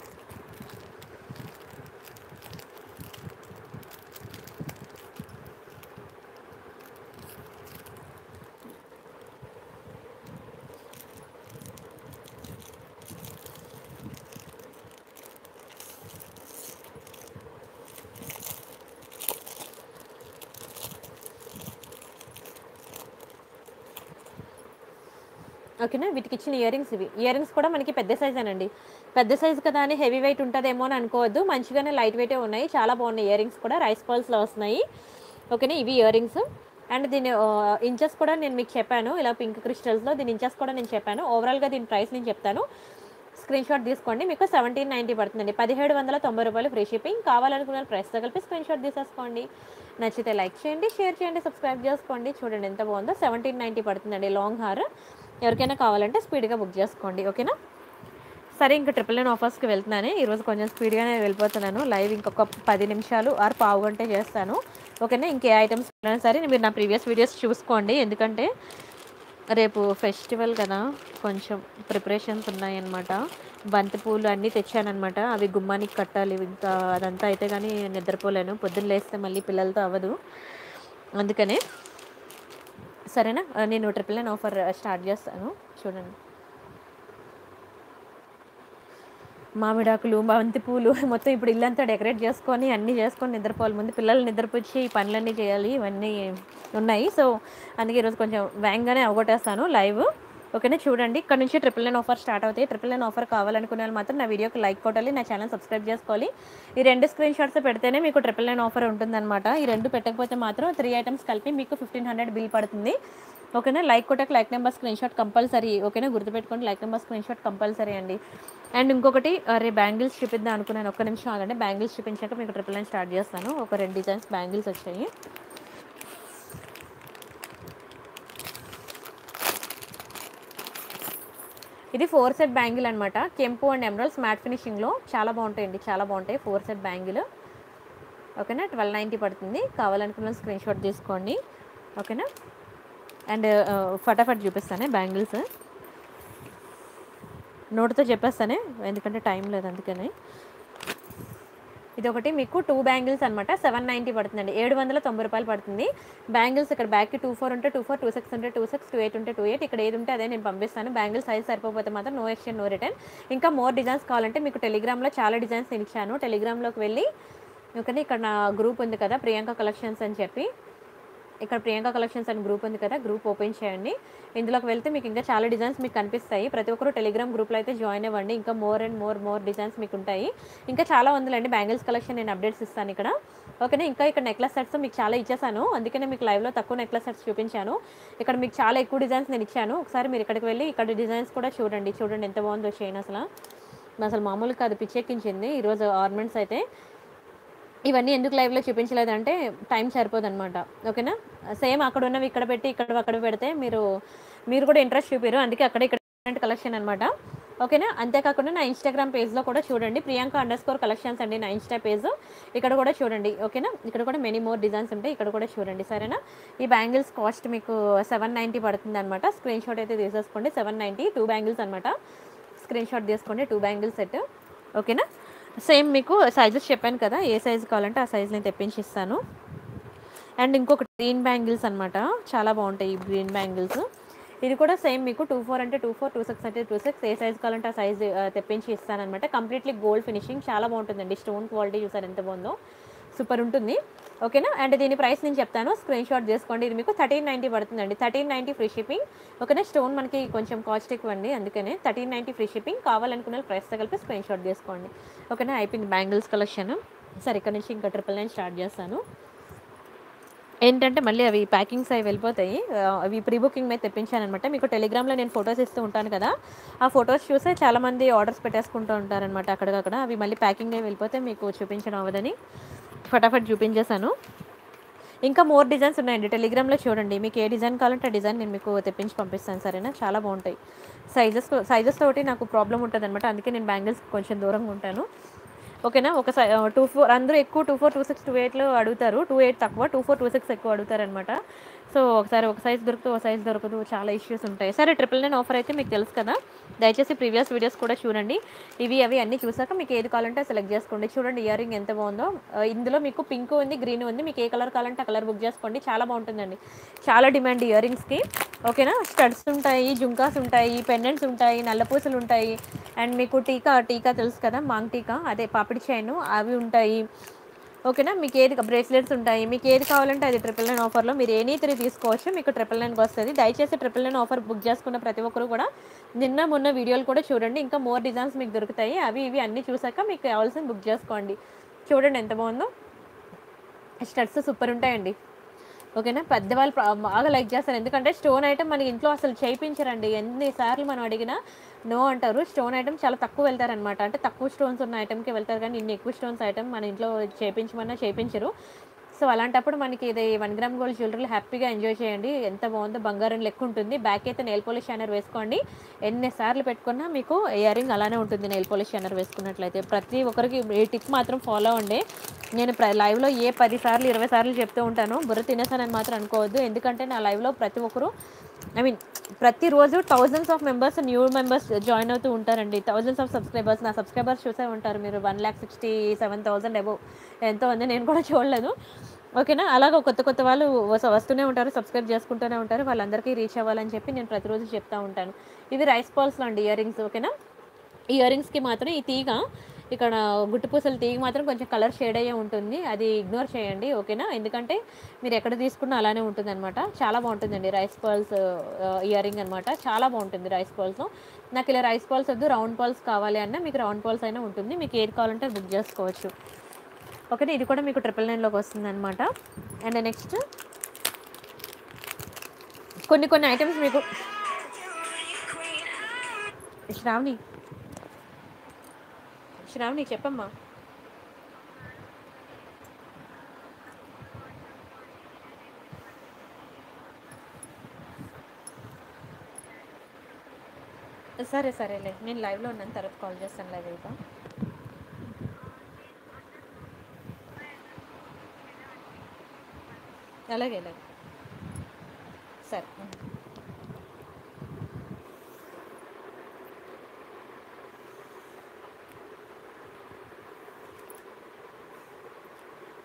ఓకేనా వీటికి ఇచ్చిన ఇయర్ రింగ్స్ ఇవి ఇయర్ రింగ్స్ కూడా మనకి పెద్ద సైజ్ అనండి పెద్ద సైజ్ కదా అని హెవీ వెయిట్ ఉంటుందేమో అని అనుకోవద్దు మంచిగానే లైట్ వెయిటే ఉన్నాయి చాలా బాగున్నాయి ఇయర్ రింగ్స్ కూడా రైస్ పర్ల్స్లో వస్తున్నాయి ఓకేనా ఇవి ఇయర్ రింగ్స్ అండ్ దీని ఇంచెస్ కూడా నేను మీకు చెప్పాను ఇలా పింక్ క్రిస్టల్స్లో దీని ఇంచెస్ కూడా నేను చెప్పాను ఓవరాల్గా దీని ప్రైస్ నేను చెప్తాను స్క్రీన్ షాట్ తీసుకోండి మీకు సెవెంటీన్ నైంటీ పడుతుందండి పదిహేడు వందల తొంభై రూపాయలు ఫ్రీ షిప్పింగ్ కావాలనుకున్న ప్రైస్తో కలిపి స్క్రీన్ షాట్ తీసేసుకోండి నచ్చితే లైక్ చేయండి షేర్ చేయండి సబ్స్క్రైబ్ చేసుకోండి చూడండి ఎంత బాగుందో సెవెంటీన్ నైంటీ పడుతుందండి లాంగ్ హార్ ఎవరికైనా కావాలంటే స్పీడ్గా బుక్ చేసుకోండి ఓకేనా సరే ఇంకా ట్రిపుల్ నైన్ ఆఫర్స్కి వెళ్తున్నాను ఈరోజు కొంచెం స్పీడ్గానే వెళ్ళిపోతున్నాను లైవ్ ఇంకొక పది నిమిషాలు ఆరు పావు గంటే చేస్తాను ఓకేనా ఇంకే ఐటమ్స్ అయినా సరే మీరు నా ప్రీవియస్ వీడియోస్ చూసుకోండి ఎందుకంటే రేపు ఫెస్టివల్ కదా కొంచెం ప్రిపరేషన్స్ ఉన్నాయన్నమాట బంతిపూలు అన్నీ తెచ్చానమాట అవి గుమ్మానికి కట్టాలి ఇంకా అదంతా అయితే కానీ నిద్రపోలేను పొద్దున్న లేస్తే మళ్ళీ పిల్లలతో అవ్వదు అందుకనే సరేనా ఆ, నేను ట్రిపుల్ నైన్ ఆఫర్ స్టార్ట్ చేస్తాను చూడండి మామిడాకులు బంతి పూలు మొత్తం ఇప్పుడు ఇల్లంతా డెకరేట్ చేసుకొని అన్నీ చేసుకొని నిద్రపోవాలి ముందు పిల్లలు నిద్రపుచ్చి ఈ పనులన్నీ చేయాలి ఇవన్నీ ఉన్నాయి సో అందుకే ఈరోజు కొంచెం వేగంగానే అవగొట్టేస్తాను లైవ్ ఓకేనా చూడండి ఇక్కడ నుంచి ట్రిపుల్ నైన్ ఆఫర్ స్టార్ట్ అవుతాయి ట్రిపుల్ నైన్ ఆఫర్ కావాలనుకునే వాళ్ళు మాత్రం నా వీడియోకి లైక్ కొట్టాలి నా ఛానల్ సబ్స్క్రైబ్ చేసుకోవాలి ఈ రెండు స్క్రీన్ షాట్స్ పెడితేనే మీకు ట్రిపుల్ నైన్ ఆఫర్ ఉంటుందన్నమాట ఈ రెండు పెట్టకపోతే మాత్రం త్రీ ఐటమ్స్ కలిపి మీకు ఫిఫ్టీన్ హండ్రెడ్ బిల్ పడుతుంది ఓకేనా లైక్ కొట్టక like number screen shot compulsory ఓకేనా గుర్తుపెట్టుకోండి like number screen shot compulsory అండి అండ్ ఇంకొకటి అరే బ్యాంగిల్స్ చూపిద్దాం అనుకున్నాను ఒక్క నిమిషం ఆగండి బ్యాంగిల్స్ చూపించాక మీకు ట్రిపుల్ నైన్ స్టార్ట్ చేస్తాను ఒక రెండు డిజైన్స్ బ్యాంగిల్స్ వచ్చాయి ఇది ఫోర్ సెట్ బ్యాంగిల్ అనమాట కెంపు అండ్ ఎమరల్స్ మ్యాట్ ఫినిషింగ్లో చాలా బాగుంటాయండి చాలా బాగుంటాయి ఫోర్ సెట్ బ్యాంగిల్ ఓకేనా ట్వెల్వ్ నైంటీ పడుతుంది కావాలనుకున్న స్క్రీన్ షాట్ తీసుకోండి ఓకేనా అండ్ ఫటాఫట్ చూపిస్తాను బ్యాంగిల్స్ నోటితో చెప్పేస్తానే ఎందుకంటే టైం లేదు అందుకని ఇది ఒకటి మీకు టూ బ్యాంగిల్స్ అనమాట సెవెన్ నైంటీ పడుతుందండి ఏడు వందల తొంభై రూపాయలు పడుతుంది బ్యాంగిల్స్ ఇక్కడ బ్యాక్కి టూ ఫోర్ ఉంటే టూ ఫోర్ టూ సిక్స్ ఉంటే టూ సిక్స్ టూ ఎయిట్ ఉంటే టూ ఎయిట్ ఇక్కడ ఏది ఉంటే అదే నేను పంపిస్తాను బ్యాంగిల్ సైజ్ సరిపోతే మాత్రం నో ఎక్స్చేంజ్ నో రిటర్న్ ఇంకా మోర్ డిజైన్స్ కావాలంటే మీకు టెలిగ్రామ్లో చాలా డిజైన్స్ నేను ఇచ్చాను టెలిగ్రామ్లోకి వెళ్ళి ఓకేనా ఇక్కడ నా గ్రూప్ ఉంది కదా ప్రియాంక కలెక్షన్స్ అని చెప్పి ఇక్కడ ప్రియాంక కలెక్షన్స్ అని గ్రూప్ ఉంది కదా గ్రూప్ ఓపెన్ చేయండి ఇందులోకి వెళ్తే మీకు ఇంకా చాలా డిజైన్స్ మీకు కనిపిస్తాయి ప్రతి ఒక్కరు టెలిగ్రామ్ గ్రూప్లో అయితే జాయిన్ అవ్వండి ఇంకా more and more more designs మీకు ఉంటాయి ఇంకా చాలా ఉందిలేండి బ్యాంగిల్స్ కలెక్షన్ నేను అప్డేట్స్ ఇస్తాను ఇక్కడ ఓకేనా ఇంకా ఇక్కడ నెక్లెస్ సెట్స్ మీకు చాలా ఇచ్చేసాను అందుకనే మీకు లైవ్లో తక్కువ నెక్లెస్ సెట్స్ చూపించాను ఇక్కడ మీకు చాలా ఎక్కువ డిజైన్స్ నేను ఇచ్చాను ఒకసారి మీరు ఇక్కడికి వెళ్ళి ఇక్కడ డిజైన్స్ కూడా చూడండి చూడండి ఎంత బాగుందో చైన్ అసలు అసలు మామూలు కాదు పిచ్చెక్కించింది ఈరోజు ఆర్నమెంట్స్ అయితే ఇవన్నీ ఎందుకు లైవ్లో చూపించలేదంటే టైం సరిపోదన్నమాట ఓకేనా సేమ్ అక్కడ ఉన్నవి ఇక్కడ పెట్టి ఇక్కడ అక్కడ పెడితే మీరు మీరు కూడా ఇంట్రెస్ట్ చూపారు అందుకే అక్కడ ఇక్కడ కలెక్షన్ అనమాట ఓకేనా అంతేకాకుండా నా ఇన్స్టాగ్రామ్ పేజ్లో కూడా చూడండి ప్రియాంక అండర్ స్కోర్ కలెక్షన్స్ అండి నా ఇన్స్టా పేజ్ ఇక్కడ కూడా చూడండి ఓకేనా ఇక్కడ కూడా మెనీ మోర్ డిజైన్స్ ఉంటాయి ఇక్కడ కూడా చూడండి సరేనా ఈ బ్యాంగిల్స్ కాస్ట్ మీకు సెవెన్ నైంటీ పడుతుంది అనమాట స్క్రీన్ షాట్ అయితే తీసేసుకోండి సెవెన్ నైంటీ టూ బ్యాంగిల్స్ అనమాట స్క్రీన్ షాట్ తీసుకోండి టూ బ్యాంగిల్ సెట్ ఓకేనా సేమ్ మీకు సైజెస్ చెప్పాను కదా ఏ సైజ్ కావాలంటే ఆ సైజ్ నేను తెప్పించి ఇస్తాను అండ్ ఇంకొక గ్రీన్ బ్యాంగిల్స్ అనమాట చాలా బాగుంటాయి ఈ గ్రీన్ బ్యాంగిల్స్ ఇది కూడా సేమ్ మీకు టూ ఫోర్ అంటే టూ ఫోర్ టూ సిక్స్ అంటే టూ సిక్స్ ఏ సైజ్ కావాలంటే ఆ సైజ్ తెప్పించి ఇస్తానమాట కంప్లీట్లీ గోల్డ్ ఫినిషింగ్ చాలా బాగుంటుందండి స్టోన్ క్వాలిటీ చూసారు ఎంత బాగుందో సూపర్ ఉంటుంది ఓకేనా అండ్ దీని ప్రైస్ నేను చెప్తాను స్క్రీన్ షాట్ చేసుకోండి ఇది మీకు థర్టీన్ నైంటీ పడుతుందండి థర్టీన్ నైంటీ ఫ్రీ షిప్పింగ్ ఓకేనా స్టోన్ మనకి కొంచెం కాస్ట్ ఎక్కువ అండి అందుకనే థర్టీన్ నైంటీ ఫ్రీ షిప్పింగ్ కావాలనుకున్న ప్రైస్తో కలిపి స్క్రీన్ షాట్ చేసుకోండి ఓకేనా అయిపోయింది బ్యాంగిల్స్ కలెక్షన్ సరే ఇక్కడ నుంచి ఇంకా ట్రిపుల్ నైన్ స్టార్ట్ చేస్తాను ఏంటంటే మళ్ళీ అవి ప్యాకింగ్స్ అవి వెళ్ళిపోతాయి ఆ, అవి ప్రీ బుకింగ్ మీద తెప్పించాను అనమాట మీకు టెలిగ్రామ్లో నేను ఫొటోస్ ఇస్తూ ఉంటాను కదా ఆ ఫొటోస్ చూసే చాలామంది ఆర్డర్స్ పెట్టేసుకుంటూ ఉంటారనమాట అక్కడికక్కడ అవి మళ్ళీ ప్యాకింగ్ అయి వెళ్ళిపోతే మీకు చూపించడం అవ్వదని ఫటాఫట్ చూపించేశాను ఇంకా మోర్ డిజైన్స్ ఉన్నాయండి టెలిగ్రామ్లో చూడండి మీకు ఏ డిజైన్ కావాలంటే ఆ డిజైన్ నేను మీకు తెప్పించి పంపిస్తాను సరేనా చాలా బాగుంటాయి సైజెస్ సైజెస్ తోటి నాకు ప్రాబ్లం ఉంటుంది అనమాట అందుకే నేను బ్యాంగిల్స్ కొంచెం దూరంగా ఉంటాను ఓకేనా ఒక సై టూ ఫోర్ అందరూ ఎక్కువ two four two six two ఎయిట్లో అడుగుతారు టూ ఎయిట్ తక్కువ టూ ఫోర్ టూ సిక్స్ ఎక్కువ అడుగుతారు అనమాట సో ఒకసారి ఒక సైజ్ దొరుకుతూ ఒక సైజ్ దొరకదు చాలా ఇష్యూస్ ఉంటాయి సరే ట్రిపుల్ నైన్ ఆఫర్ అయితే మీకు తెలుసు కదా దయచేసి ప్రీవియస్ వీడియోస్ కూడా చూడండి ఇవి అవి అన్నీ చూసాక మీకు ఏది కావాలంటే సెలెక్ట్ చేసుకోండి చూడండి ఇయర్ రింగ్ ఎంత బాగుందో ఆ, ఇందులో మీకు పింక్ ఉంది గ్రీన్ ఉంది మీకు ఏ కలర్ కావాలంటే ఆ కలర్ బుక్ చేసుకోండి చాలా బాగుంటుందండి చాలా డిమాండ్ ఇయర్ రింగ్స్కి ఓకేనా స్టడ్స్ ఉంటాయి జుంకాస్ ఉంటాయి పెండెంట్స్ ఉంటాయి నల్లపూసలు ఉంటాయి అండ్ మీకు టీకా టీకా తెలుసు కదా మాంగ్ టీకా అదే పాపిడి చైన్ అవి ఉంటాయి ఓకేనా మీకు ఏది బ్రేస్లెట్స్ ఉంటాయి మీకు ఏది కావాలంటే అది ట్రిపుల్ నైన్ ఆఫర్లో మీరు ఎనీ త్రీ తీసుకోవచ్చు మీకు ట్రిపుల్ నైన్కి వస్తుంది దయచేసి ట్రిపుల్ నైన్ ఆఫర్ బుక్ చేసుకున్న ప్రతి ఒక్కరు కూడా నిన్న మొన్న వీడియోలు కూడా చూడండి ఇంకా మోర్ డిజైన్స్ మీకు దొరుకుతాయి అవి ఇవి అన్నీ చూసాక మీకు కావాల్సిన బుక్ చేసుకోండి చూడండి ఎంత బాగుందో స్టడ్స్ సూపర్ ఉంటాయండి ఓకేనా పెద్దవాళ్ళు ప్ర- బాగా లైక్ చేస్తారు ఎందుకంటే స్టోన్ ఐటమ్ మనకి ఇంట్లో అసలు చేయించరండి ఎన్నిసార్లు మనం అడిగినా నో అంటారు స్టోన్ ఐటమ్ చాలా తక్కువ వెళ్తారనమాట అంటే తక్కువ స్టోన్స్ ఉన్న ఐటమ్కి వెళ్తారు కానీ ఇన్ని ఎక్కువ స్టోన్స్ ఐటమ్ మన ఇంట్లో చేయించమన్నా చేయించరు సో అలాంటప్పుడు మనకి ఇది వన్ గ్రామ్ గోల్డ్ జ్యువెలరీలు హ్యాపీగా ఎంజాయ్ చేయండి ఎంత బాగుందో బంగారం లెక్క ఉంటుంది బ్యాక్ అయితే నెయిల్ పాలిష్ షైనర్ వేసుకోండి ఎన్నిసార్లు పెట్టుకున్నా మీకు ఇయర్ రింగ్ అలానే ఉంటుంది నెయిల్ పాలిష్ షైనర్ వేసుకున్నట్లయితే ప్రతి ఒక్కరికి ఈ టిప్ మాత్రం ఫాలో అవ్వండి నేను ప్ర లైవ్లో ఏ పది సార్లు ఇరవై సార్లు చెప్తూ ఉంటాను బుర్ర తినేసానని మాత్రం అనుకోవద్దు ఎందుకంటే నా లైవ్లో ప్రతి ఒక్కరు ఐ మీన్ ప్రతిరోజు thousands of members new members join అవుతూ ఉంటారండి థౌజండ్స్ ఆఫ్ సబ్స్క్రైబర్స్ నా సబ్స్క్రైబర్స్ చూసే ఉంటారు మీరు one lakh sixty seven thousand above ఎంతో ఉంది నేను కూడా చూడలేదు ఓకేనా అలాగ కొత్త కొత్త వాళ్ళు వస్- వస్తూనే ఉంటారు సబ్స్క్రైబ్ చేసుకుంటూనే ఉంటారు వాళ్ళందరికీ రీచ్ అవ్వాలని చెప్పి నేను ప్రతిరోజు చెప్తా ఉంటాను ఇవి రైస్ పాల్స్లో అండి ఇయర్ రింగ్స్ ఓకేనా ఈ ఇయర్ రింగ్స్కి మాత్రం ఈ తీగ ఇక్కడ గుట్టుపూసల తీగ మాత్రం కొంచెం కలర్ షేడ్ అయ్యే ఉంటుంది అది ఇగ్నోర్ చేయండి ఓకేనా ఎందుకంటే మీరు ఎక్కడ తీసుకున్నా అలానే ఉంటుంది అనమాట చాలా బాగుంటుందండి రైస్ పర్ల్స్ ఇయర్ రింగ్ అనమాట చాలా బాగుంటుంది రైస్ పర్ల్స్ నాకు ఇలా రైస్ పర్ల్స్ వద్దు రౌండ్ పర్ల్స్ కావాలి అన్న మీకు రౌండ్ పర్ల్స్ అయినా ఉంటుంది మీకు ఏది కావాలంటే బుక్ చేసుకోవచ్చు ఓకేనా ఇది కూడా మీకు ట్రిపుల్ నైన్లోకి వస్తుంది అనమాట అండ్ నెక్స్ట్ కొన్ని కొన్ని ఐటమ్స్ మీకు శ్రావణి శ్రావణి చెప్పమ్మా సరే సరేలే నేను లైవ్లో ఉన్నాను తర్వాత కాల్ చేస్తాను లైవ్ అయితే అలాగే అలాగే సరే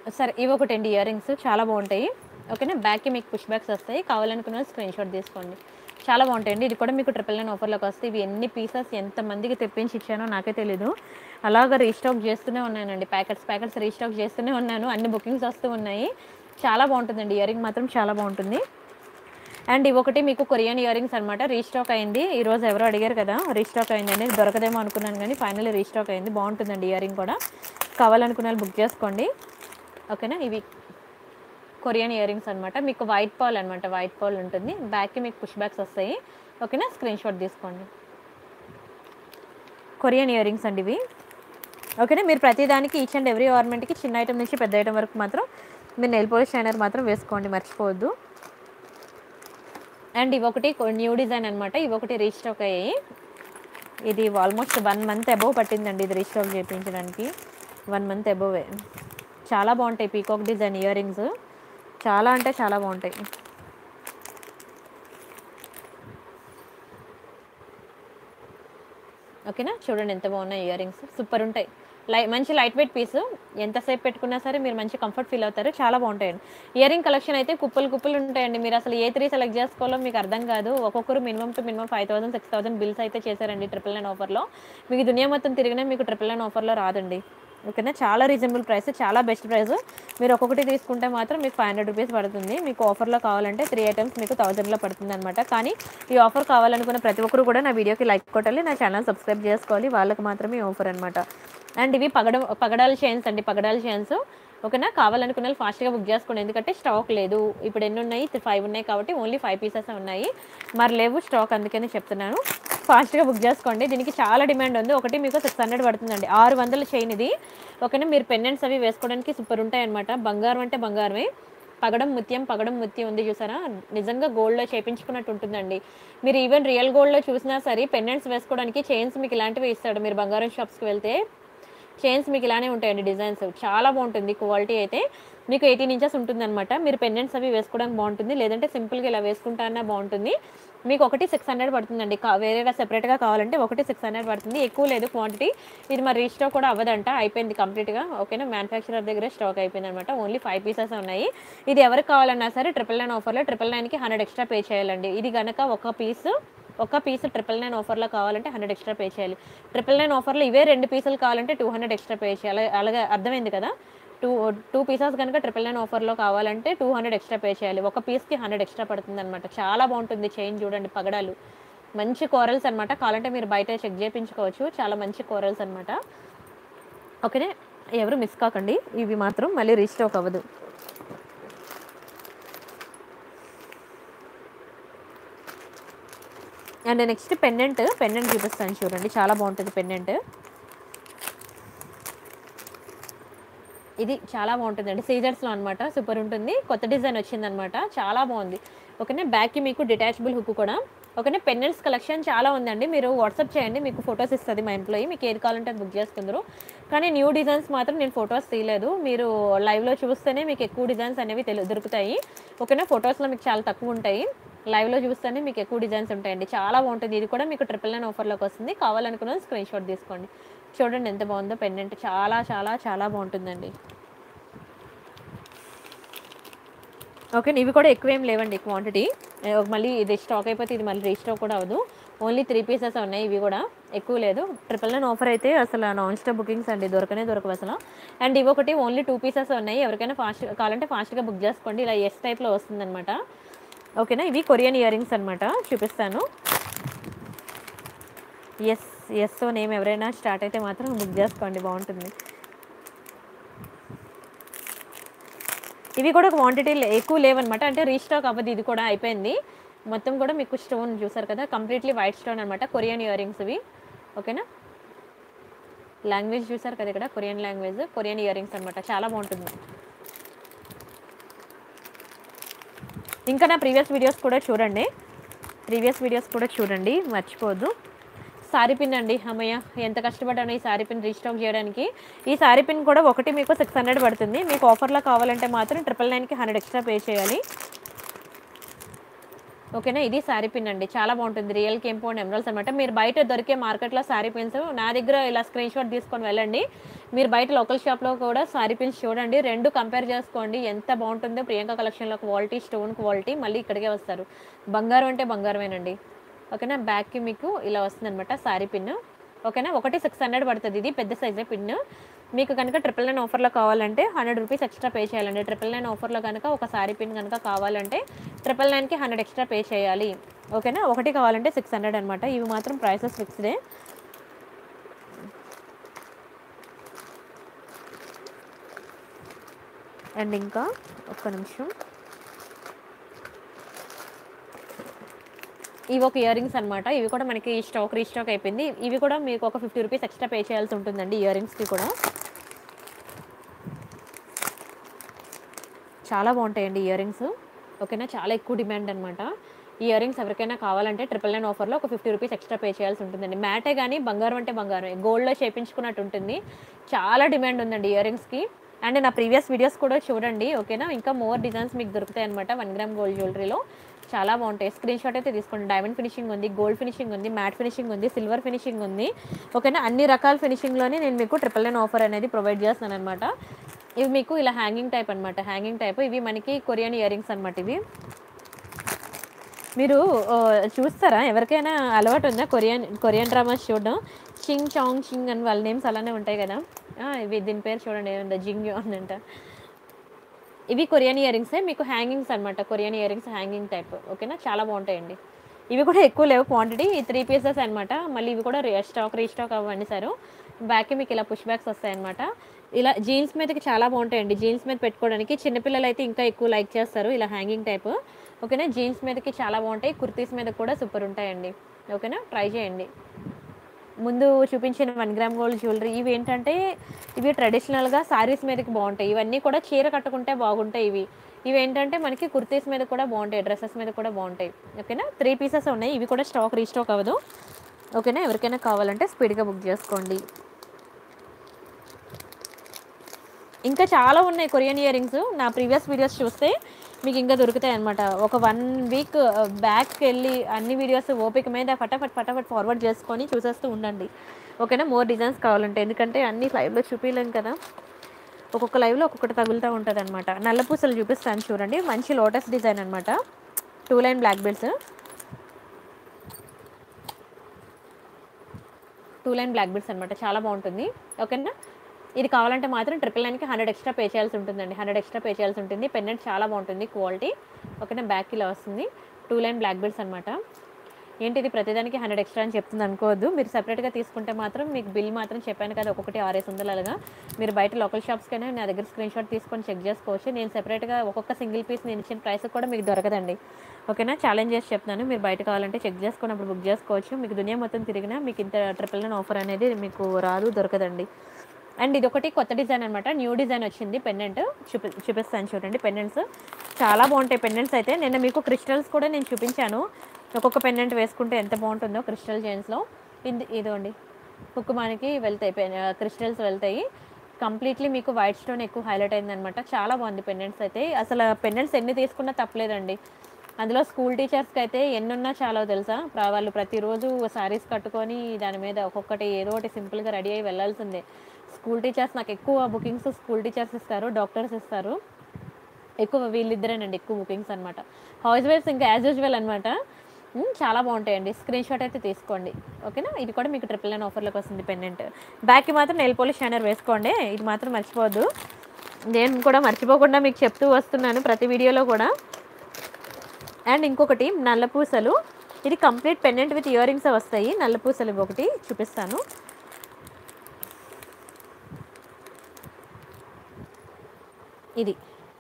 సరే ఇవి ఒకటి అండి ఇయర్ రింగ్స్ చాలా బాగుంటాయి ఓకేనా బ్యాక్కి మీకు పుష్ బ్యాక్స్ వస్తాయి కావాలనుకున్న స్క్రీన్ షాట్ తీసుకోండి చాలా బాగుంటాయండి ఇది కూడా మీకు ట్రిపుల్ నైన్ ఆఫర్లోకి వస్తాయి ఇవి ఎన్ని పీసెస్ ఎంతమందికి తెప్పించి ఇచ్చానో నాకే తెలీదు అలాగా రీస్టాక్ చేస్తూనే ఉన్నానండి ప్యాకెట్స్ ప్యాకెట్స్ రీస్టాక్ చేస్తూనే ఉన్నాను అన్ని బుకింగ్స్ వస్తూ ఉన్నాయి చాలా బాగుంటుందండి ఇయర్ రింగ్ మాత్రం చాలా బాగుంటుంది అండ్ ఇవి ఒకటి మీకు కొరియన్ ఇయర్ రింగ్స్ అనమాట రీస్టాక్ అయింది ఈ రోజు ఎవరో అడిగారు కదా రీస్టాక్ అయిందండి దొరకదేమో అనుకున్నాను కానీ ఫైనల్లీ రీస్టాక్ అయింది బాగుంటుందండి ఇయర్ రింగ్ కూడా కావాలనుకున్న వాళ్ళు బుక్ చేసుకోండి ఓకేనా ఇవి కొరియన్ ఇయర్ రింగ్స్ అనమాట మీకు వైట్ పాల్ అనమాట వైట్ పాల్ ఉంటుంది బ్యాక్కి మీకు పుష్ బ్యాక్స్ వస్తాయి ఓకేనా స్క్రీన్ షాట్ తీసుకోండి కొరియన్ ఇయర్ రింగ్స్ అండి ఇవి ఓకేనా మీరు ప్రతిదానికి ఈచ్ అండ్ ఎవ్రీ ఆర్నమెంట్కి చిన్న ఐటమ్ నుంచి పెద్ద ఐటమ్ వరకు మాత్రం మీరు నెయిల్ పాలిష్ షైనర్ మాత్రం వేసుకోండి మర్చిపోవద్దు అండ్ ఇవి ఒకటి న్యూ డిజైన్ అనమాట ఇవి ఒకటి రీస్టాక్ అయ్యాయి ఇది ఆల్మోస్ట్ వన్ మంత్ అబోవ్ పట్టిందండి ఇది రీస్టాక్ చేయించడానికి వన్ మంత్ అబోవే చాలా బాగుంటాయి పీకాక్ డిజైన్ ఇయర్ రింగ్స్ చాలా అంటే చాలా బాగుంటాయి ఓకేనా చూడండి ఎంత బాగున్నాయి ఇయర్ రింగ్స్ సూపర్ ఉంటాయి లై మంచి లైట్ వెయిట్ పీస్ ఎంతసేపు పెట్టుకున్నా సరే మీరు మంచి కంఫర్ట్ ఫీల్ అవుతారు చాలా బాగుంటాయండి ఇయర్ రింగ్ కలెక్షన్ అయితే కుప్పలు కుప్పలు ఉంటాయండి మీరు అసలు ఏ త్రీ సెలెక్ట్ చేసుకోవాలో మీకు అర్థం కాదు ఒక్కొక్కరు minimum to minimum five thousand six thousand bills అయితే చేశారండి ట్రిపుల్ నైన్ ఆఫర్లో మీకు దునియా మొత్తం తిరిగినా మీకు ట్రిపుల్ నైన్ ఆఫర్లో రాదండి ఓకేనా చాలా రీజనబుల్ ప్రైస్ చాలా బెస్ట్ ప్రైస్ మీరు ఒక్కొక్కటి తీసుకుంటే మాత్రం మీకు ఫైవ్ హండ్రెడ్ రూపీస్ పడుతుంది మీకు ఆఫర్లో కావాలంటే త్రీ ఐటమ్స్ మీకు థౌసండ్లో పడుతుంది అనమాట కానీ ఈ ఆఫర్ కావాలనుకున్న ప్రతి ఒక్కరు కూడా నా వీడియోకి లైక్ కొట్టాలి నా ఛానల్ సబ్స్క్రైబ్ చేసుకోవాలి వాళ్ళకి మాత్రమే ఈ ఆఫర్ అనమాట అండ్ ఇవి పగడ పగడాల చైన్స్ అండి పగడాల చైన్స్ ఓకేనా కావాలనుకున్న వాళ్ళు ఫాస్ట్గా బుక్ చేసుకోండి ఎందుకంటే స్టాక్ లేదు ఇప్పుడు ఎన్ని ఉన్నాయి ఫైవ్ ఉన్నాయి కాబట్టి ఓన్లీ ఫైవ్ పీసెస్ ఉన్నాయి మరి లేవు స్టాక్ అందుకని చెప్తున్నాను ఫాస్ట్గా బుక్ చేసుకోండి దీనికి చాలా డిమాండ్ ఉంది ఒకటి మీకు సిక్స్ హండ్రెడ్ పడుతుందండి ఆరు వందల చైన్ ఇది ఓకేనా మీరు పెండెంట్స్ అవి వేసుకోవడానికి సూపర్ ఉంటాయి అనమాట బంగారం అంటే బంగారమే పగడం ముత్యం పగడం ముత్యం ఉంది చూసారా నిజంగా గోల్డ్లో చేపించుకున్నట్టు ఉంటుందండి మీరు ఈవెన్ రియల్ గోల్డ్లో చూసినా సరే పెండెంట్స్ వేసుకోవడానికి చైన్స్ మీకు ఇలాంటివి ఇస్తాడు మీరు బంగారం షాప్స్కి వెళ్తే చైన్స్ మీకు ఇలానే ఉంటాయండి డిజైన్స్ చాలా బాగుంటుంది క్వాలిటీ అయితే మీకు ఎయిటీన్ ఇంచెస్ ఉంటుందన్నమాట మీరు పెండెంట్స్ అవి వేసుకోవడానికి బాగుంటుంది లేదంటే సింపుల్గా ఇలా వేసుకుంటారన్నా బాగుంటుంది మీకు ఒకటి సిక్స్ హండ్రెడ్ పడుతుందండి కా- వేరేగా సెపరేట్గా కావాలంటే ఒకటి సిక్స్ హండ్రెడ్ పడుతుంది ఎక్కువ లేదు క్వాంటిటీ ఇది మరి రీస్టాక్ కూడా అవ్వదంట అయిపోయింది కంప్లీట్గా ఓకేనా మ్యానుఫ్యాక్చరర్ దగ్గర స్టాక్ అయిపోయింది అనమాట ఓన్లీ ఫైవ్ పీసెస్ ఉన్నాయి ఇది ఎవరికి కావాలన్నా సరే ట్రిపుల్ నైన్ ఆఫర్లో ట్రిపుల్ నైన్కి హండ్రెడ్ ఎక్స్ట్రా పే చేయాలండి ఇది కనుక ఒక పీస్ ఒక పీస్ ట్రిపుల్ నైన్ ఆఫర్లో కావాలంటే హండ్రెడ్ ఎక్స్ట్రా పే చేయాలి ట్రిపుల్ నైన్ ఆఫర్లో ఇవే రెండు పీసులు కావాలంటే టూ హండ్రెడ్ ఎక్స్ట్రా పే చేయాలి అలాగే అర్థమైంది కదా టూ టూ పీసెస్ కనుక ట్రిపుల్ నైన్ ఆఫర్లో కావాలంటే టూ హండ్రెడ్ ఎక్స్ట్రా పే చేయాలి ఒక పీస్కి హండ్రెడ్ ఎక్స్ట్రా పడుతుంది అనమాట చాలా బాగుంటుంది చైన్ చూడండి పగడాలు మంచి కోరల్స్ అనమాట కావాలంటే మీరు బయట చెక్ చేయించుకోవచ్చు చాలా మంచి కోరల్స్ అనమాట ఓకేనే ఎవరు మిస్ కాకండి ఇవి మాత్రం మళ్ళీ రీస్టాక్ అవ్వదు అండ్ నెక్స్ట్ పెండెంట్ పెండెంట్ చూపిస్తాను చూడండి చాలా బాగుంటుంది పెండెంట్ ఇది చాలా బాగుంటుందండి సీజర్స్లో అనమాట సూపర్ ఉంటుంది కొత్త డిజైన్ వచ్చిందనమాట చాలా బాగుంది ఓకేనా బ్యాక్కి మీకు డిటాచబుల్ హుక్ కూడా ఓకేనా పెన్నెల్స్ కలెక్షన్ చాలా ఉందండి మీరు వాట్సాప్ చేయండి మీకు ఫొటోస్ ఇస్తుంది మా ఎంప్లాయీ మీకు ఏది కావాలంటే అది బుక్ చేసుకుందరు కానీ న్యూ డిజైన్స్ మాత్రం నేను ఫొటోస్ తీయలేదు మీరు లైవ్లో చూస్తేనే మీకు ఎక్కువ డిజైన్స్ అనేవి తెలు దొరుకుతాయి ఓకేనా ఫొటోస్లో మీకు చాలా తక్కువ ఉంటాయి లైవ్లో చూస్తేనే మీకు ఎక్కువ డిజైన్స్ ఉంటాయండి చాలా బాగుంటుంది ఇది కూడా మీకు ట్రిపుల్ నైన్ ఆఫర్లోకి వస్తుంది కావాలనుకున్న స్క్రీన్ షాట్ తీసుకోండి చూడండి ఎంత బాగుందో పెండెంట్ చాలా చాలా చాలా బాగుంటుందండి ఓకే ఇవి కూడా ఎక్కువ ఏం లేవండి క్వాంటిటీ మళ్ళీ ఇది స్టాక్ అయిపోతే ఇది మళ్ళీ రీస్టాక్ కూడా అవ్వదు ఓన్లీ త్రీ పీసెస్ ఉన్నాయి ఇవి కూడా ఎక్కువ లేదు ట్రిపుల్ నైన్ ఆఫర్ అయితే అసలు నాన్ స్టాప్ బుకింగ్స్ అండి దొరకనే దొరకవు అసలు అండ్ ఇవి ఒకటి ఓన్లీ టూ పీసెస్ ఉన్నాయి ఎవరికైనా ఫాస్ట్ కావాలంటే ఫాస్ట్గా బుక్ చేసుకోండి ఇలా ఎస్ టైప్లో వస్తుందన్నమాట ఓకేనా ఇవి కొరియన్ ఇయర్ రింగ్స్ అనమాట చూపిస్తాను ఎస్ ఎస్ నేమ్ ఎవరైనా స్టార్ట్ అయితే మాత్రం బుక్ చేసుకోండి బాగుంటుంది ఇవి కూడా క్వాంటిటీ ఎక్కువ లేవన్నమాట అంటే రీస్టాక్ అవ్వదు ఇది కూడా అయిపోయింది మొత్తం కూడా మీకు స్టోన్ చూసారు కదా కంప్లీట్లీ వైట్ స్టోన్ అనమాట కొరియన్ ఇయర్ రింగ్స్ ఇవి ఓకేనా లాంగ్వేజ్ చూసారు కదా ఇక్కడ Korean language Korean ear rings అనమాట చాలా బాగుంటుంది ఇంకా నా ప్రీవియస్ వీడియోస్ కూడా చూడండి ప్రీవియస్ వీడియోస్ కూడా చూడండి మర్చిపోవద్దు సారీ పిన్ అండి అమ్మయ్య ఎంత కష్టపడ్డాను ఈ సారీ పిన్ రీస్టాక్ చేయడానికి ఈ సారీ పిన్ కూడా ఒకటి మీకు సిక్స్ హండ్రెడ్ పడుతుంది మీకు ఆఫర్లో కావాలంటే మాత్రం ట్రిపుల్ నైన్కి హండ్రెడ్ ఎక్స్ట్రా పే చేయాలి ఓకేనా ఇది శారీ పిన్ అండి చాలా బాగుంటుంది రియల్ కెంపో అండ్ ఎమరల్స్ అనమాట మీరు బయట దొరికే మార్కెట్లో శారీ పిన్స్ నా దగ్గర ఇలా స్క్రీన్ షాట్ తీసుకొని వెళ్ళండి మీరు బయట లోకల్ షాప్లో కూడా శారీ పిన్స్ చూడండి రెండు కంపేర్ చేసుకోండి ఎంత బాగుంటుందో ప్రియాంక కలెక్షన్లో క్వాలిటీ స్టోన్ క్వాలిటీ మళ్ళీ ఇక్కడికే వస్తారు బంగారం అంటే బంగారమేనండి ఓకేనా బ్యాక్కి మీకు ఇలా వస్తుంది అనమాట శారీ పిన్ ఓకేనా ఒకటి సిక్స్ హండ్రెడ్ పడుతుంది ఇది పెద్ద సైజే పిన్ మీకు కనుక ట్రిపుల్ నైన్ ఆఫర్లో కావాలంటే హండ్రెడ్ రూపీస్ ఎక్స్ట్రా పే చేయాలండి ట్రిపుల్ నైన్ ఆఫర్లో కనుక ఒక శారీ పిన్ కనుక కావాలంటే ట్రిపుల్ నైన్కి హండ్రెడ్ ఎక్స్ట్రా పే చేయాలి ఓకేనా ఒకటి కావాలంటే సిక్స్ హండ్రెడ్ అనమాట ఇవి మాత్రం ప్రైసెస్ ఫిక్స్డే అండ్ ఇంకా ఒక్క నిమిషం ఇవి ఒక ఇయర్ రింగ్స్ అనమాట ఇవి కూడా మనకి స్టాక్ రీస్టాక్ అయిపోయింది ఇవి కూడా మీకు ఒక ఫిఫ్టీ రూపీస్ ఎక్స్ట్రా పే చేయాల్సి ఉంటుందండి ఇయర్ రింగ్స్కి కూడా చాలా బాగుంటాయండి ఇయర్ రింగ్స్ ఓకేనా చాలా ఎక్కువ డిమాండ్ అనమాట ఈ ఇయర్ రింగ్స్ ఎవరికైనా కావాలంటే ట్రిపుల్ నైన్ ఆఫర్లో ఒక ఫిఫ్టీ రూపీస్ ఎక్స్ట్రా పే చేయాల్సి ఉంటుందండి మ్యాటే కానీ బంగారం అంటే బంగారం గోల్డ్లో చేపించుకున్నట్టు ఉంటుంది చాలా డిమాండ్ ఉందండి ఇయర్ రింగ్స్కి అండ్ నా ప్రీవియస్ వీడియోస్ కూడా చూడండి ఓకేనా ఇంకా మోర్ డిజైన్స్ మీకు దొరుకుతాయి అనమాట వన్ గ్రామ్ గోల్డ్ జ్యువెలరీలో చాలా బాగుంటాయి స్క్రీన్ షాట్ అయితే తీసుకోండి డైమండ్ ఫినిషింగ్ ఉంది గోల్డ్ ఫినిషింగ్ ఉంది మ్యాట్ ఫినిషింగ్ ఉంది సిల్వర్ ఫినిషింగ్ ఉంది ఓకేనా అన్ని రకాల ఫినిషింగ్లోనే నేను మీకు ట్రిపుల్ నైన్ ఆఫర్ అనేది ప్రొవైడ్ చేస్తాను అనమాట ఇవి మీకు ఇలా హ్యాంగింగ్ టైప్ అనమాట హ్యాంగింగ్ టైప్ ఇవి మనకి కొరియన్ ఇయర్ రింగ్స్ అనమాట ఇవి మీరు ఆ, చూస్తారా ఎవరికైనా అలవాటు ఉందా కొరియన్ కొరియన్ డ్రామాస్ చూడడం షింగ్ చాంగ్ షింగ్ అని వాళ్ళ నేమ్స్ అలానే ఉంటాయి కదా ఆ, ఇవి దీని పేరు చూడండి ఏముందో జింగ్ అని అంట ఇవి కొరియన్ ఇయర్ రింగ్సే మీకు హ్యాంగింగ్స్ అనమాట Korean year rings hanging type ఓకేనా చాలా బాగుంటాయండి ఇవి కూడా ఎక్కువ లేవు క్వాంటిటీ ఈ త్రీ పీసెస్ అనమాట మళ్ళీ ఇవి కూడా స్టాక్ రీస్టాక్ అవ్వండి సార్ బ్యాక్కి మీకు ఇలా పుష్ బ్యాగ్స్ వస్తాయన్నమాట ఇలా జీన్స్ మీదకి చాలా బాగుంటాయండి జీన్స్ మీద పెట్టుకోవడానికి చిన్నపిల్లలు అయితే ఇంకా ఎక్కువ లైక్ చేస్తారు ఇలా హ్యాంగింగ్ టైప్ ఓకేనా జీన్స్ మీదకి చాలా బాగుంటాయి కుర్తీస్ మీద కూడా సూపర్ ఉంటాయండి ఓకేనా ట్రై చేయండి ముందు చూపించిన వన్ గ్రామ్ గోల్డ్ జ్యువెలరీ ఇవి ఏంటంటే ఇవి ట్రెడిషనల్గా శారీస్ మీదకి బాగుంటాయి ఇవన్నీ కూడా చీర కట్టుకుంటే బాగుంటాయి ఇవి ఇవి ఏంటంటే మనకి కుర్తీస్ మీద కూడా బాగుంటాయి డ్రెస్సెస్ మీద కూడా బాగుంటాయి ఓకేనా త్రీ పీసెస్ ఉన్నాయి ఇవి కూడా స్టాక్ రీస్టాక్ అవ్వదు ఓకేనా ఎవరికైనా కావాలంటే స్పీడ్గా బుక్ చేసుకోండి ఇంకా చాలా ఉన్నాయి కొరియన్ ఇయర్ రింగ్స్ నా ప్రీవియస్ వీడియోస్ చూస్తే మీకు ఇంకా దొరుకుతాయి అనమాట ఒక వన్ వీక్ బ్యాక్ వెళ్ళి అన్ని వీడియోస్ ఓపిక మీద ఫటాఫట్ ఫటాఫట్ ఫార్వర్డ్ చేసుకొని చూసేస్తూ ఉండండి ఓకేనా మోర్ డిజైన్స్ కావాలంటే ఎందుకంటే అన్ని లైవ్లో చూపించలేం కదా ఒక్కొక్క లైవ్లో ఒక్కొక్కటి తగులుతూ ఉంటుంది అనమాట నల్ల పూసలు చూపిస్తాను చూడండి మంచి లోటస్ డిజైన్ అనమాట two line black belts two line black belts అనమాట చాలా బాగుంటుంది ఓకేనా ఇది కావాలంటే మాత్రం ట్రిపుల్ నైన్కి హండ్రెడ్ ఎక్స్ట్రా పే చేయాల్సి ఉంటుందండి హండ్రెడ్ ఎక్స్ట్రా పే చేయాల్సి ఉంటుంది పెన్నెంట్ చాలా బాగుంటుంది క్వాలిటీ ఓకేనా బ్యాక్ ఇలా వస్తుంది టూ లైన్ బ్లాక్ బెల్ట్స్ అనమాట ఏంటి ఇది ప్రతిదానికి హండ్రెడ్ ఎక్స్ట్రా అని చెప్తుంది అనుకోవద్దు మీరు సెపరేట్గా తీసుకుంటే మాత్రం మీకు బిల్ మాత్రం చెప్పాను కదా ఒక్కొక్కటి ఆరేసి వందలు అలాగా మీరు బయట లోకల్ షాప్స్కైనా నా దగ్గర స్క్రీన్ షాట్ తీసుకొని చెక్ చేసుకోవచ్చు నేను సెపరేట్గా ఒక్కొక్క సింగిల్ పీస్ నేను ఇచ్చిన ప్రైస్ కూడా మీకు దొరకదండి ఓకేనా ఛాలెంజ్ చేసి చెప్తాను మీరు బయట కావాలంటే చెక్ చేసుకొని అప్పుడు బుక్ చేసుకోవచ్చు మీకు దునియా మొత్తం తిరిగినా మీకు ఇంత ట్రిపుల్ నైన్ ఆఫర్ అనేది మీకు రాదు దొరకదండి అండ్ ఇది ఒకటి కొత్త డిజైన్ అనమాట న్యూ డిజైన్ వచ్చింది పెండెంట్ చూపి చూపిస్తాను చూడండి పెండెంట్స్ చాలా బాగుంటాయి పెండెంట్స్ అయితే నిన్న మీకు క్రిస్టల్స్ కూడా నేను చూపించాను ఒక్కొక్క పెండెంట్ వేసుకుంటే ఎంత బాగుంటుందో క్రిస్టల్ చైన్స్లో ఇది ఇదిగోండి హుక్ మనకి వెళ్తాయి క్రిస్టల్స్ వెళ్తాయి కంప్లీట్లీ మీకు వైట్ స్టోన్ ఎక్కువ హైలైట్ అయిందనమాట చాలా బాగుంది పెండెంట్స్ అయితే అసలు పెండెంట్స్ ఎన్ని తీసుకున్నా తప్పలేదండి అందులో స్కూల్ టీచర్స్కి అయితే ఎన్నున్నా చాలా తెలుసా ప్ర- వాళ్ళు ప్రతిరోజు శారీస్ కట్టుకొని దాని మీద ఒక్కొక్కటి ఏదో ఒకటి సింపుల్గా రెడీ అయ్యి వెళ్ళాల్సిందే స్కూల్ టీచర్స్ నాకు ఎక్కువ బుకింగ్స్ స్కూల్ టీచర్స్ ఇస్తారు డాక్టర్స్ ఇస్తారు ఎక్కువ వీళ్ళిద్దరేనండి ఎక్కువ బుకింగ్స్ అనమాట హౌస్ వైఫ్స్ ఇంకా యాజ్ యూజువల్ అనమాట చాలా బాగుంటాయండి స్క్రీన్ షాట్ అయితే తీసుకోండి ఓకేనా ఇది కూడా మీకు ట్రిపుల్ నైన్ ఆఫర్లోకి వస్తుంది పెండెంట్ బ్యాక్కి మాత్రం నెయిల్ పోలిష్ షైనర్ వేసుకోండి ఇది మాత్రం మర్చిపోవద్దు నేను కూడా మర్చిపోకుండా మీకు చెప్తూ వస్తున్నాను ప్రతి వీడియోలో కూడా అండ్ ఇంకొకటి నల్ల పూసలు ఇది complete pendant with year rings వస్తాయి నల్ల పూసలు ఇవి ఒకటి చూపిస్తాను ఇది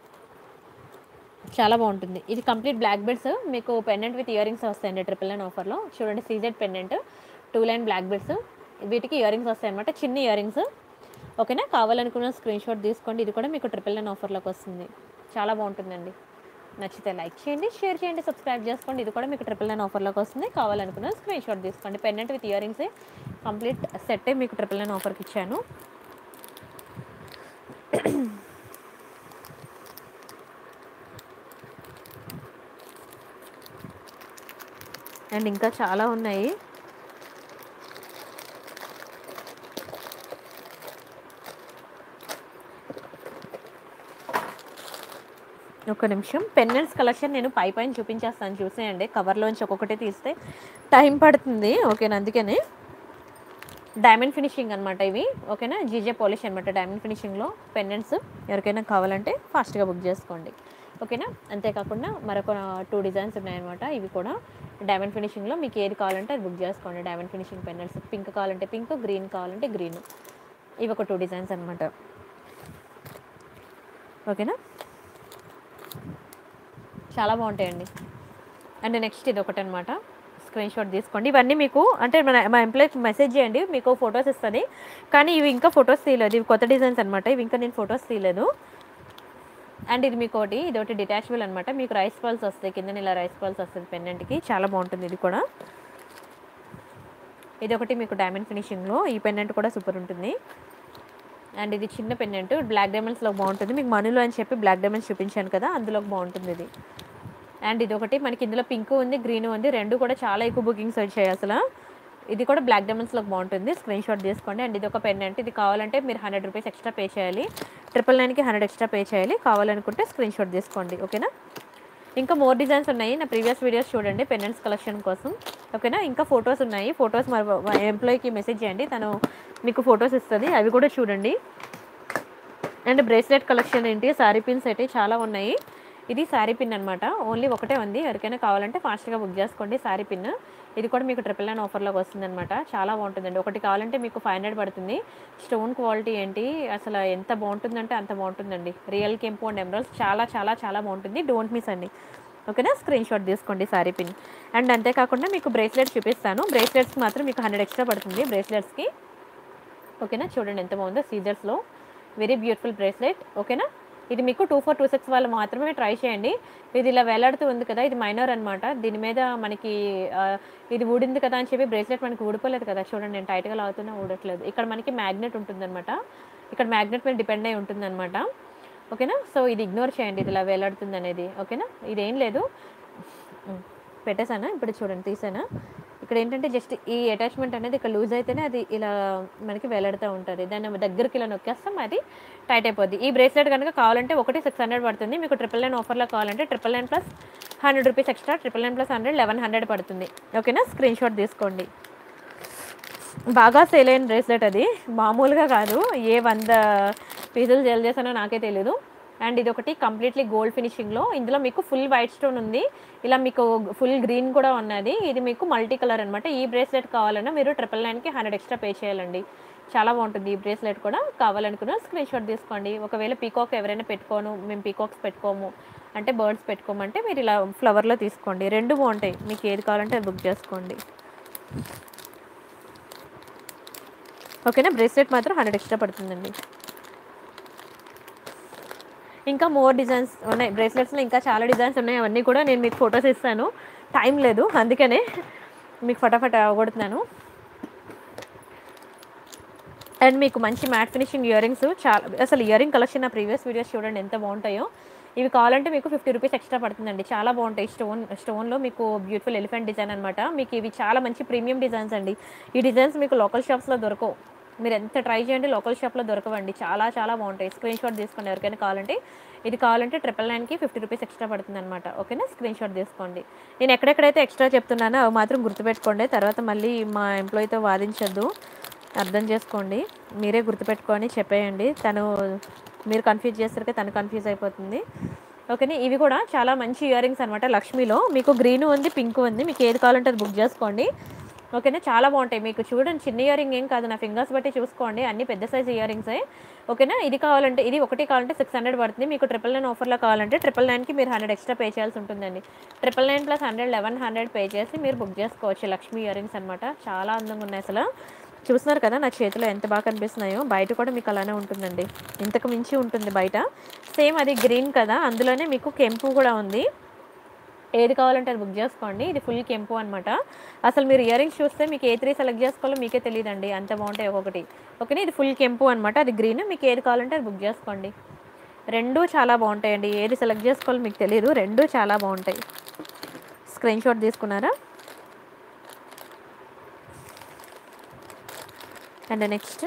చాలా బాగుంటుంది ఇది కంప్లీట్ బ్లాక్ బెడ్స్ మీకు పెండెంట్ విత్ ఇయర్ రింగ్స్ వస్తాయండి ట్రిపుల్ నైన్ ఆఫర్లో చూడండి CZ pendant two line black beads వీటికి ఇయర్ రింగ్స్ వస్తాయి అనమాట చిన్న ఇయర్ రింగ్స్ ఓకేనా కావాలనుకున్న స్క్రీన్ షాట్ తీసుకోండి ఇది కూడా మీకు ట్రిపుల్ నైన్ ఆఫర్లోకి వస్తుంది చాలా బాగుంటుందండి నచ్చితే లైక్ చేయండి షేర్ చేయండి సబ్స్క్రైబ్ చేసుకోండి ఇది కూడా మీకు ట్రిపుల్ నైన్ ఆఫర్లోకి వస్తుంది కావాలనుకున్న స్క్రీన్ షాట్ తీసుకోండి పెండెంట్ విత్ ఇయర్ రింగ్సే కంప్లీట్ సెట్టే మీకు ట్రిపుల్ నైన్ ఆఫర్కి ఇచ్చాను అండ్ ఇంకా చాలా ఉన్నాయి ఒక నిమిషం పెన్నెంట్స్ కలెక్షన్ నేను పై పైన చూపించేస్తాను చూసేయండి కవర్లోంచి ఒక్కొక్కటి తీస్తే టైం పడుతుంది ఓకేనా అందుకని డైమండ్ ఫినిషింగ్ అనమాట ఇవి ఓకేనా జీజే పాలిష్ అనమాట డైమండ్ ఫినిషింగ్లో పెండెంట్స్ ఎవరికైనా కావాలంటే ఫాస్ట్గా బుక్ చేసుకోండి ఓకేనా అంతేకాకుండా మరొక టూ డిజైన్స్ ఉన్నాయన్నమాట ఇవి కూడా డైమండ్ ఫినిషింగ్లో మీకు ఏది కావాలంటే అది బుక్ చేసుకోండి డైమండ్ ఫినిషింగ్ పెండెంట్స్ పింక్ కావాలంటే పింక్ గ్రీన్ కావాలంటే గ్రీన్ ఇవి ఒక టూ డిజైన్స్ అనమాట ఓకేనా చాలా బాగుంటాయండి అండ్ నెక్స్ట్ ఇది ఒకటి అనమాట స్క్రీన్ షాట్ తీసుకోండి ఇవన్నీ మీకు అంటే మన మా ఎంప్లాయ్కి మెసేజ్ చేయండి మీకు ఫొటోస్ ఇస్తుంది కానీ ఇవి ఇంకా ఫొటోస్ తీయలేదు ఇవి కొత్త డిజైన్స్ అనమాట ఇవి ఇంకా నేను ఫొటోస్ తీయలేదు అండ్ ఇది మీకు ఒకటి ఇది ఒకటి డిటాచబుల్ అనమాట మీకు రైస్ పల్స్ వస్తాయి కింద ఇలా రైస్ పల్స్ వస్తుంది పెండెంట్కి చాలా బాగుంటుంది ఇది కూడా ఇది ఒకటి మీకు డైమండ్ ఫినిషింగ్లో ఈ పెండెంట్ కూడా సూపర్ ఉంటుంది అండ్ ఇది చిన్న పెండెంట్ బ్లాక్ డైమండ్స్లో బాగుంటుంది మీకు మనీలో అని చెప్పి బ్లాక్ డైమండ్స్ చూపించాను కదా అందులో బాగుంటుంది ఇది అండ్ ఇది ఒకటి మనకి ఇందులో పింక్ ఉంది గ్రీన్ ఉంది రెండు కూడా చాలా ఎక్కువ బుకింగ్స్ వచ్చాయి అసలు ఇది కూడా బ్లాక్ డైమండ్స్లో బాగుంటుంది స్క్రీన్ షాట్ తీసుకోండి అండ్ ఇది ఒక పెండెంట్ ఇది కావాలంటే మీరు హండ్రెడ్ రూపీస్ ఎక్స్ట్రా పే చేయాలి ట్రిపుల్ నైన్కి హండ్రెడ్ ఎక్స్ట్రా పే చేయాలి కావాలనుకుంటే స్క్రీన్ షాట్ తీసుకోండి ఓకేనా ఇంకా మోర్ డిజైన్స్ ఉన్నాయి నా ప్రీవియస్ వీడియోస్ చూడండి పెండెంట్స్ కలెక్షన్ కోసం ఓకేనా ఇంకా ఫొటోస్ ఉన్నాయి ఫొటోస్ మరి ఎంప్లాయీకి మెసేజ్ చేయండి తను మీకు ఫొటోస్ ఇస్తుంది అవి కూడా చూడండి అండ్ బ్రేస్లెట్ కలెక్షన్ ఏంటి శారీ పిన్స్ అయితే చాలా ఉన్నాయి ఇది శారీ పిన్ అనమాట ఓన్లీ ఒకటే ఉంది ఎవరికైనా కావాలంటే ఫాస్ట్గా బుక్ చేసుకోండి శారీ పిన్ ఇది కూడా మీకు ట్రిపుల్ నైన్ ఆఫర్లోకి వస్తుంది అనమాట చాలా బాగుంటుందండి ఒకటి కావాలంటే మీకు ఫైవ్ హండ్రెడ్ పడుతుంది స్టోన్ క్వాలిటీ ఏంటి అసలు ఎంత బాగుంటుందంటే అంత బాగుంటుందండి రియల్ కెంపు అండ్ ఎమరల్స్ చాలా చాలా చాలా బాగుంటుంది డోంట్ మిస్ అండి ఓకేనా స్క్రీన్ షాట్ తీసుకోండి శారీ పిన్ అండ్ అంతేకాకుండా మీకు బ్రేస్లెట్ చూపిస్తాను బ్రేస్లెట్స్కి మాత్రం మీకు హండ్రెడ్ ఎక్స్ట్రా పడుతుంది బ్రేస్లెట్స్కి ఓకేనా చూడండి ఎంత బాగుందో సీజర్స్లో వెరీ బ్యూటిఫుల్ బ్రేస్లెట్ ఓకేనా ఇది మీకు టూ ఫోర్ టూ సిక్స్ వాళ్ళు మాత్రమే ట్రై చేయండి ఇది ఇలా వేలాడుతూ ఉంది కదా ఇది మైనర్ అనమాట దీని మీద మనకి ఆ, ఇది ఊడింది కదా అని చెప్పి బ్రేస్లెట్ మనకి ఊడిపోలేదు కదా చూడండి నేను టైట్గా లాగుతున్నా ఊడట్లేదు ఇక్కడ మనకి మ్యాగ్నెట్ ఉంటుందన్నమాట ఇక్కడ మ్యాగ్నెట్ మీద డిపెండ్ అయి ఉంటుందన్నమాట ఓకేనా సో ఇది ఇగ్నోర్ చేయండి ఇది ఇలా వేలాడుతుంది అనేది ఓకేనా ఇదేం లేదు ఉమ్, పెట్టేశానా ఇప్పుడు చూడండి తీసానా ఇక్కడ ఏంటంటే జస్ట్ ఈ అటాచ్మెంట్ అనేది ఇక్కడ లూజ్ అయితేనే అది ఇలా మనకి వేలాడుతూ ఉంటుంది దాన్ని దగ్గరికి ఇలా నొక్కేస్తాం అది టైట్ అయిపోద్ది ఈ బ్రేస్లెట్ కనుక కావాలంటే ఒకటి సిక్స్ హండ్రెడ్ పడుతుంది మీకు ట్రిపుల్ నైన్ ఆఫర్లో కావాలంటే triple nine plus hundred rupees extra triple nine plus hundred eleven hundred పడుతుంది ఓకేనా స్క్రీన్ షాట్ తీసుకోండి బాగా సేల్ అయిన బ్రేస్లెట్ అది మామూలుగా కాదు ఏ వంద పీసులు సేల్ చేశానో నాకే తెలీదు అండ్ ఇది ఒకటి కంప్లీట్లీ గోల్డ్ ఫినిషింగ్లో ఇందులో మీకు ఫుల్ వైట్ స్టోన్ ఉంది ఇలా మీకు ఫుల్ గ్రీన్ కూడా ఉన్నది ఇది మీకు మల్టీ కలర్ అనమాట ఈ బ్రేస్లెట్ కావాలన్నా మీరు ట్రిపుల్ నైన్కి హండ్రెడ్ ఎక్స్ట్రా పే చేయాలండి చాలా బాగుంటుంది ఈ బ్రేస్లెట్ కూడా కావాలనుకున్న స్క్రీన్ షాట్ తీసుకోండి ఒకవేళ పీకాక్ ఎవరైనా పెట్టుకోను మేము పీకాక్స్ పెట్టుకోము అంటే బర్డ్స్ పెట్టుకోమంటే మీరు ఇలా ఫ్లవర్లో తీసుకోండి రెండు బాగుంటాయి మీకు ఏది కావాలంటే అది బుక్ చేసుకోండి ఓకేనా బ్రేస్లెట్ మాత్రం హండ్రెడ్ ఎక్స్ట్రా పడుతుందండి ఇంకా మోర్ డిజైన్స్ ఉన్నాయి బ్రేస్లెట్స్లో ఇంకా చాలా డిజైన్స్ ఉన్నాయి అవన్నీ కూడా నేను మీకు ఫొటోస్ ఇస్తాను టైం లేదు అందుకనే మీకు ఫటాఫట్ అవగొడుతున్నాను అండ్ మీకు మంచి మ్యాట్ ఫినిషింగ్ ఇయర్ రింగ్స్ చాలా అసలు ఇయర్ రింగ్ కలెక్షన్ నా ప్రీవియస్ వీడియోస్ చూడండి ఎంత బాగుంటాయో ఇవి కావాలంటే మీకు ఫిఫ్టీ రూపీస్ ఎక్స్ట్రా పడుతుందండి చాలా బాగుంటాయి స్టోన్ స్టోన్లో మీకు బ్యూటిఫుల్ ఎలిఫెంట్ డిజైన్ అనమాట మీకు ఇవి చాలా మంచి ప్రీమియం డిజైన్స్ అండి ఈ డిజైన్స్ మీకు లోకల్ షాప్స్లో దొరకవు మీరు ఎంత ట్రై చేయండి లోకల్ షాప్లో దొరకవండి చాలా చాలా బాగుంటాయి స్క్రీన్ షాట్ తీసుకోండి ఎవరికైనా కావాలంటే ఇది కావాలంటే ట్రిపుల్ నైన్కి ఫిఫ్టీ రూపీస్ ఎక్స్ట్రా పడుతుంది అనమాట ఓకేనా స్క్రీన్ షాట్ తీసుకోండి నేను ఎక్కడెక్కడైతే ఎక్స్ట్రా చెప్తున్నానో అవి మాత్రం గుర్తుపెట్టుకోండి తర్వాత మళ్ళీ మా ఎంప్లాయీతో వాదించొద్దు అర్థం చేసుకోండి మీరే గుర్తుపెట్టుకొని చెప్పేయండి తను మీరు కన్ఫ్యూజ్ చేస్తారు తను కన్ఫ్యూజ్ అయిపోతుంది ఓకేనా ఇవి కూడా చాలా మంచి ఇయర్ రింగ్స్ అనమాట లక్ష్మిలో మీకు గ్రీన్ ఉంది పింక్ ఉంది మీకు ఏది కావాలంటే అది బుక్ చేసుకోండి ఓకేనా చాలా బాగుంటాయి మీకు చూడండి చిన్న ఇయర్ రింగ్ ఏం కాదు నా ఫింగర్స్ బట్టి చూసుకోండి అన్ని పెద్ద సైజ్ ఇయర్ రింగ్సే ఓకేనా ఇది కావాలంటే ఇది ఒకటి కావాలంటే సిక్స్ హండ్రెడ్ పడుతుంది మీకు ట్రిపుల్ నైన్ ఆఫర్లో కావాలంటే ట్రిపుల్ నైన్కి మీరు హండ్రెడ్ ఎక్స్ట్రా పే చేయాల్సి ఉంటుందండి triple nine plus hundred eleven hundred pay చేసి మీరు బుక్ చేసుకోవచ్చు లక్ష్మీ ఇయర్ రింగ్స్ అనమాట చాలా అందంగా ఉన్నాయి అసలు చూస్తున్నారు కదా నా చేతిలో ఎంత బాగా కనిపిస్తున్నాయో బయట కూడా మీకు అలానే ఉంటుందండి ఇంతకు మించి ఉంటుంది బయట సేమ్ అది గ్రీన్ కదా అందులోనే మీకు కెంపు కూడా ఉంది ఏది కావాలంటే అది బుక్ చేసుకోండి ఇది ఫుల్ కెంపు అనమాట అసలు మీరు ఇయర్ రింగ్స్ చూస్తే మీకు ఏ త్రీ సెలెక్ట్ చేసుకోవాలో మీకే తెలియదండి అంత బాగుంటాయి ఒక్కొక్కటి ఓకేనా ఇది ఫుల్ కెంపు అనమాట అది గ్రీన్ మీకు ఏది కావాలంటే అది బుక్ చేసుకోండి రెండు చాలా బాగుంటాయండి ఏది సెలెక్ట్ చేసుకోవాలో మీకు తెలియదు రెండు చాలా బాగుంటాయి స్క్రీన్ షాట్ తీసుకున్నారా అండ్ నెక్స్ట్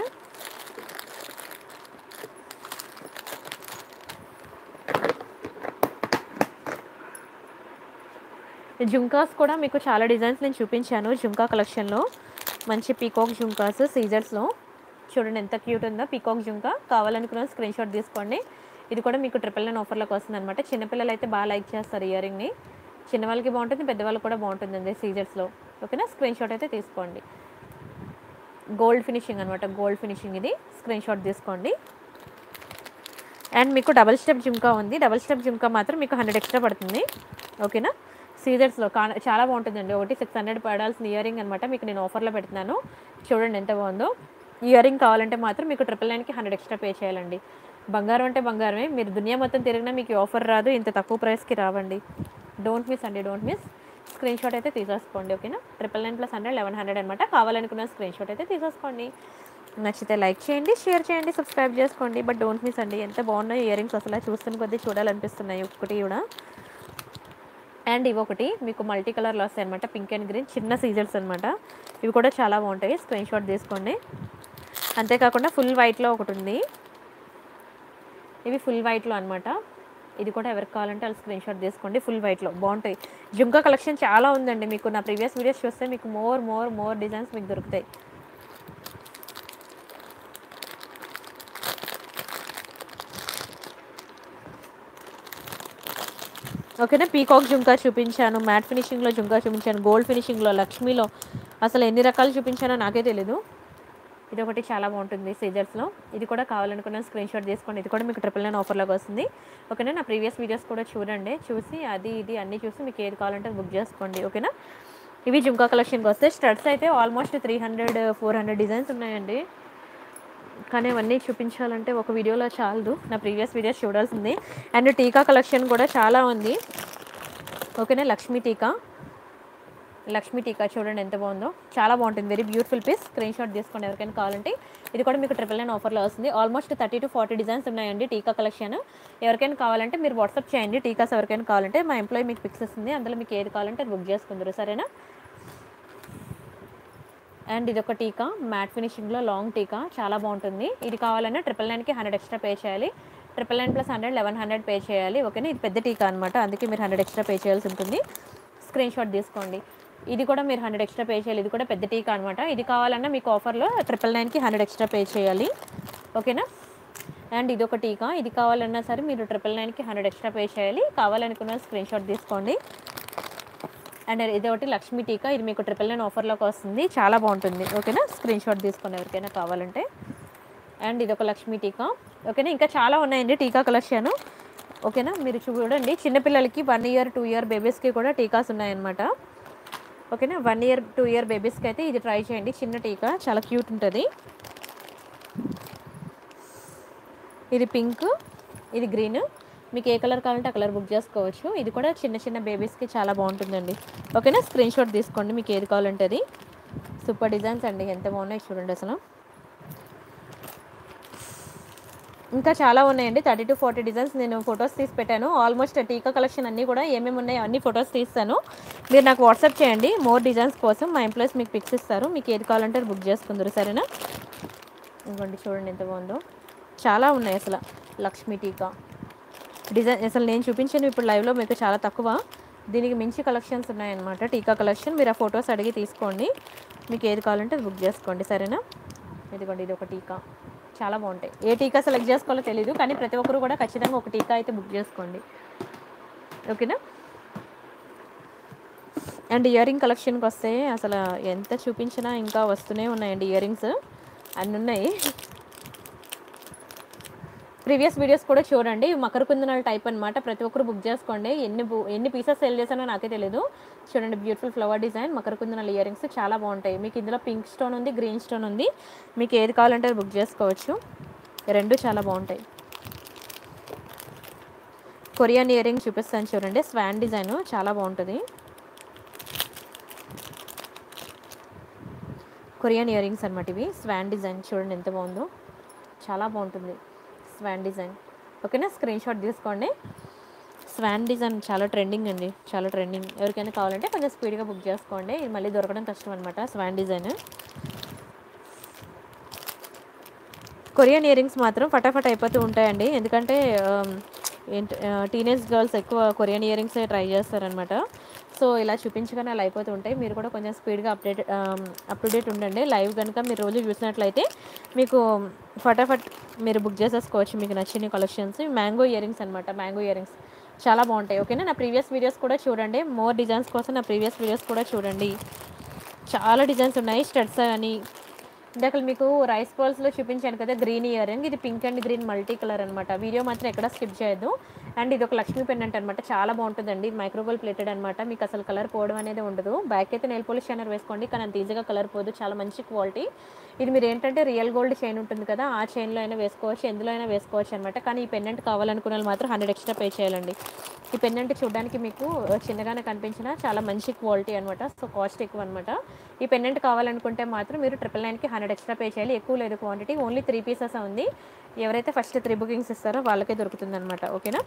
జుంకాస్ కూడా మీకు చాలా డిజైన్స్ నేను చూపించాను జుంకా కలెక్షన్లో మంచి పీకాక్ జుంకాస్ సీజర్స్లో చూడండి ఎంత క్యూట్ ఉందో పీకాక్ జుంకా కావాలనుకున్న స్క్రీన్ షాట్ తీసుకోండి ఇది కూడా మీకు ట్రిపుల్ నైన్ ఆఫర్లోకి వస్తుంది అనమాట చిన్నపిల్లలు అయితే బాగా లైక్ చేస్తారు ఇయర్ రింగ్ని చిన్నవాళ్ళకి బాగుంటుంది పెద్దవాళ్ళకి కూడా బాగుంటుందండి సీజర్స్లో ఓకేనా స్క్రీన్ షాట్ అయితే తీసుకోండి గోల్డ్ ఫినిషింగ్ అనమాట గోల్డ్ ఫినిషింగ్ ఇది స్క్రీన్ షాట్ తీసుకోండి అండ్ మీకు డబల్ స్టెప్ జుమ్కా ఉంది డబల్ స్టెప్ జుమ్కా మాత్రం మీకు హండ్రెడ్ ఎక్స్ట్రా పడుతుంది ఓకేనా సీజర్స్లో కా చాలా బాగుంటుందండి ఒకటి సిక్స్ హండ్రెడ్ పడాల్సిన ఇయర్ రింగ్ అనమాట మీకు నేను ఆఫర్లో పెడుతున్నాను చూడండి ఎంత బాగుందో ఇయర్ రింగ్ కావాలంటే మాత్రం మీకు ట్రిపుల్ నైన్కి హండ్రెడ్ ఎక్స్ట్రా పే చేయాలండి బంగారం అంటే బంగారమే మీరు దునియా మొత్తం తిరిగినా మీకు ఈ ఆఫర్ రాదు ఇంత తక్కువ ప్రైస్కి రావండి డోంట్ మిస్ అండి డోంట్ మిస్ స్క్రీన్ షాట్ అయితే తీసేసుకోండి ఓకేనా triple nine plus hundred eleven hundred అనమాట కావాలనుకున్న స్క్రీన్ షాట్ అయితే తీసేసుకోండి నచ్చితే లైక్ చేయండి షేర్ చేయండి సబ్స్క్రైబ్ చేసుకోండి బట్ డోంట్ మిస్ అండి ఎంత బాగున్నాయి ఇయర్ రింగ్స్ అసలు చూస్తున్న కొద్దీ చూడాలనిపిస్తున్నాయి ఒక్కటి కూడా అండ్ ఇవి ఒకటి మీకు మల్టీ కలర్లో వస్తాయి అనమాట పింక్ అండ్ గ్రీన్ చిన్న సీజర్స్ అనమాట ఇవి కూడా చాలా బాగుంటాయి స్క్రీన్ షాట్ తీసుకోండి అంతేకాకుండా ఫుల్ వైట్లో ఒకటి ఉంది ఇవి ఫుల్ వైట్లో అనమాట ఇది కూడా ఎవరికి కావాలంటే వాళ్ళు స్క్రీన్ షాట్ తీసుకోండి ఫుల్ వైట్లో బాగుంటాయి జుంకా కలెక్షన్ చాలా ఉందండి మీకు నా ప్రీవియస్ వీడియోస్ చూస్తే మీకు మోర్ మోర్ మోర్ డిజైన్స్ మీకు దొరుకుతాయి ఓకేనా పీకాక్ జుంకా చూపించాను మ్యాట్ ఫినిషింగ్లో జుంకా చూపించాను గోల్డ్ ఫినిషింగ్లో లక్ష్మీలో అసలు ఎన్ని రకాలు చూపించానో నాకే తెలీదు ఇది ఒకటి చాలా బాగుంటుంది సీజర్స్లో ఇది కూడా కావాలనుకున్న స్క్రీన్ షాట్ తీసుకోండి ఇది కూడా మీకు ట్రిపుల్ నైన్ ఆఫర్లోకి వస్తుంది ఓకేనా నా ప్రీవియస్ వీడియోస్ కూడా చూడండి చూసి అది ఇది అన్నీ చూసి మీకు ఏది కావాలంటే బుక్ చేసుకోండి ఓకేనా ఇవి జుంకా కలెక్షన్కి వస్తే స్టడ్స్ అయితే almost three hundred four hundred designs ఉన్నాయండి కానీ అవన్నీ చూపించాలంటే ఒక వీడియోలో చాలదు నా ప్రీవియస్ వీడియోస్ చూడాల్సింది అండ్ టీకా కలెక్షన్ కూడా చాలా ఉంది ఓకేనా లక్ష్మీ టీకా లక్ష్మీ టీకా చూడండి ఎంత బాగుందో చాలా బాగుంటుంది very beautiful piece screen shot తీసుకోండి ఎవరికైనా కావాలంటే ఇది కూడా మీకు ట్రిపుల్ నైన్ ఆఫర్లో వస్తుంది almost thirty to forty designs ఉన్నాయండి టీకా కలెక్షన్ ఎవరికైనా కావాలంటే మీరు వాట్సాప్ చేయండి టీకాస్ ఎవరికైనా కావాలంటే మా ఎంప్లాయీ మీకు పిక్స్ ఇస్తుంది అందులో మీకు ఏది కావాలంటే అది బుక్ చేసుకుందరు సరేనా అండ్ ఇది ఒక టీకా మ్యాట్ ఫినిషింగ్లో లాంగ్ టీకా చాలా బాగుంటుంది ఇది కావాలన్నా ట్రిపుల్ నైన్కి హండ్రెడ్ ఎక్స్ట్రా పే చేయాలి triple nine plus hundred eleven hundred pay చేయాలి ఓకేనా ఇది పెద్ద టీకా అనమాట అందుకే మీరు హండ్రెడ్ ఎక్స్ట్రా పే చేయాల్సి ఉంటుంది స్క్రీన్ షాట్ తీసుకోండి ఇది కూడా మీరు హండ్రెడ్ ఎక్స్ట్రా పే చేయాలి ఇది కూడా పెద్ద టీకా అనమాట ఇది కావాలన్నా మీకు ఆఫర్లో ట్రిపుల్ నైన్కి హండ్రెడ్ ఎక్స్ట్రా పే చేయాలి ఓకేనా అండ్ ఇది ఒక టీకా ఇది కావాలన్నా సరే మీరు ట్రిపుల్ నైన్కి హండ్రెడ్ ఎక్స్ట్రా పే చేయాలి కావాలనుకున్న స్క్రీన్ షాట్ తీసుకోండి అండ్ ఇది ఒకటి లక్ష్మీ టీకా ఇది మీకు ట్రిపుల్ నైన్ ఆఫర్లోకి వస్తుంది చాలా బాగుంటుంది ఓకేనా స్క్రీన్ షాట్ తీసుకోండి ఎవరికైనా కావాలంటే అండ్ ఇది ఒక లక్ష్మీ టీకా ఓకేనా ఇంకా చాలా ఉన్నాయండి టీకా కలెక్షన్ ఓకేనా మీరు చూడండి చిన్నపిల్లలకి వన్ ఇయర్ టూ ఇయర్ బేబీస్కి కూడా టీకాస్ ఉన్నాయన్నమాట ఓకేనా వన్ ఇయర్ టూ ఇయర్ బేబీస్కి అయితే ఇది ట్రై చేయండి చిన్న టీకా చాలా క్యూట్ ఉంటుంది ఇది పింక్ ఇది గ్రీన్ మీకు ఏ కలర్ కావాలంటే ఆ కలర్ బుక్ చేసుకోవచ్చు ఇది కూడా చిన్న చిన్న బేబీస్కి చాలా బాగుంటుందండి ఓకేనా స్క్రీన్ షాట్ తీసుకోండి మీకు ఏది కావాలంటే అది సూపర్ డిజైన్స్ అండి ఎంత బాగున్నాయి చూడండి అసలు ఇంకా చాలా ఉన్నాయండి థర్టీ టు ఫార్టీ డిజైన్స్ నేను ఫొటోస్ తీసి పెట్టాను ఆల్మోస్ట్ టీకా కలెక్షన్ అన్నీ కూడా ఏమేమి ఉన్నాయో అన్ని ఫొటోస్ తీస్తాను మీరు నాకు వాట్సాప్ చేయండి మోర్ డిజైన్స్ కోసం మా ఎంప్లాయీస్ మీకు పిక్స్ ఇస్తారు మీకు ఏది కావాలంటే అది బుక్ చేసుకుందరు సరేనా ఇంకోండి చూడండి ఎంత బాగుందో చాలా ఉన్నాయి అసలు లక్ష్మీ టీకా డిజైన్ అసలు నేను చూపించాను ఇప్పుడు లైవ్లో మీకు చాలా తక్కువ దీనికి మించి కలెక్షన్స్ ఉన్నాయన్నమాట టీకా కలెక్షన్ మీరు ఆ ఫొటోస్ అడిగి తీసుకోండి మీకు ఏది కావాలంటే అది బుక్ చేసుకోండి సరేనా ఇదిగోండి ఇది ఒక టీకా చాలా బాగుంటాయి ఏ టీకా సెలెక్ట్ చేసుకోవాలో తెలియదు కానీ ప్రతి ఒక్కరు కూడా ఖచ్చితంగా ఒక టీకా అయితే బుక్ చేసుకోండి ఓకేనా అండ్ ఇయర్ రింగ్ కలెక్షన్కి వస్తే అసలు ఎంత చూపించినా ఇంకా వస్తూనే ఉన్నాయండి ఇయర్ రింగ్స్ అన్నీ ఉన్నాయి ప్రీవియస్ వీడియోస్ కూడా చూడండి మకర కుందనాల టైప్ అనమాట ప్రతి ఒక్కరు బుక్ చేసుకోండి ఎన్ని బు- ఎన్ని పీసెస్ సెల్ చేశానో నాకే తెలియదు చూడండి బ్యూటిఫుల్ ఫ్లవర్ డిజైన్ మకర కుందనాల ఇయర్ రింగ్స్ చాలా బాగుంటాయి మీకు ఇందులో పింక్ స్టోన్ ఉంది గ్రీన్ స్టోన్ ఉంది మీకు ఏది కావాలంటే అది బుక్ చేసుకోవచ్చు రెండు చాలా బాగుంటాయి కొరియన్ ఇయర్ రింగ్ చూపిస్తాను చూడండి స్వాన్ డిజైన్ చాలా బాగుంటుంది కొరియన్ ఇయర్ రింగ్స్ అనమాట ఇవి స్వాన్ డిజైన్ చూడండి ఎంత బాగుందో చాలా బాగుంటుంది స్వాన్ డిజైన్ ఓకేనా స్క్రీన్ షాట్ తీసుకోండి స్వాన్ డిజైన్ చాలా ట్రెండింగ్ అండి చాలా ట్రెండింగ్ ఎవరికైనా కావాలంటే కొంచెం స్పీడ్గా బుక్ చేసుకోండి ఇది మళ్ళీ దొరకడం కష్టం అనమాట swan design Korean year earrings మాత్రం ఫటాఫట్ అయిపోతూ ఉంటాయండి ఎందుకంటే ఆమ్, ఏంటి టీనేజ్ గర్ల్స్ ఎక్కువ కొరియన్ ఇయర్ రింగ్స్ ట్రై చేస్తారనమాట సో ఇలా చూపించగానే అలా అయిపోతూ ఉంటాయి మీరు కూడా కొంచెం స్పీడ్గా అప్డేట్ అప్ టు డేట్ ఉండండి లైవ్ కనుక మీరు రోజు చూసినట్లయితే మీకు ఫటాఫట్ మీరు బుక్ చేసేసుకోవచ్చు మీకు నచ్చిన కలెక్షన్స్ మ్యాంగో ఇయర్ రింగ్స్ అనమాట మ్యాంగో ఇయర్ రింగ్స్ చాలా బాగుంటాయి ఓకేనా నా ప్రీవియస్ వీడియోస్ కూడా చూడండి మోర్ డిజైన్స్ కోసం నా ప్రీవియస్ వీడియోస్ కూడా చూడండి చాలా డిజైన్స్ ఉన్నాయి స్టడ్స్ అని ఇందాక మీకు రైస్ బాల్స్లో చూపించాను కదా గ్రీన్ ఇయర్ రింగ్ ఇది pink and green multi colour అనమాట వీడియో మాత్రం ఎక్కడ స్కిప్ చేయొద్దు అండ్ ఇది ఒక లక్ష్మీ పెండెంట్ అనమాట చాలా బాగుంటుందండి ఇది మైక్రోగోల్ ప్లేటెడ్ అనమాట మీకు అసలు కలర్ పోవడం అనేది ఉండదు బ్యాక్ అయితే నెయిల్ పోలిష్ షైనర్ వేసుకోండి కానీ అంత ఈజీగా కలర్ పోదు చాలా మంచి క్వాలిటీ ఇది మీరు ఏంటంటే రియల్ గోల్డ్ చైన్ ఉంటుంది కదా ఆ చైన్లో అయినా వేసుకోవచ్చు ఎందులో అయినా వేసుకోవచ్చు అనమాట కానీ ఈ పెండెంట్ కావాలనుకున్న వాళ్ళు మాత్రం హండ్రెడ్ ఎక్స్ట్రా పే చేయాలండి ఈ పెండెంట్ చూడడానికి మీకు చిన్నగానే కనిపించిన చాలా మంచి క్వాలిటీ అనమాట సో కాస్ట్ ఎక్కువ అనమాట ఈ పెండెంట్ కావాలనుకుంటే మాత్రం మీరు ట్రిపుల్ నైన్కి హండ్రెడ్ ఎక్స్ట్రా పే చేయాలి ఎక్కువ లేదు క్వాంటిటీ ఓన్లీ త్రీ పీసెస్ ఉంది ఎవరైతే ఫస్ట్ త్రీ బుకింగ్స్ ఇస్తారో వాళ్ళకే దొరుకుతుంది అనమాట ఓకేనా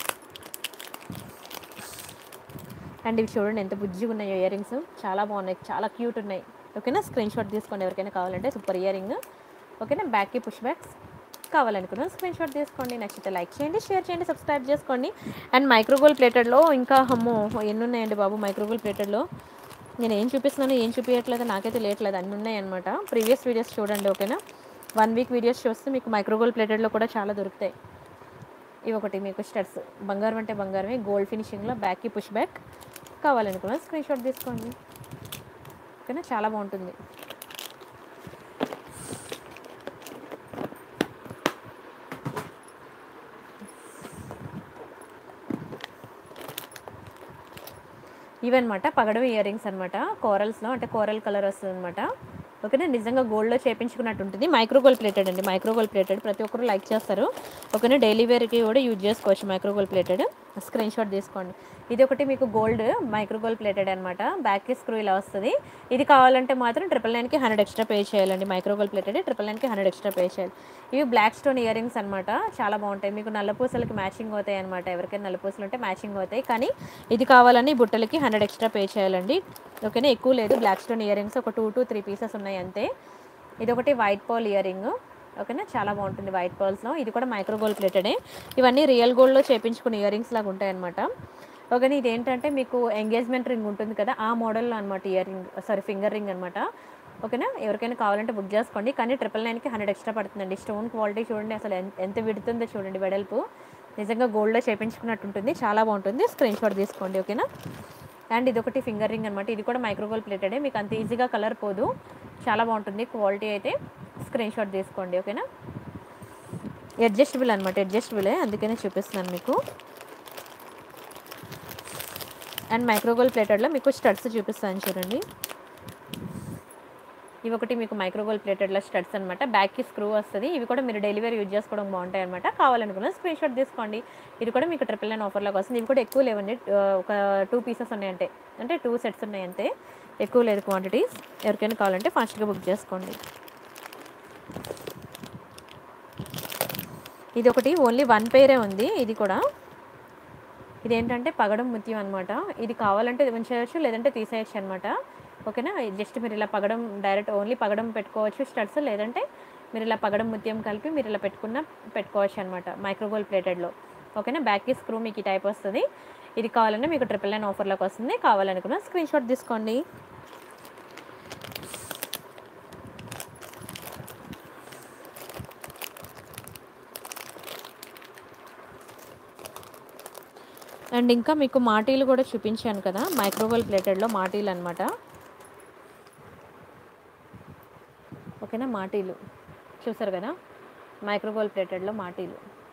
అండ్ ఇవి చూడండి ఎంత బుజ్జిగా ఉన్నాయో ఇయర్ రింగ్స్ చాలా బాగున్నాయి చాలా క్యూట్ ఉన్నాయి ఓకేనా స్క్రీన్ షాట్ తీసుకోండి ఎవరికైనా కావాలంటే సూపర్ ఇయర్ రింగ్ ఓకేనా బ్యాక్కి పుష్ బ్యాక్స్ కావాలనుకున్నాను స్క్రీన్ షాట్ తీసుకోండి నచ్చితే లైక్ చేయండి షేర్ చేయండి సబ్స్క్రైబ్ చేసుకోండి అండ్ మైక్రోగోల్ ప్లేటెడ్లో ఇంకా అమ్మో ఎన్ని ఉన్నాయండి బాబు మైక్రోగోల్ ప్లేటెడ్లో నేను ఏం చూపిస్తున్నాను ఏం చూపించట్లేదు నాకైతే తెలియట్లేదు అన్ని ఉన్నాయి అనమాట ప్రీవియస్ వీడియోస్ చూడండి ఓకేనా వన్ వీక్ వీడియోస్ చూస్తే మీకు మైక్రోగోల్ ప్లేటెడ్లో కూడా చాలా దొరుకుతాయి ఇవి ఒకటి మీకు స్టడ్స్ బంగారం అంటే బంగారమే గోల్డ్ ఫినిషింగ్లో బ్యాక్కి పుష్ బ్యాక్ కావాలనుకున్నాను స్క్రీన్ షాట్ తీసుకోండి ఓకేనా చాలా బాగుంటుంది ఇవన్నమాట పగడం ఇయర్ రింగ్స్ అనమాట కోరల్స్లో అంటే కోరల్ కలర్ వస్తుంది అనమాట ఓకేనా నిజంగా గోల్డ్లో చేపించుకున్నట్టు ఉంటుంది మైక్రోగోల్ ప్లేటెడ్ అండి మైక్రోగోల్ ప్లేటెడ్ ప్రతి ఒక్కరు లైక్ చేస్తారు ఓకేనా డైలీ వేర్కి కూడా యూజ్ చేసుకోవచ్చు మైక్రోగోల్ ప్లేటెడ్ స్క్రీన్ షాట్ తీసుకోండి ఇది ఒకటి మీకు గోల్డ్ మైక్రోగోల్ ప్లేటెడ్ అనమాట బ్యాక్కి స్క్రూ ఇలా వస్తుంది ఇది కావాలంటే మాత్రం ట్రిపుల్ నైన్కి హండ్రెడ్ ఎక్స్ట్రా పే చేయాలండి మైక్రోగోల్ ప్లేటెడ్ ట్రిపుల్ నైన్కి హండ్రెడ్ ఎక్స్ట్రా పే చేయాలి ఇవి బ్లాక్ స్టోన్ ఇయర్ రింగ్స్ అనమాట చాలా బాగుంటాయి మీకు నల్లపూసలకి మ్యాచింగ్ అవుతాయి అనమాట ఎవరికైనా నల్లపూసలు ఉంటే మ్యాచింగ్ అవుతాయి కానీ ఇది కావాలని ఈ బుట్టలకి హండ్రెడ్ ఎక్స్ట్రా పే చేయాలండి ఓకేనా ఎక్కువ లేదు బ్లాక్ స్టోన్ ఇయర్ రింగ్స్ ఒక టూ టు త్రీ పీసెస్ ఉన్నాయి అంతే ఇది ఒకటి వైట్ పాల్ ఇయర్ రింగ్ ఓకేనా చాలా బాగుంటుంది వైట్ పర్ల్స్లో ఇది కూడా మైక్రో గోల్డ్ ప్లేటెడే ఇవన్నీ రియల్ గోల్డ్లో చేపించుకున్న ఇయర్ రింగ్స్ లాగా ఉంటాయి అనమాట ఓకేనా ఇది ఏంటంటే మీకు ఎంగేజ్మెంట్ రింగ్ ఉంటుంది కదా ఆ మోడల్లో అనమాట earring sorry finger ring అనమాట ఓకేనా ఎవరికైనా కావాలంటే బుక్ చేసుకోండి కానీ ట్రిపుల్ నైన్కి హండ్రెడ్ ఎక్స్ట్రా పడుతుందండి స్టోన్ క్వాలిటీ చూడండి అసలు ఎన్- ఎంత విడుతుందో చూడండి వెడల్పు నిజంగా గోల్డ్లో చేపించుకున్నట్టు ఉంటుంది చాలా బాగుంటుంది స్క్రీన్ షాట్ తీసుకోండి ఓకేనా అండ్ ఇది ఒకటి ఫింగర్ రింగ్ అనమాట ఇది కూడా మైక్రోగోల్ ప్లేటెడే మీకు అంత ఈజీగా కలర్ పోదు చాలా బాగుంటుంది క్వాలిటీ అయితే స్క్రీన్ షాట్ తీసుకోండి ఓకేనా అడ్జస్టబుల్ అనమాట అడ్జస్టబులే అందుకనే చూపిస్తున్నాను మీకు అండ్ మైక్రోగోల్ ప్లేటెడ్లో మీకు స్టడ్స్ చూపిస్తాను చూడండి ఇవి ఒకటి మీకు మైక్రోగోల్ ప్లేటెడ్లో స్టడ్స్ అనమాట బ్యాక్కి స్క్రూ వస్తుంది ఇవి కూడా మీరు డెలివరీ యూజ్ చేసుకోవడం బాగుంటాయి అనమాట కావాలనుకున్న స్క్రీన్ షాట్ తీసుకోండి ఇది కూడా మీకు ట్రిపుల్ నైన్ ఆఫర్లోకి వస్తుంది ఇవి కూడా ఎక్కువ లేవండి ఆ, ఒక టూ పీసెస్ ఉన్నాయి అంటే అంటే టూ సెట్స్ ఉన్నాయి అంతే ఎక్కువ లేదు క్వాంటిటీస్ ఎవరికైనా కావాలంటే ఫాస్ట్గా బుక్ చేసుకోండి ఇది ఒకటి ఓన్లీ వన్ పేరే ఉంది ఇది కూడా ఇది ఏంటంటే పగడం ముత్యం అనమాట ఇది కావాలంటే ఉంచేయచ్చు లేదంటే తీసేయచ్చు అనమాట ఓకేనా జస్ట్ మీరు ఇలా పగడం డైరెక్ట్ ఓన్లీ పగడం పెట్టుకోవచ్చు స్టడ్స్ లేదంటే మీరు ఇలా పగడం ముత్యం కలిపి మీరు ఇలా పెట్టుకున్న పెట్టుకోవచ్చు అనమాట మైక్రోగోల్ ప్లేటెడ్లో ఓకేనా బ్యాక్కి స్క్రూ మీకు ఈ టైప్ వస్తుంది ఇది కావాలంటే మీకు ట్రిపుల్ నైన్ ఆఫర్లోకి వస్తుంది కావాలనుకున్న స్క్రీన్ షాట్ తీసుకోండి అండ్ ఇంకా మీకు మాటీలు కూడా చూపించాను కదా మైక్రోవేవ్ ప్లేటెడ్లో మాటీలు అనమాట ఓకేనా మాటీలు చూసారు కదా మైక్రోవేవ్ ప్లేటెడ్లో మాటీలు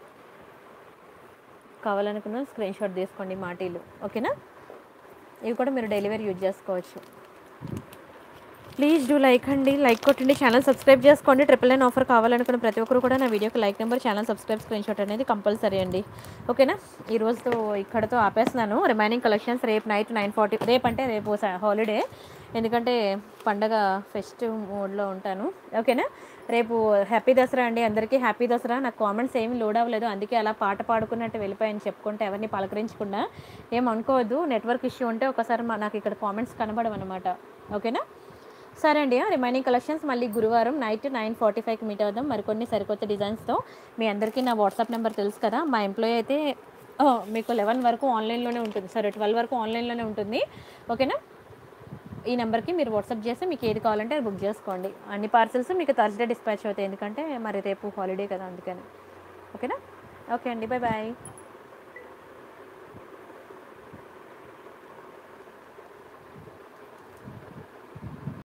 కావాలనుకున్న స్క్రీన్ షాట్ తీసుకోండి మాటీలు ఓకేనా ఇవి కూడా మీరు డెలివరీ యూజ్ చేసుకోవచ్చు ప్లీజ్ డూ లైక్ అండి లైక్ కొట్టండి ఛానల్ సబ్స్క్రైబ్ చేసుకోండి ట్రిపుల్ నైన్ ఆఫర్ కావాలనుకున్న ప్రతి ఒక్కరు కూడా నా వీడియోకి like number channel subscribe screenshot అనేది కంపల్సరీ అండి ఓకేనా ఈ రోజుతో ఇక్కడతో ఆపేస్తున్నాను రిమైనింగ్ కలెక్షన్స్ రేపు నైట్ నైన్ ఫార్టీ రేపు అంటే రేపు హాలిడే ఎందుకంటే పండగ ఫెస్టివ్ మోడ్లో ఉంటాను ఓకేనా రేపు హ్యాపీ దసరా అండి అందరికీ హ్యాపీ దసరా నాకు కామెంట్స్ ఏమి లోడ్ అవ్వలేదు అందుకే అలా పాట పాడుకున్నట్టు వెళ్ళిపోయాను చెప్పుకుంటే ఎవరిని పలకరించకుండా ఏం అనుకోవద్దు నెట్వర్క్ ఇష్యూ ఉంటే ఒకసారి మా- నాకు ఇక్కడ కామెంట్స్ కనబడవన్నమాట ఓకేనా సరే అండి రిమైనింగ్ కలెక్షన్స్ మళ్ళీ గురువారం నైట్ నైన్ ఫార్టీ ఫైవ్కి మీట్ అవుదాం మరికొన్ని సరికొత్త డిజైన్స్తో మీ అందరికీ నా వాట్సాప్ నెంబర్ తెలుసు కదా మా ఎంప్లాయీ అయితే ఆ, మీకు లెవెన్ వరకు ఆన్లైన్లోనే ఉంటుంది సరే ట్వెల్వ్ వరకు ఆన్లైన్లోనే ఉంటుంది ఓకేనా ఈ నెంబర్కి మీరు వాట్సాప్ చేస్తే మీకు ఏది కావాలంటే అది బుక్ చేసుకోండి అన్ని పార్సల్స్ మీకు థర్స్డే డిస్పాచ్ అవుతాయి ఎందుకంటే మరి రేపు హాలిడే కదా అందుకని ఓకేనా ఓకే అండి బాయ్ బాయ్